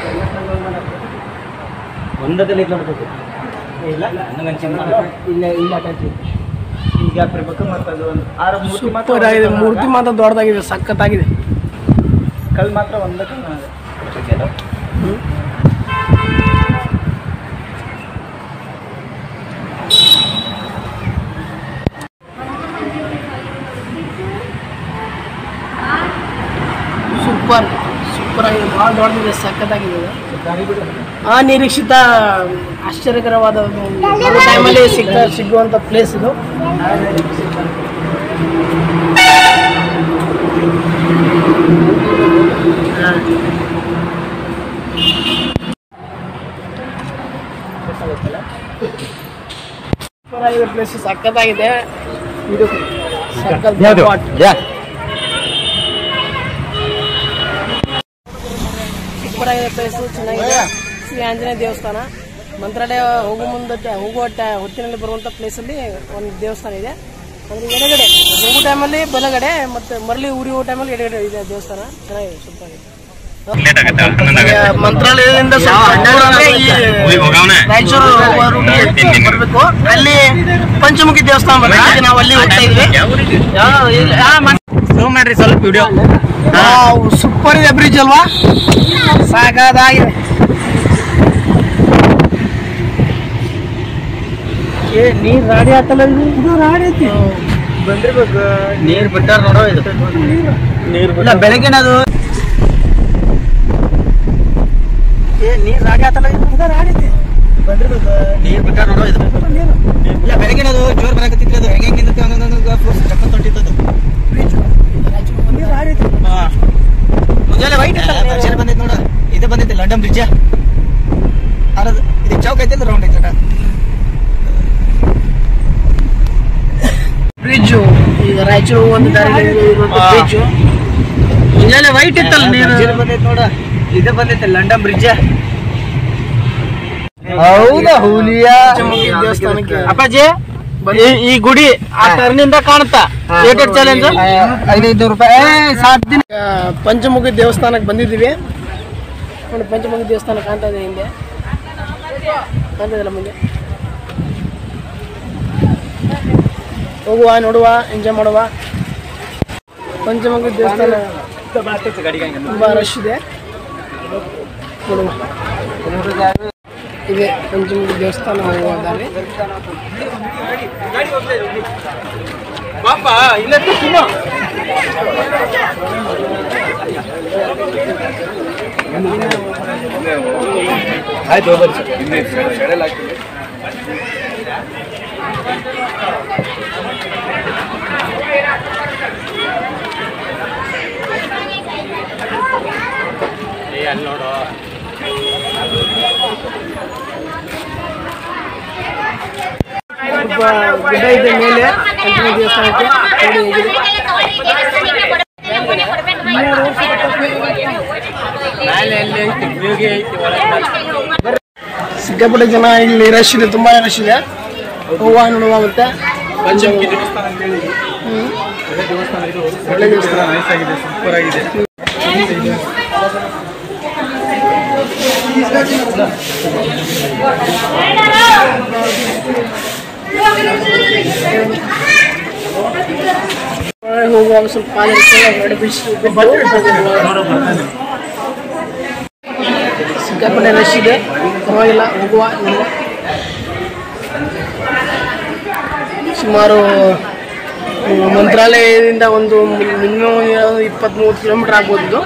ಒಂದದಲ್ಲಿ ನೋಡ್ಬೇಕು ಇಲ್ಲ ಇಲ್ಲ ಇಲ್ಲ ಅಟ್ಯಾಚ್ ಈಗ ಬರ್ಬೇಕು ಮತ್ತೆ ಅದು ಒಂದು ಆರು ಮೂರ್ತಿ ಮಾತ್ರ ಸೂಪರ್ ಆಗಿದೆ ಮೂರ್ತಿ ಮಾತ್ರ ದೊಡ್ಡದಾಗಿದೆ ಸಖತ್ತಾಗಿದೆ ಕಲ್ ಮಾತ್ರ ಒಂದಕ್ಕೆ ಸೂಪರ್ ಸೂಪರ್ ಆಗಿದೆ ಭಾಳ ದೊಡ್ಡದಿದೆ ಸಖತ್ತಾಗಿದೆ ಇದು. ಅನಿರೀಕ್ಷಿತ ಆಶ್ಚರ್ಯಕರವಾದ ಒಂದು ಟೈಮಲ್ಲಿ ಸಿಗ್ತಾ ಸಿಗುವಂಥ ಪ್ಲೇಸ್ ಇದು ಪ್ಲೇಸ್ ಸಖತ್ತಾಗಿದೆ ಇದು ಸಖತ್ spot. ಸೂಪರಾಗಿದೆ ಪ್ಲೇಸ್ ಚೆನ್ನಾಗಿದೆ ಶ್ರೀ ಆಂಜನೇಯ ದೇವಸ್ಥಾನ ಮಂತ್ರಾಲಯ ಹೋಗೋ ಮುಂದೆ ಹೋಗುವ ಟ- ಹೊತ್ತಿನಲ್ಲಿ ಬರುವಂಥ ಪ್ಲೇಸಲ್ಲಿ ಒಂದು ದೇವಸ್ಥಾನ ಇದೆ ಅಂದ್ರೆ ಎಡಗಡೆ ಹೋಗೋ ಟೈಮಲ್ಲಿ ಬಲಗಡೆ ಮತ್ತೆ ಮರಳಿ ಊರಿ ಹೋಗೋ ಟೈಮಲ್ಲಿ ಎಡಗಡೆ ಇದೆ ದೇವಸ್ಥಾನ ಚೆನ್ನಾಗಿದೆ ಸೂಪರ್ ಆಗಿದೆ ಲೇಟ್ ಆಗುತ್ತೆ ಹನ್ನೊಂದು ಆಗುತ್ತೆ ಮಂತ್ರಾಲಯದಿಂದ ಸ್ವಲ್ಪ ದೂರ ಅಂದ್ರೆ ಈ ಊರಿಗೆ ಹೋಗವ್ನೆ ರಾಯಚೂರು ಹೋಗೋ ರೂಟ್ಗೆ ಬರ್ಬೇಕು ಅಲ್ಲಿ ಪಂಚಮುಖಿ ದೇವಸ್ಥಾನ ಬರ್ತದೆ ನಾವು ಅಲ್ಲಿ ಹೋಗ್ತಾ ಇದ್ವಿ ಶೋ ಮಾಡ್ರಿ ಸ್ವಲ್ಪ ವಿಡಿಯೋ ಸೂಪರ್ ಇದೆ ಬ್ರಿಡ್ಜ್ ಅಲ್ವಾ ಸಾಕಾಗಿದೆ ನೀರ್ ರಾಡಿ ಆತಲ್ಲ ಇದು ರಾಡಿ ಐತಿ ನೀರ್ ಬಿಟ್ಟಾರ ನೋಡೋ ಇದು ಇಲ್ಲ ಬೆಳಗ್ಗೆನ ಅದು ಏ ನೀರ್ ರಾಡಿ ಆತಲ್ಲ ಇದು ರಾಡಿ ಐತಿ ನೀರ್ ಬಿಟ್ಟಾರ ನೋಡೋ ಇದು ಇಲ್ಲ ಬೆಳಗ್ಗೆನ ಅದು ಜೋರ್ ಬರಾಕತ್ತಿತ್ತು ಅದು ಹೆಂಗೆ ಹೆಂಗೆ ಒಂದೊಂದು ಫ್ಲೋಸ್ ಚಕ್ಕ ತೊಟ್ಟಿತ್ತು ಅದು ನೀರ್ ರಾಡಿ ಐತಿ ಹಾ. ಮುಂಜಾನೆ ವೈಟ್ ದರ್ಶನ ಬಂದೈತೆ ನೋಡ ಇದು ಬಂದೈತೆ ಲಂಡನ್ ಬ್ರಿಡ್ಜ್ ಅರದ ಇದು ಚೌಕ್ ಐತೆ ರೌಂಡ್ ಐತೆ ಬ್ರಿಡ್ಜು ಈಗ ರಾಯಚೂರು ಒಂದು ದಾರಿ ಬ್ರಿಡ್ಜು ಮುಂಜಾನೆ ವೈಟ್ ಇತ್ತಲ್ಲ ನೀರು ನೀರು ಬಂದೈತೆ ನೋಡ ಇದು ಬಂದೈತೆ ಲಂಡನ್ ಬ್ರಿಡ್ಜ್ ಹೌದಾ ಹುಲಿಯ ಪಂಚಮುಖಿ ದೇವಸ್ಥಾನಕ್ಕೆ ಅಪ್ಪಾಜಿ ಈ- ಈ ಗುಡಿ ಆ ಟರ್ನಿಂದ ಕಾಣುತ್ತಾ ಏಟೆಡ್ ಚಾಲೆಂಜ್ ಐದೈದು ರೂಪಾಯಿ ಸಾತ್ ದಿನ ಆ, ಪಂಚಮುಖಿ ದೇವಸ್ಥಾನಕ್ಕೆ ಬಂದಿದ್ದೀವಿ ನೋಡಿ ಪಂಚಮುಖಿ ದೇವಸ್ಥಾನ ಕಾಣ್ತಾ ಇದೆ ಹಿಂದೆ ಕಾಣ್ತದಲ್ಲ ಮುಂದೆ ಹೋಗುವ ನೋಡುವ ಎಂಜಾಯ್ ಮಾಡುವ ಪಂಚಮುಖಿ ದೇವಸ್ಥಾನ ತುಂಬ ರಶ್ ಇದೆ ನೋಡುವ ಇದೆ ಪಂಚಮುಖಿ ದೇವಸ್ಥಾನ ಹೋಗುವ ದಾರಿ ಸ್ವಲ್ಪ ಗುಡ್ಡ ಇದೆ ಮೇಲೆ ಪಂಚಮುಖಿ ದೇವಸ್ಥಾನಕ್ಕೆ ನೋಡಿ ಹೇಗಿದೆ ಸಿಕ್ಕಾಪಟ್ಟೆ ಜನ ಇಲ್ಲಿ ರಶ್ ಇದೆ ತುಂಬಾ ರಶ್ ಇದೆ ಹೂವ ನೋಡುವ ಮತ್ತೆ ಪಂಚಮುಖಿ ದೇವಸ್ಥಾನ ಅಂತ ಹೇಳಿ ಹ್ಮ್. ದೇವಸ್ಥಾನ ಇದು ಒಳ್ಳೆ ದೇವಸ್ಥಾನ ನೈಸ್ ಆಗಿದೆ ಸೂಪರ್ ಆಗಿದೆ ಒಳಗೆ ಹೋಗುವಾಗ ಸ್ವಲ್ಪ ಕಾಲು ಇರುತ್ತೆ, ಹೊರಗಡೆ ಬಿಡಿಸಿ ಬಿಟ್ಟು ಸಿಕ್ಕಾಪಟ್ಟೆ ರಶ್ ಇದೆ ಪರವಾಗಿಲ್ಲ ಹೋಗುವ ನೋಡುವ ಸುಮಾರು ಹ್ಮ್, ಮಂತ್ರಾಲಯದಿಂದ ಒಂದು ಮಿನಿಮಮ್ ಇಪ್ಪತ್ತ್ ಮೂವತ್ತು ಕಿಲೋಮೀಟರ್ ಆಗ್ಬೋದು ಇದು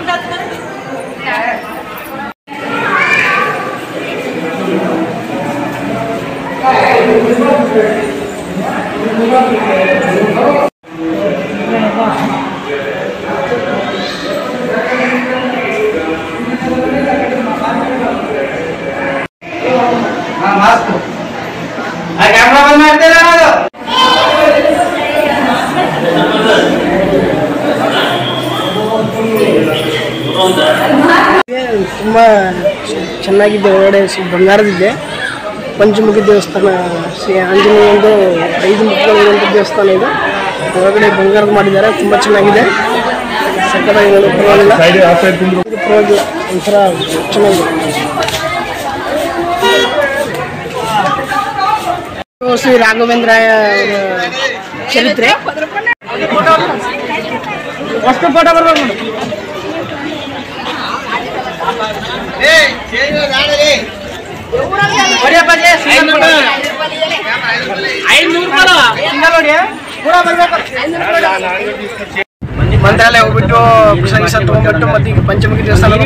ತುಂಬ ಚೆನ್ನಾಗಿದೆ ಒಳಗಡೆ ಸ್ವಲ್ಪ ಬಂಗಾರದಿದೆ ಪಂಚಮುಖಿ ದೇವಸ್ಥಾನ ಶ್ರೀ ಆಂಜನೇಯ ಒಂದು ಐದು ಮುಖಗಳಿರುವಂಥ ದೇವಸ್ಥಾನ ಇದು ಒಳಗಡೆ ಬಂಗಾರದ ಮಾಡಿದ್ದಾರೆ ತುಂಬ ಚೆನ್ನಾಗಿದೆ ಸಕ್ಕತ್ತಾಗಿ ನೋಡಿ ಪರವಾಗಿಲ್ಲ ಇದು ಪರವಾಗಿಲ್ಲ ಒಂಥರ ಚೆನ್ನಾಗಿದೆ ಇದು ಶ್ರೀ ರಾಘವೇಂದ್ರ ಅವರ ಚರಿತ್ರೆ ಅಷ್ಟು ಫೋಟೋ ಬರ್ಬೇಕು ನೋಡಿ ಹೊಡಿಯಪ್ಪಾಜಿ, single photo. ಐದ್ನೂರು ರೂಪಾಯಿ ಸಿಂಗಲ್ ಹೊಡಿ ಪೂರ ಬರ್ಬೇಕು ಮಂತ್ರಾಲಯ ಹೋಗ್ಬಿಟ್ಟು ಕುಶ ಗಿಶ ತಗೊಂಡ್ಬಿಟ್ಟು ಮತ್ತೆ ಈಗ ಪಂಚಮುಖಿ ದೇವಸ್ಥಾನ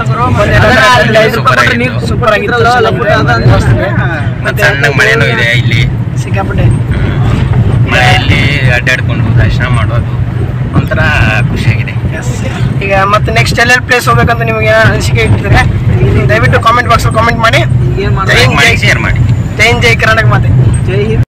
Super ಆಗಿತ್ತು. ಸೂಪರ್ ಆಗಿತ್ತು ಮತ್ತೆ ಸಣ್ಣ ಮಳೆನೂ ಇದೆ ಇಲ್ಲಿ ಸಿಕ್ಕಾಪಟ್ಟೆ ಮಳೆಯಲ್ಲಿ ಅಡ್ಡಾಡ್ಕೊಂಡು ದರ್ಶನ ಮಾಡೋದು ಒಂಥರ ಖುಷಿಯಾಗಿದೆ ಈಗ ಮತ್ತೆ ನೆಕ್ಸ್ಟ್ ಎಲ್ಲೆಲ್ಲಿ ಪ್ಲೇಸ್ ಹೋಗ್ಬೇಕಂತ ನಿಮಗೆ ಅನಿಸಿಕೆ ಇಟ್ಟಿದ್ರೆ ದಯವಿಟ್ಟು ಕಾಮೆಂಟ್ ಬಾಕ್ಸ್ ಕಾಮೆಂಟ್ ಮಾಡಿ ಲೈಕ್ ಮಾಡಿ ಶೇರ್ ಮಾಡಿ ಜೈ ಹಿಂದ್ ಜೈ ಕರ್ನಾಟಕ ಮಾತೆ ಜೈ ಹಿಂದ್